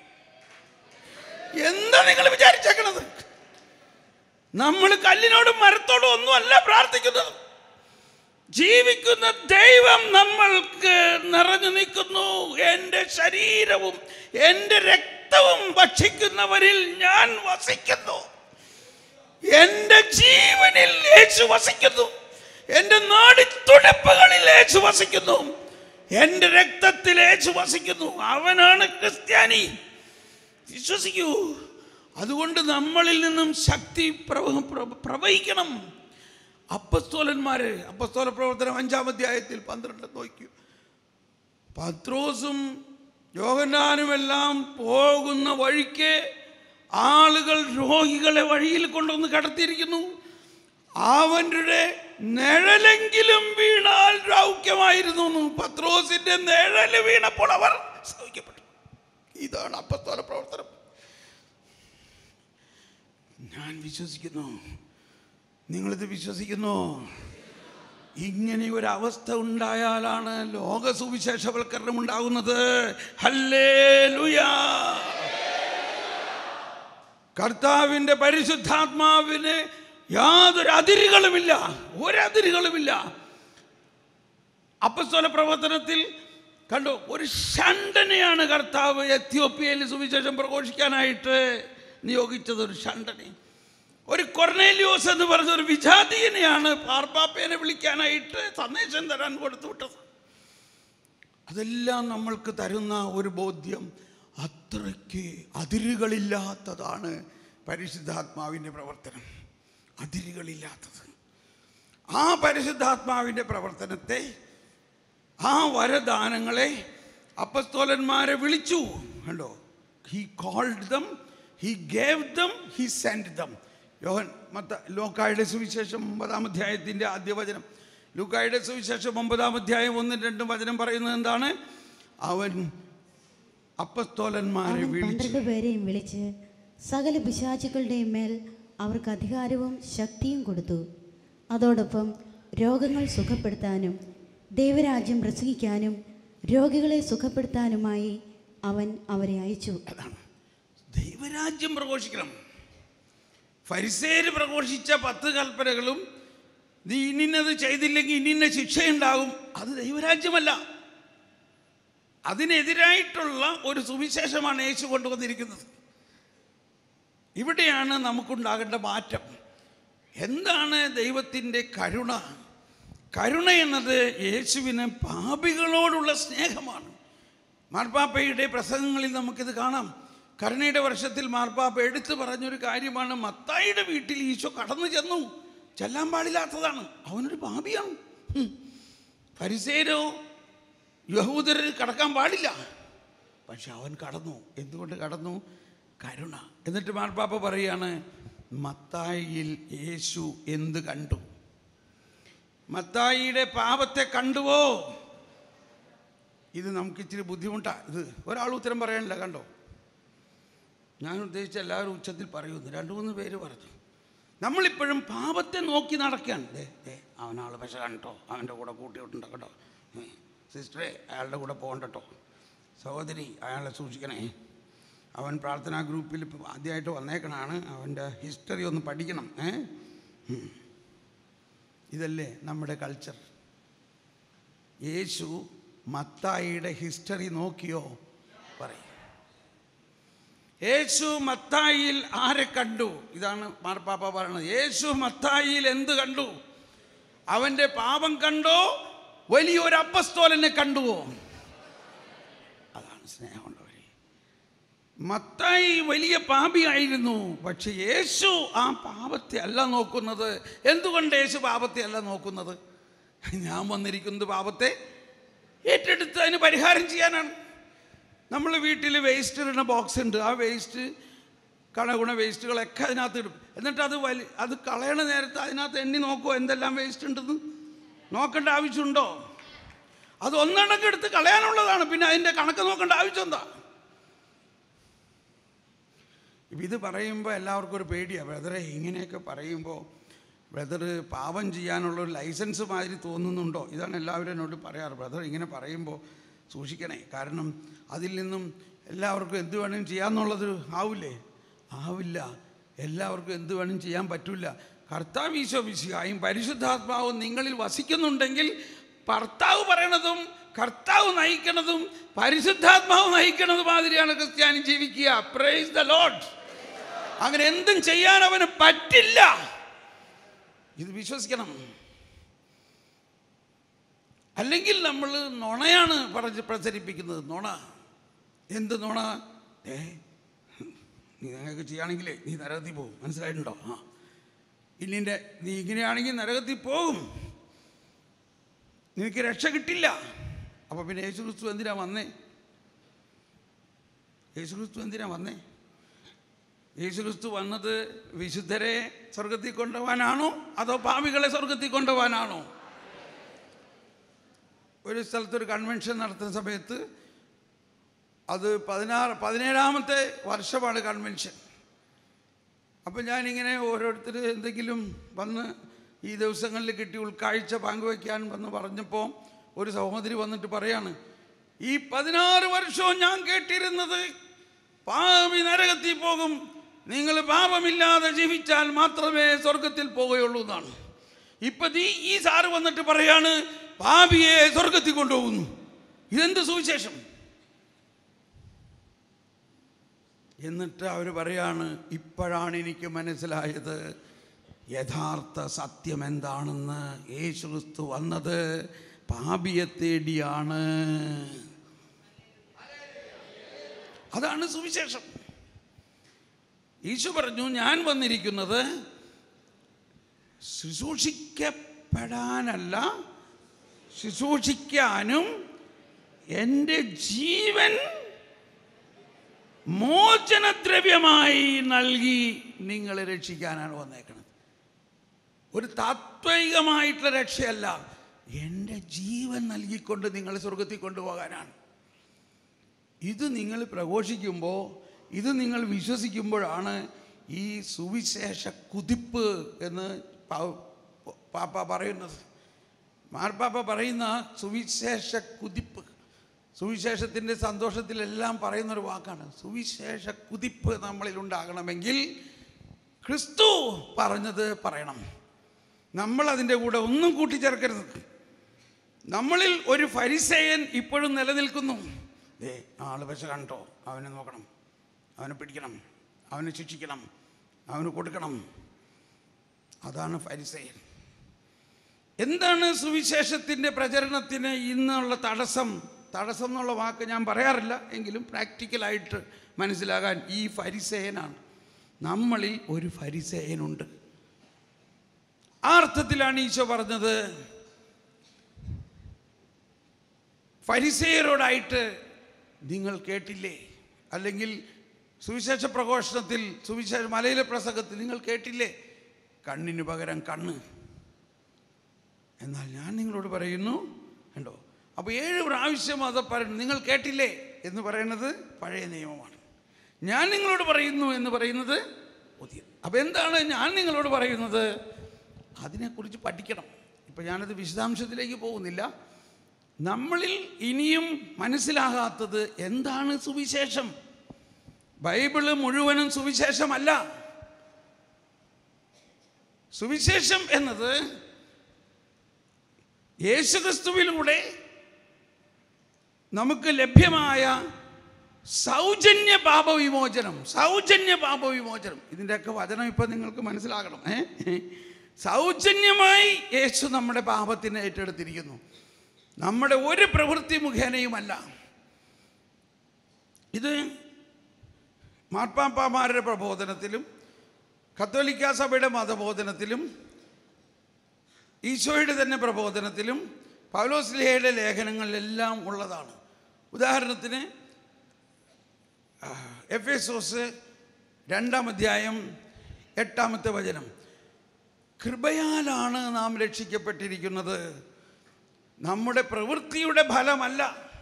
എന്താ നിങ്ങൾ വിചാരിച്ചേക്കണത് നമ്മൾ കല്ലിനോടും മരത്തോടും ഒന്നും അല്ല പ്രാർത്ഥിക്കുന്നത് ജീവിക്കുന്ന ദൈവം നമ്മൾക്ക് നിറഞ്ഞു നിൽക്കുന്നു എൻ്റെ ശരീരവും എൻ്റെ രക്തവും ഭക്ഷിക്കുന്നവരിൽ ഞാൻ വസിക്കുന്നു എൻ്റെ ജീവനിൽ യേശു വസിക്കുന്നു എൻ്റെ നാടിത്തുടിപ്പുകളിൽ യേശു വസിക്കുന്നു എൻ്റെ രക്തത്തിൽ യേശു വസിക്കുന്നു അവനാണ് ക്രിസ്ത്യാനി വിശ്വസിക്കൂ അതുകൊണ്ട് നമ്മളിൽ നിന്നും ശക്തി പ്രവ- പ്രവ- പ്രവഹിക്കണം അപ്പസ്തോലന്മാര് അപ്പസ്തോല പ്രവർത്തനം അഞ്ചാം അധ്യായത്തിൽ പന്ത്രണ്ട് നോക്കൂ പത്രോസും യോഹന്നാനുമെല്ലാം പോകുന്ന വഴിക്ക് ആളുകൾ രോഗികളെ വഴിയിൽ കൊണ്ടുവന്ന് കടത്തിയിരിക്കുന്നു അവൻ്റെ നിഴലെങ്കിലും വീണാൽ രൗക്യമായിരുന്നു എന്ന് പത്രോസിന്റെ നിഴല് വീണപ്പോൾ അവർ സൗഖ്യപ്പെട്ടു ഇതാണ് അപ്പസ്തോല പ്രവർത്തനം ഞാൻ വിശ്വസിക്കുന്നു നിങ്ങളിത് വിശ്വസിക്കുന്നു ഇങ്ങനെ ഒരു അവസ്ഥ ഉണ്ടായാലാണ് ലോക സുവിശേഷവൽക്കരണം ഉണ്ടാകുന്നത് ഹല്ലേലൂയാ കർത്താവിൻ്റെ പരിശുദ്ധാത്മാവിന് യാതൊരു അതിരുകളുമില്ല ഒരതിരുകളുമില്ല അപ്പസ്തോല പ്രവർത്തനത്തിൽ കണ്ടു ഒരു ഷണ്ടനെയാണ് കർത്താവ് എത്യോപ്യയിൽ സുവിശേഷം പ്രഘോഷിക്കാനായിട്ട് നിയോഗിച്ചത് ഒരു ഷണ്ടനെ ഒരു കൊർണേലിയോസ് എന്ന് പറഞ്ഞ ഒരു വിജാതീയനെയാണ് പാർപ്പാപ്പേനെ വിളിക്കാനായിട്ട് സന്ദേശം തരാൻ കൊടുത്തു വിട്ടത് അതെല്ലാം നമ്മൾക്ക് തരുന്ന ഒരു ബോധ്യം അത്രയ്ക്ക് അതിരുകളില്ലാത്തതാണ് പരിശുദ്ധാത്മാവിൻ്റെ പ്രവർത്തനം അതിരുകളില്ലാത്തത് ആ പരിശുദ്ധാത്മാവിൻ്റെ പ്രവർത്തനത്തെ ആ വരദാനങ്ങളെ അപ്പസ്തോലന്മാരെ വിളിച്ചു കണ്ടോ he called them he gave them he sent them Yohan മത്ത ലോക്കായുടെ സുവിശേഷം ഒമ്പതാം അധ്യായത്തിൻ്റെ ആദ്യ വചനം ലൂക്കായുടെ സുവിശേഷം ഒമ്പതാം അധ്യായം ഒന്നും രണ്ടും വചനം പറയുന്നത് എന്താണ് അവൻ അപ്പസ്തോലന്മാരെ അവൻ വിളിച്ചു പന്ത്രണ്ട് പേരെയും വിളിച്ച് സകല പിശാചുക്കളുടെയും മേൽ അവർക്ക് അധികാരവും ശക്തിയും കൊടുത്തു അതോടൊപ്പം രോഗങ്ങൾ സുഖപ്പെടുത്താനും ദൈവരാജ്യം പ്രസംഗിക്കാനും രോഗികളെ സുഖപ്പെടുത്താനുമായി അവൻ അവരെ അയച്ചു ദൈവരാജ്യം പ്രഘോഷിക്കണം ഫരിസേര് പ്രഘോഷിച്ച പത്ത് കൽപ്പനകളും നീ ഇന്നത് ചെയ്തില്ലെങ്കിൽ ഇന്നിന്ന ശിക്ഷയുണ്ടാകും അത് ദൈവരാജ്യമല്ല അതിനെതിരായിട്ടുള്ള ഒരു സുവിശേഷമാണ് യേശു കൊണ്ടുവന്നിരിക്കുന്നത് ഇവിടെയാണ് നമുക്കുണ്ടാകേണ്ട മാറ്റം എന്താണ് ദൈവത്തിൻ്റെ കരുണ കരുണ എന്നത് യേശുവിന് പാപികളോടുള്ള സ്നേഹമാണ് മാർപ്പാപ്പയുടെ പ്രസംഗങ്ങളിൽ നമുക്കിത് കാണാം കരുണയുടെ വർഷത്തിൽ മാർപ്പാപ്പ എടുത്തു പറഞ്ഞൊരു കാര്യമാണ് മത്തായിയുടെ വീട്ടിൽ ഈശോ കടന്നു ചെന്നു ചെല്ലാൻ പാടില്ലാത്തതാണ് അവനൊരു പാപിയാണ് ഹും. ഫരിസേരോ യഹൂദർ കടക്കാൻ പാടില്ല പക്ഷെ അവൻ കടന്നു എന്തുകൊണ്ട് കടന്നു കരുണ എന്നിട്ട് മാർപ്പാപ്പ പറയാണ് മത്തായിയിൽ യേശു എന്ത് കണ്ടു മത്തായിയുടെ പാപത്തെ കണ്ടുവോ ഇത് നമുക്ക് ഇച്ചിരി ബുദ്ധിമുട്ടാണ് ഇത് ഒരാൾ ഉത്തരം പറയാനില്ല കണ്ടോ ഞാൻ ഉദ്ദേശിച്ച എല്ലാവരും ഉച്ചത്തിൽ പറയുന്നു രണ്ട് മൂന്ന് പേര് പറഞ്ഞു നമ്മളിപ്പോഴും പാപത്തെ നോക്കി നടക്കുകയാണ് ദേ ദേ അവനാൾ പശ കണ്ടോ അവൻ്റെ കൂടെ കൂട്ടിയിട്ടുണ്ട് കേട്ടോ സിസ്റ്ററെ അയാളുടെ കൂടെ പോകണ്ടട്ടോ സഹോദരി അയാളെ സൂക്ഷിക്കണേ അവൻ പ്രാർത്ഥനാ ഗ്രൂപ്പിൽ ഇപ്പം ആദ്യമായിട്ട് വന്നേക്കണാണ് അവൻ്റെ ഹിസ്റ്ററി ഒന്ന് പഠിക്കണം ഏ ഉം. ഇതല്ലേ നമ്മുടെ കൾച്ചർ യേശു മത്തായിയുടെ ഹിസ്റ്ററി നോക്കിയോ പറയും യേശു മത്തായിയിൽ ആരെ കണ്ടു ഇതാണ് മാർപ്പാപ്പ പറയുന്നത് യേശു മത്തായിയിൽ എന്ത് കണ്ടു അവൻ്റെ പാപം കണ്ടോ വലിയൊരു അപ്പസ്തോലനെ കണ്ടുവോ അതാണ് സ്നേഹമുള്ളവരെ മത്തായി വലിയ പാപിയായിരുന്നു പക്ഷെ യേശു ആ പാപത്തെ അല്ല നോക്കുന്നത് എന്തുകൊണ്ട് യേശു പാപത്തെ അല്ല നോക്കുന്നത് ഞാൻ വന്നിരിക്കുന്നത് പാപത്തെ ഏറ്റെടുത്ത് അതിന് പരിഹാരം ചെയ്യാനാണ് നമ്മൾ വീട്ടിൽ വേസ്റ്റ് ഇടുന്ന ബോക്സ് ഉണ്ട് ആ വേസ്റ്റ് കണഗുണ വേസ്റ്റുകളൊക്കെ അതിനകത്ത് ഇടും എന്നിട്ട് അത് വലി അത് കളയണ നേരത്ത് അതിനകത്ത് എണ്ണി നോക്കുമോ എന്തെല്ലാം വേസ്റ്റ് ഉണ്ടെന്ന് നോക്കേണ്ട ആവശ്യമുണ്ടോ അത് ഒന്നടങ്കം എടുത്ത് കളയാനുള്ളതാണ് പിന്നെ അതിൻ്റെ കണക്ക് നോക്കേണ്ട ആവശ്യം എന്താ ഇപ്പം ഇത് പറയുമ്പോൾ എല്ലാവർക്കും ഒരു പേടിയാണ് ബ്രദറെ ഇങ്ങനെയൊക്കെ പറയുമ്പോൾ ബ്രദർ പാപം ചെയ്യാനുള്ള ഒരു ലൈസൻസ് മാതിരി തോന്നുന്നുണ്ടോ ഇതാണ് എല്ലാവരും എന്നോട് പറയാറ് ബ്രദർ ഇങ്ങനെ പറയുമ്പോൾ സൂക്ഷിക്കണേ കാരണം അതിൽ നിന്നും എല്ലാവർക്കും എന്ത് വേണമെങ്കിലും ചെയ്യാമെന്നുള്ളത് ആവില്ലേ ആവില്ല എല്ലാവർക്കും എന്ത് വേണമെങ്കിലും ചെയ്യാൻ പറ്റില്ല കർത്താവ് ഈശോ വിശിഹായും പരിശുദ്ധാത്മാവും നിങ്ങളിൽ വസിക്കുന്നുണ്ടെങ്കിൽ ഭർത്താവ് പറയണതും കർത്താവ് നയിക്കണതും പരിശുദ്ധാത്മാവ് നയിക്കണതും മാതിരിയാണ് ക്രിസ്ത്യാനി ജീവിക്കുക പ്രൈസ് ദ ലോഡ് അങ്ങനെ എന്തും ചെയ്യാൻ അവന് പറ്റില്ല ഇത് വിശ്വസിക്കണം അല്ലെങ്കിൽ നമ്മൾ നുണയാണ് പറഞ്ഞ് പ്രചരിപ്പിക്കുന്നത് നുണ എന്ത് നുണ ഏ നീ നിങ്ങൾക്ക് ചെയ്യുകയാണെങ്കിലേ നീ നരകത്തിൽ പോകും മനസ്സിലായിട്ടുണ്ടോ ആ ഇന്നിൻ്റെ നീ ഇങ്ങനെയാണെങ്കിൽ നരകത്തിൽ പോകും നിനക്ക് രക്ഷ കിട്ടില്ല അപ്പോൾ പിന്നെ യേശു ക്രിസ്തു എന്തിനാ വന്നേ യേശു ക്രിസ്തു എന്തിനാ വന്നേ യേശു ക്രിസ്തു വന്നത് വിശുദ്ധരെ സ്വർഗത്തിൽ കൊണ്ടുപോകാനാണോ അതോ പാപികളെ സ്വർഗത്തിൽ കൊണ്ടുപോകാനാണോ ഒരു സ്ഥലത്തൊരു കൺവെൻഷൻ നടത്തുന്ന സമയത്ത് അത് പതിനാറ് പതിനേഴാമത്തെ വർഷമാണ് കൺവെൻഷൻ അപ്പം ഞാനിങ്ങനെ ഓരോരുത്തർ എന്തെങ്കിലും വന്ന് ഈ ദിവസങ്ങളിൽ കിട്ടി ഉൾക്കാഴ്ച പങ്കുവയ്ക്കാൻ വന്ന് പറഞ്ഞപ്പോൾ ഒരു സഹോദരി വന്നിട്ട് പറയാണ് ഈ പതിനാറ് വർഷവും ഞാൻ കേട്ടിരുന്നത് പാപി നരകത്തിൽ പോകും നിങ്ങൾ പാപമില്ലാതെ ജീവിച്ചാൽ മാത്രമേ സ്വർഗത്തിൽ പോകുകയുള്ളൂ എന്നാണ് ഇപ്പം ഈ ഈ സാറ് വന്നിട്ട് പറയാണ് പാപിയെ സ്വർഗത്തിൽ കൊണ്ടുപോകുന്നു ഇതെന്ത് സുവിശേഷം എന്നിട്ട് അവർ പറയാണ് ഇപ്പോഴാണ് എനിക്ക് മനസ്സിലായത് യഥാർത്ഥ സത്യം എന്താണെന്ന് യേശു ക്രിസ്തു വന്നത് പാപിയെ തേടിയാണ് അതാണ് സുവിശേഷം യേശു പറഞ്ഞു ഞാൻ വന്നിരിക്കുന്നത് ശുശ്രൂഷിക്കപ്പെടാനല്ല ശുശ്രൂഷിക്കാനും എൻ്റെ ജീവൻ മോചനദ്രവ്യമായി നൽകി നിങ്ങളെ രക്ഷിക്കാനാണ് വന്നേക്കുന്നത് ഒരു താത്വികമായിട്ടുള്ള രക്ഷയല്ല എൻ്റെ ജീവൻ നൽകിക്കൊണ്ട് നിങ്ങളെ സ്വർഗത്തിൽ കൊണ്ടുപോകാനാണ് ഇത് നിങ്ങൾ പ്രഘോഷിക്കുമ്പോൾ ഇത് നിങ്ങൾ വിശ്വസിക്കുമ്പോഴാണ് ഈ സുവിശേഷ കുതിപ്പ് എന്ന് പാ- പാപ്പ പറയുന്നത് മാർപ്പാപ്പ പറയുന്ന സുവിശേഷ കുതിപ്പ് സുവിശേഷത്തിൻ്റെ സന്തോഷത്തിലെല്ലാം പറയുന്നൊരു വാക്കാണ് സുവിശേഷ കുതിപ്പ് നമ്മളിൽ ഉണ്ടാകണമെങ്കിൽ ക്രിസ്തു പറഞ്ഞത് പറയണം നമ്മൾ അതിൻ്റെ കൂടെ ഒന്നും കൂട്ടിച്ചേർക്കരുത് നമ്മളിൽ ഒരു ഫരിസേയൻ ഇപ്പോഴും നിലനിൽക്കുന്നു ദേ ആള് പക്ഷെ കണ്ടോ അവനെ നോക്കണം അവനെ പിടിക്കണം അവനെ ശിക്ഷിക്കണം അവന് കൊടുക്കണം അതാണ് ഫരിസേയൻ എന്താണ് സുവിശേഷത്തിൻ്റെ പ്രചരണത്തിന് ഇന്നുള്ള തടസ്സം തടസ്സം എന്നുള്ള വാക്ക് ഞാൻ പറയാറില്ല എങ്കിലും പ്രാക്ടിക്കലായിട്ട് മനസ്സിലാകാൻ ഈ ഫരിസേയനാണ് നമ്മളിൽ ഒരു ഫരിസേയനുണ്ട് ആ അർത്ഥത്തിലാണ് ഈശോ പറഞ്ഞത് ഫരിസേയരോടായിട്ട് നിങ്ങൾ കേട്ടില്ലേ അല്ലെങ്കിൽ സുവിശേഷ പ്രഘോഷണത്തിൽ സുവിശേഷ മലയിലെ പ്രസംഗത്തിൽ നിങ്ങൾ കേട്ടില്ലേ കണ്ണിന് പകരം കണ്ണ് എന്നാൽ ഞാൻ നിങ്ങളോട് പറയുന്നു കണ്ടോ അപ്പോൾ ഏഴ് പ്രാവശ്യം അത് പറയുന്നു നിങ്ങൾ കേട്ടില്ലേ എന്ന് പറയുന്നത് പഴയ നിയമമാണ് ഞാൻ നിങ്ങളോട് പറയുന്നു എന്ന് പറയുന്നത് പുതിയ അപ്പോൾ എന്താണ് ഞാൻ നിങ്ങളോട് പറയുന്നത് അതിനെക്കുറിച്ച് പഠിക്കണം ഇപ്പം ഞാനത് വിശദാംശത്തിലേക്ക് പോകുന്നില്ല നമ്മളിൽ ഇനിയും മനസ്സിലാകാത്തത് എന്താണ് സുവിശേഷം ബൈബിള് മുഴുവനും സുവിശേഷമല്ല സുവിശേഷം എന്നത് യേശുക്രിസ്തുവിലൂടെ നമുക്ക് ലഭ്യമായ സൗജന്യ പാപവിമോചനം സൗജന്യ പാപവിമോചനം ഇതിൻ്റെയൊക്കെ വചനം ഇപ്പം നിങ്ങൾക്ക് മനസ്സിലാകണം ഏ സൗജന്യമായി യേശു നമ്മുടെ പാപത്തിനെ ഏറ്റെടുത്തിരിക്കുന്നു നമ്മുടെ ഒരു പ്രവൃത്തി മുഖേനയുമല്ല ഇത് മാർപ്പാപ്പാമാരുടെ പ്രബോധനത്തിലും കത്തോലിക്ക സഭയുടെ മതബോധനത്തിലും ഈശോയുടെ തന്നെ പ്രബോധനത്തിലും പൗലോസ്ലിഹയുടെ ലേഖനങ്ങളിലെല്ലാം ഉള്ളതാണ് ഉദാഹരണത്തിന് എഫ് എസോസ് രണ്ടാം അധ്യായം എട്ടാമത്തെ വചനം കൃപയാലാണ് നാം രക്ഷിക്കപ്പെട്ടിരിക്കുന്നത് നമ്മുടെ പ്രവൃത്തിയുടെ ഫലമല്ല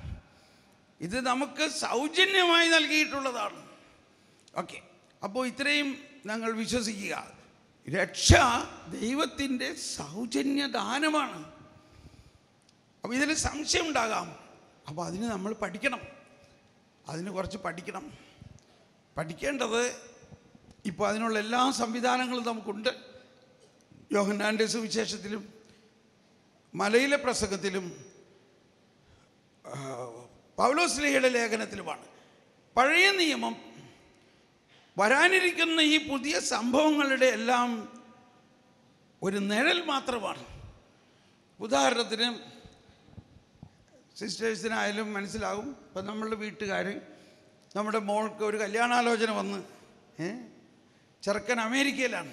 ഇത് നമുക്ക് സൗജന്യമായി നൽകിയിട്ടുള്ളതാണ് ഓക്കെ അപ്പോൾ ഇത്രയും ഞങ്ങൾ വിശ്വസിക്കുക രക്ഷ ദൈവത്തിൻ്റെ സൗജന്യ ദാനമാണ് അപ്പോൾ ഇതിന് സംശയം ഉണ്ടാകാം അപ്പോൾ അതിന് നമ്മൾ പഠിക്കണം അതിന് കുറച്ച് പഠിക്കണം പഠിക്കേണ്ടത് ഇപ്പോൾ അതിനുള്ള എല്ലാ സംവിധാനങ്ങളും നമുക്കുണ്ട് യോഹന്നാൻ്റെ സുവിശേഷത്തിലും മലയിലെ പ്രസംഗത്തിലും ആ, പൗലോസ്ലിഹയുടെ ലേഖനത്തിലുമാണ് പഴയ നിയമം വരാനിരിക്കുന്ന ഈ പുതിയ സംഭവങ്ങളുടെ എല്ലാം ഒരു നിഴൽ മാത്രമാണ് ഉദാഹരണത്തിന് സിസ്റ്റേഴ്സിനായാലും മനസ്സിലാകും ഇപ്പം നമ്മളുടെ വീട്ടുകാർ നമ്മുടെ മോൾക്ക് ഒരു കല്യാണാലോചന വന്ന് ഏ ചെറുക്കൻ അമേരിക്കയിലാണ്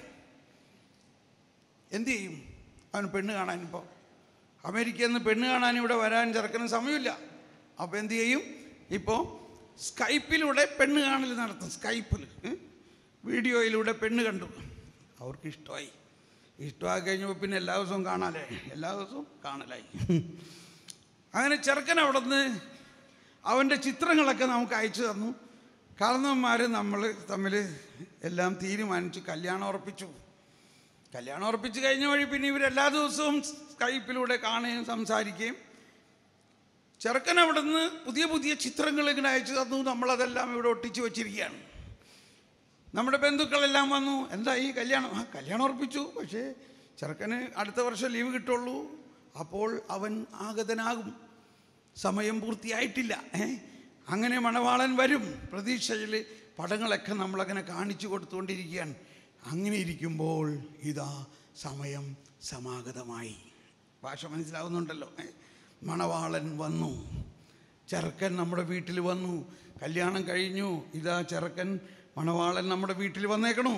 എന്തു ചെയ്യും അവന് പെണ്ണ് കാണാൻ ഇപ്പോൾ അമേരിക്കയിൽ നിന്ന് പെണ്ണ് കാണാൻ ഇവിടെ വരാൻ ചെറുക്കന് സമയമില്ല അപ്പോൾ എന്തു ചെയ്യും ഇപ്പോൾ സ്കൈപ്പിലൂടെ പെണ്ണ് കാണൽ നടത്തും സ്കൈപ്പിൽ ഏ? വീഡിയോയിലൂടെ പെണ്ണ് കണ്ടു അവർക്ക് ഇഷ്ടമായി ഇഷ്ടമായി കഴിഞ്ഞപ്പോൾ പിന്നെ എല്ലാ ദിവസവും കാണാനായി എല്ലാ ദിവസവും കാണലായി അങ്ങനെ ചെറുക്കൻ അവിടെ നിന്ന് അവൻ്റെ ചിത്രങ്ങളൊക്കെ നമുക്ക് അയച്ചു തന്നു കാരണവന്മാർ നമ്മൾ തമ്മിൽ എല്ലാം തീരുമാനിച്ചു കല്യാണം ഉറപ്പിച്ചു കല്യാണം ഉറപ്പിച്ച് കഴിഞ്ഞ വഴി പിന്നെ ഇവർ എല്ലാ ദിവസവും സ്കൈപ്പിലൂടെ കാണുകയും സംസാരിക്കുകയും ചെറുക്കൻ അവിടെ നിന്ന് പുതിയ പുതിയ ചിത്രങ്ങൾ ഇങ്ങനെ അയച്ചു തന്നു നമ്മളതെല്ലാം ഇവിടെ ഒട്ടിച്ച് വെച്ചിരിക്കുകയാണ് നമ്മുടെ ബന്ധുക്കളെല്ലാം വന്നു എന്താ ഈ കല്യാണം ആ കല്യാണം ഉറപ്പിച്ചു പക്ഷേ ചെറുക്കന് അടുത്ത വർഷം ലീവ് കിട്ടുള്ളൂ അപ്പോൾ അവൻ ആഗതനാകും സമയം പൂർത്തിയായിട്ടില്ല ഏ അങ്ങനെ മണവാളൻ വരും പ്രതീക്ഷയിൽ പടങ്ങളൊക്കെ നമ്മളങ്ങനെ കാണിച്ചു കൊടുത്തുകൊണ്ടിരിക്കുകയാണ് അങ്ങനെ ഇരിക്കുമ്പോൾ ഇതാ സമയം സമാഗതമായി ഭാഷ മനസ്സിലാവുന്നുണ്ടല്ലോ ഏ? മണവാളൻ വന്നു ചെറുക്കൻ നമ്മുടെ വീട്ടിൽ വന്നു കല്യാണം കഴിഞ്ഞു ഇതാ ചെറുക്കൻ മണവാളൻ നമ്മുടെ വീട്ടിൽ വന്നേക്കണു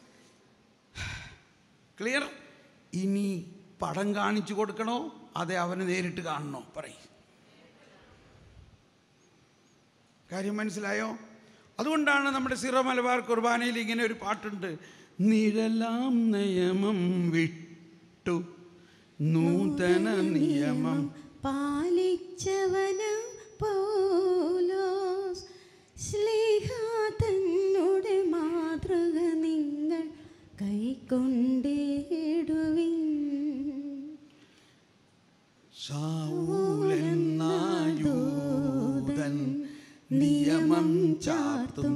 ക്ലിയർ ഇനി പടം കാണിച്ചു കൊടുക്കണോ അതെ അവനെ നേരിട്ട് കാണണോ പറയും കാര്യം മനസ്സിലായോ അതുകൊണ്ടാണ് നമ്മുടെ സിറോ മലബാർ കുർബാനയിൽ ഇങ്ങനെ ഒരു പാട്ടുണ്ട് നിഴലാം നിയമം വിട്ടു നൂതന നിയമം പാലിച്ചവനം പൗലോസ് ശ്ലീഹ തന്നുടെ മാതൃക നിങ്ങൾ കൈക്കൊണ്ടിടുവിൻ സാവൂലൻ നിയമം ചാർത്തും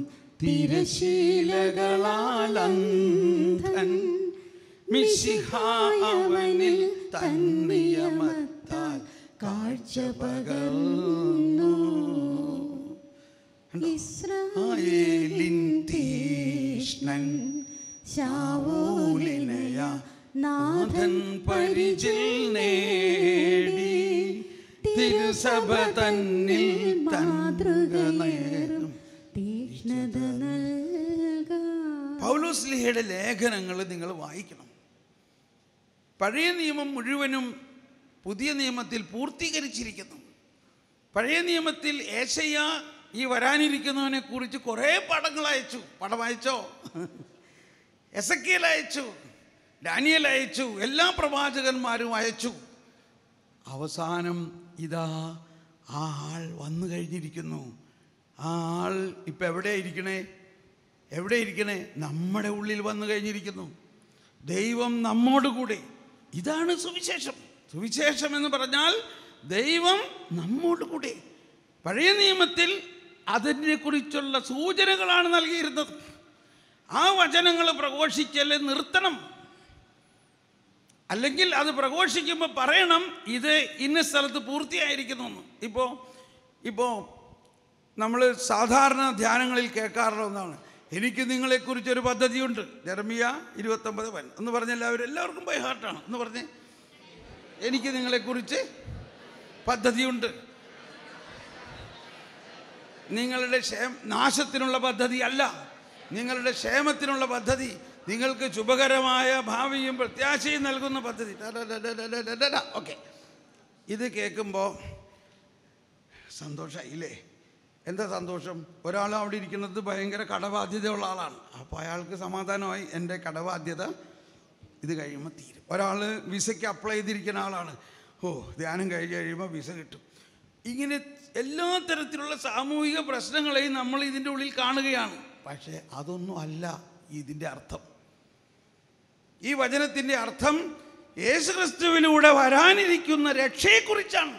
തിരശീലകളാൽ അന്ധൻ മിശിഹാവനിൽ തൻ നിയമത്താൽ കാഴ്ച പകർന്നു ഇസ്രായേലിൻ തീഷ്ണൻ ശാവൂലിനയ നാഥൻ പരിചിൽ നേടി തിരുസഭ തന്നിൽ മാതൃക നേരും തീഷ്ണത പൗലോസ്ലിഹയുടെ ലേഖനങ്ങൾ നിങ്ങൾ വായിക്കണം പഴയ നിയമം മുഴുവനും പുതിയ നിയമത്തിൽ പൂർത്തീകരിച്ചിരിക്കുന്നു പഴയ നിയമത്തിൽ ഏശയ്യ ഈ വരാനിരിക്കുന്നവനെ കുറിച്ച് കുറേ പടങ്ങൾ അയച്ചു പടം അയച്ചോ എസക്കിയൽ അയച്ചു ഡാനിയൽ അയച്ചു എല്ലാ പ്രവാചകന്മാരും അയച്ചു അവസാനം ഇതാ ആ ആൾ വന്നു കഴിഞ്ഞിരിക്കുന്നു ആ ആൾ ഇപ്പം എവിടെ ഇരിക്കണേ എവിടെ ഇരിക്കണേ നമ്മുടെ ഉള്ളിൽ വന്നു കഴിഞ്ഞിരിക്കുന്നു ദൈവം നമ്മോട് കൂടെ ഇതാണ് സുവിശേഷം സുവിശേഷം എന്ന് പറഞ്ഞാൽ ദൈവം നമ്മോട് കൂടെ പഴയ നിയമത്തിൽ അതിനെക്കുറിച്ചുള്ള സൂചനകളാണ് നൽകിയിരുന്നത് ആ വചനങ്ങൾ പ്രഘോഷിക്കൽ നിർത്തണം അല്ലെങ്കിൽ അത് പ്രഘോഷിക്കുമ്പോൾ പറയണം ഇത് ഇന്ന സ്ഥലത്ത് പൂർത്തിയായിരിക്കുന്നു എന്ന് ഇപ്പോൾ ഇപ്പോൾ നമ്മൾ സാധാരണ ധ്യാനങ്ങളിൽ കേൾക്കാറുള്ള ഒന്നാണ് എനിക്ക് നിങ്ങളെക്കുറിച്ചൊരു പദ്ധതിയുണ്ട് ജെറമിയ ഇരുപത്തൊമ്പത് വൻ എന്ന് പറഞ്ഞ എല്ലാവരും എല്ലാവർക്കും ബൈ ഹാർട്ടാണ് എന്ന് പറഞ്ഞ് എനിക്ക് നിങ്ങളെക്കുറിച്ച് പദ്ധതിയുണ്ട് നിങ്ങളുടെ ക്ഷേമ നാശത്തിനുള്ള പദ്ധതി അല്ല നിങ്ങളുടെ ക്ഷേമത്തിനുള്ള പദ്ധതി നിങ്ങൾക്ക് ശുഭകരമായ ഭാവിയും പ്രത്യാശയും നൽകുന്ന പദ്ധതി ഓക്കെ ഇത് കേൾക്കുമ്പോൾ സന്തോഷമായില്ലേ എന്താ സന്തോഷം ഒരാൾ അവിടെ ഇരിക്കുന്നത് ഭയങ്കര കടബാധ്യതയുള്ള ആളാണ് അപ്പോൾ അയാൾക്ക് സമാധാനമായി എൻ്റെ കടബാധ്യത ഇത് കഴിയുമ്പോൾ തീരും ഒരാൾ വിസയ്ക്ക് അപ്ലൈ ചെയ്തിരിക്കുന്ന ആളാണ് ഓ ധ്യാനം കഴിഞ്ഞ് കഴിയുമ്പോൾ വിസ കിട്ടും ഇങ്ങനെ എല്ലാ തരത്തിലുള്ള സാമൂഹിക പ്രശ്നങ്ങളെയും നമ്മൾ ഇതിൻ്റെ ഉള്ളിൽ കാണുകയാണ് പക്ഷേ അതൊന്നും അല്ല ഇതിൻ്റെ അർത്ഥം ഈ വചനത്തിൻ്റെ അർത്ഥം യേശുക്രിസ്തുവിലൂടെ വരാനിരിക്കുന്ന രക്ഷയെക്കുറിച്ചാണ്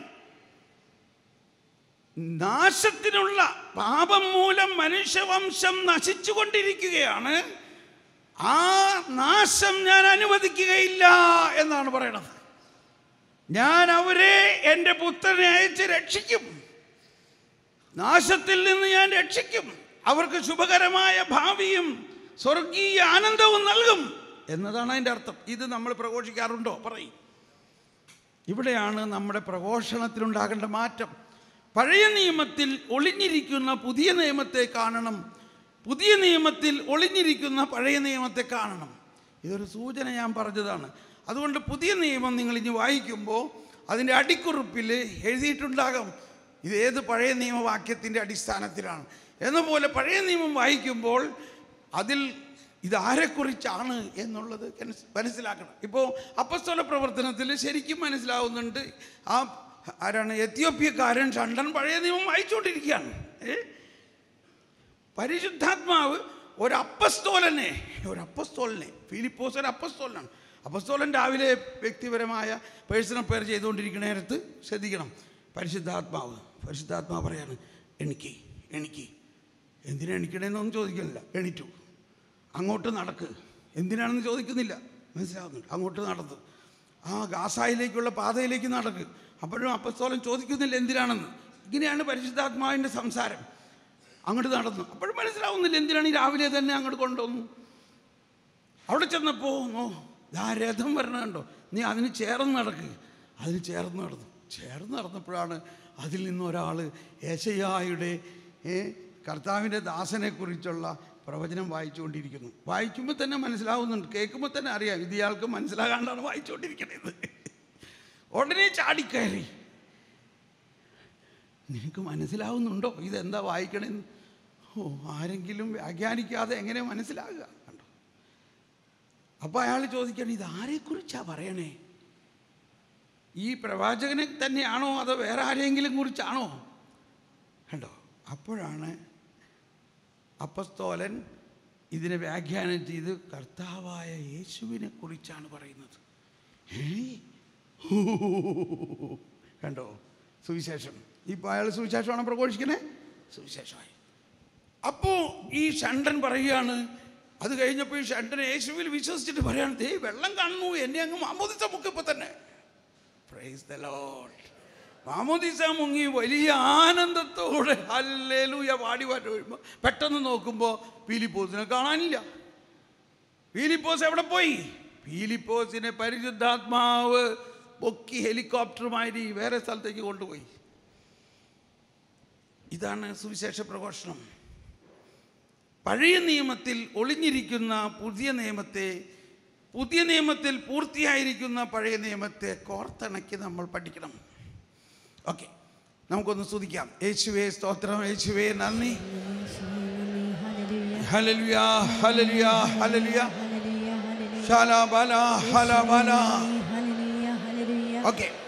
നാശത്തിനുള്ള പാപം മൂലം മനുഷ്യവംശം നശിച്ചുകൊണ്ടിരിക്കുകയാണ് ആ നാശം ഞാൻ അനുവദിക്കുകയില്ല എന്നാണ് പറയണത് ഞാൻ അവരെ എൻ്റെ പുത്രനെ അയച്ച് രക്ഷിക്കും നാശത്തിൽ നിന്ന് ഞാൻ രക്ഷിക്കും അവർക്ക് ശുഭകരമായ ഭാവിയും സ്വർഗീയ ആനന്ദവും നൽകും എന്നതാണ് അതിൻ്റെ അർത്ഥം ഇത് നമ്മൾ പ്രഘോഷിക്കാറുണ്ടോ പറയും ഇവിടെയാണ് നമ്മുടെ പ്രഘോഷണത്തിലുണ്ടാകേണ്ട മാറ്റം പഴയ നിയമത്തിൽ ഒളിഞ്ഞിരിക്കുന്ന പുതിയ നിയമത്തെ കാണണം പുതിയ നിയമത്തിൽ ഒളിഞ്ഞിരിക്കുന്ന പഴയ നിയമത്തെ കാണണം ഇതൊരു സൂചന ഞാൻ പറഞ്ഞതാണ് അതുകൊണ്ട് പുതിയ നിയമം നിങ്ങൾ ഇനി വായിക്കുമ്പോൾ അതിൻ്റെ അടിക്കുറിപ്പിൽ എഴുതിയിട്ടുണ്ടാകും ഇത് ഏത് പഴയ നിയമവാക്യത്തിൻ്റെ അടിസ്ഥാനത്തിലാണ് എന്ന പോലെ പഴയ നിയമം വായിക്കുമ്പോൾ അതിൽ ഇതാരെക്കുറിച്ചാണ് എന്നുള്ളത് കനസ് മനസ്സിലാക്കണം ഇപ്പോൾ അപ്പസ്തോല പ്രവർത്തനത്തിൽ ശരിക്കും മനസ്സിലാവുന്നുണ്ട് ആ ആരാണ് എത്യോപ്യക്കാരൻ ഷണ്ടൻ പഴയ നിയമം വായിച്ചുകൊണ്ടിരിക്കുകയാണ് ഏ പരിശുദ്ധാത്മാവ് ഒരു അപ്പസ്തോലനെ ഒരു അപ്പസ്തോലനെ ഫിലിപ്പോസ് ഒരു അപ്പസ്തോലനാണ് അപ്പസ്തോലൻ രാവിലെ വ്യക്തിപരമായ പേഴ്സണൽ പേർ ചെയ്തുകൊണ്ടിരിക്കുന്ന നേരത്ത് ശ്രദ്ധിക്കണം പരിശുദ്ധാത്മാവ് പരിശുദ്ധാത്മാവ് പറയാണ് എണിക്ക് എണിക്ക് എന്തിനാ എണിക്കണേന്നൊന്നും ചോദിക്കുന്നില്ല എണീറ്റു അങ്ങോട്ട് നടക്ക് എന്തിനാണെന്ന് ചോദിക്കുന്നില്ല മനസ്സിലാവുന്നുണ്ട് അങ്ങോട്ട് നടന്നു ആ ഗാസായിലേക്കുള്ള പാതയിലേക്ക് നടക്ക് അപ്പോഴും അപ്പസ്തോലൻ ചോദിക്കുന്നില്ല എന്തിനാണെന്ന് ഇങ്ങനെയാണ് പരിശുദ്ധാത്മാവിൻ്റെ സംസാരം അങ്ങോട്ട് നടന്നു അപ്പോഴും മനസ്സിലാവുന്നില്ല എന്തിനാണ് ഈ രാവിലെ തന്നെ അങ്ങോട്ട് കൊണ്ടുവന്നു അവിടെ ചെന്നപ്പോൾ നോ ആ രഥം വരണ കണ്ടോ നീ അതിന് ചേർന്ന് നടക്ക് അതിന് ചേർന്ന് നടന്നു ചേർന്ന് നടന്നപ്പോഴാണ് അതിൽ നിന്ന് ഒരാൾ ഏശയ്യായുടെ ഏ, കർത്താവിൻ്റെ ദാസനെക്കുറിച്ചുള്ള പ്രവചനം വായിച്ചുകൊണ്ടിരിക്കുന്നു വായിക്കുമ്പോൾ തന്നെ മനസ്സിലാവുന്നുണ്ട് കേൾക്കുമ്പോൾ തന്നെ അറിയാം ഇത് ഇയാൾക്ക് മനസ്സിലാകാണ്ടാണ് വായിച്ചുകൊണ്ടിരിക്കുന്നത് ഉടനെ ചാടിക്കയറി നിനക്ക് മനസ്സിലാവുന്നുണ്ടോ ഇതെന്താ വായിക്കണേന്ന് ഓ ആരെങ്കിലും വ്യാഖ്യാനിക്കാതെ എങ്ങനെ മനസ്സിലാകുക കണ്ടോ അപ്പോൾ അയാൾ ചോദിക്കണം ഇത് ആരെക്കുറിച്ചാണ് പറയണേ ഈ പ്രവാചകനെ തന്നെയാണോ അതോ വേറെ ആരെങ്കിലും കുറിച്ചാണോ കണ്ടോ അപ്പോഴാണ് അപ്പസ്തോലൻ ഇതിനെ വ്യാഖ്യാനം ചെയ്ത് കർത്താവായ യേശുവിനെ കുറിച്ചാണ് പറയുന്നത് ഏയ് ഹൂ. കണ്ടോ സുവിശേഷം ഇപ്പോൾ അയാൾ സുവിശേഷമാണ് പ്രഘോഷിക്കുന്നത് സുവിശേഷമായി അപ്പോൾ ഈ ഷണ്ടൻ പറയുകയാണ് അത് കഴിഞ്ഞപ്പോൾ ഈ ഷണ്ടൻ യേശുവിൽ വിശ്വസിച്ചിട്ട് പറയാണ് ദേ വെള്ളം കാണുന്നു എന്നെ അങ്ങ് മാമോദിച്ച മുക്കിപ്പോൾ തന്നെ പ്രൈസ് ദ ലോഡ് മാമോദിസ മുങ്ങി വലിയ ആനന്ദത്തോടെ ഹല്ലേലൂയ പാടി പാട്ട് വരുമ്പോൾ പെട്ടെന്ന് നോക്കുമ്പോൾ പീലിപ്പോസിനെ കാണാനില്ല പീലിപ്പോസ് എവിടെ പോയി പീലിപ്പോസിനെ പരിശുദ്ധാത്മാവ് പൊക്കി ഹെലികോപ്റ്ററുമായി വേറെ സ്ഥലത്തേക്ക് കൊണ്ടുപോയി ഇതാണ് സുവിശേഷ പ്രഘോഷണം പഴയ നിയമത്തിൽ ഒളിഞ്ഞിരിക്കുന്ന പുതിയ നിയമത്തെ പുതിയ നിയമത്തിൽ പൂർത്തിയായിരിക്കുന്ന പഴയ നിയമത്തെ കോർത്തിണക്കി നമ്മൾ പഠിക്കണം ഓക്കെ നമുക്കൊന്ന് സ്തുതിക്കാം യേശുവേ സ്തോത്രം യേശുവേ നന്ദി ഹലലുയ ഹലലുയ ഹലലുയ ശാല ബല ഹല ബല ഓക്കെ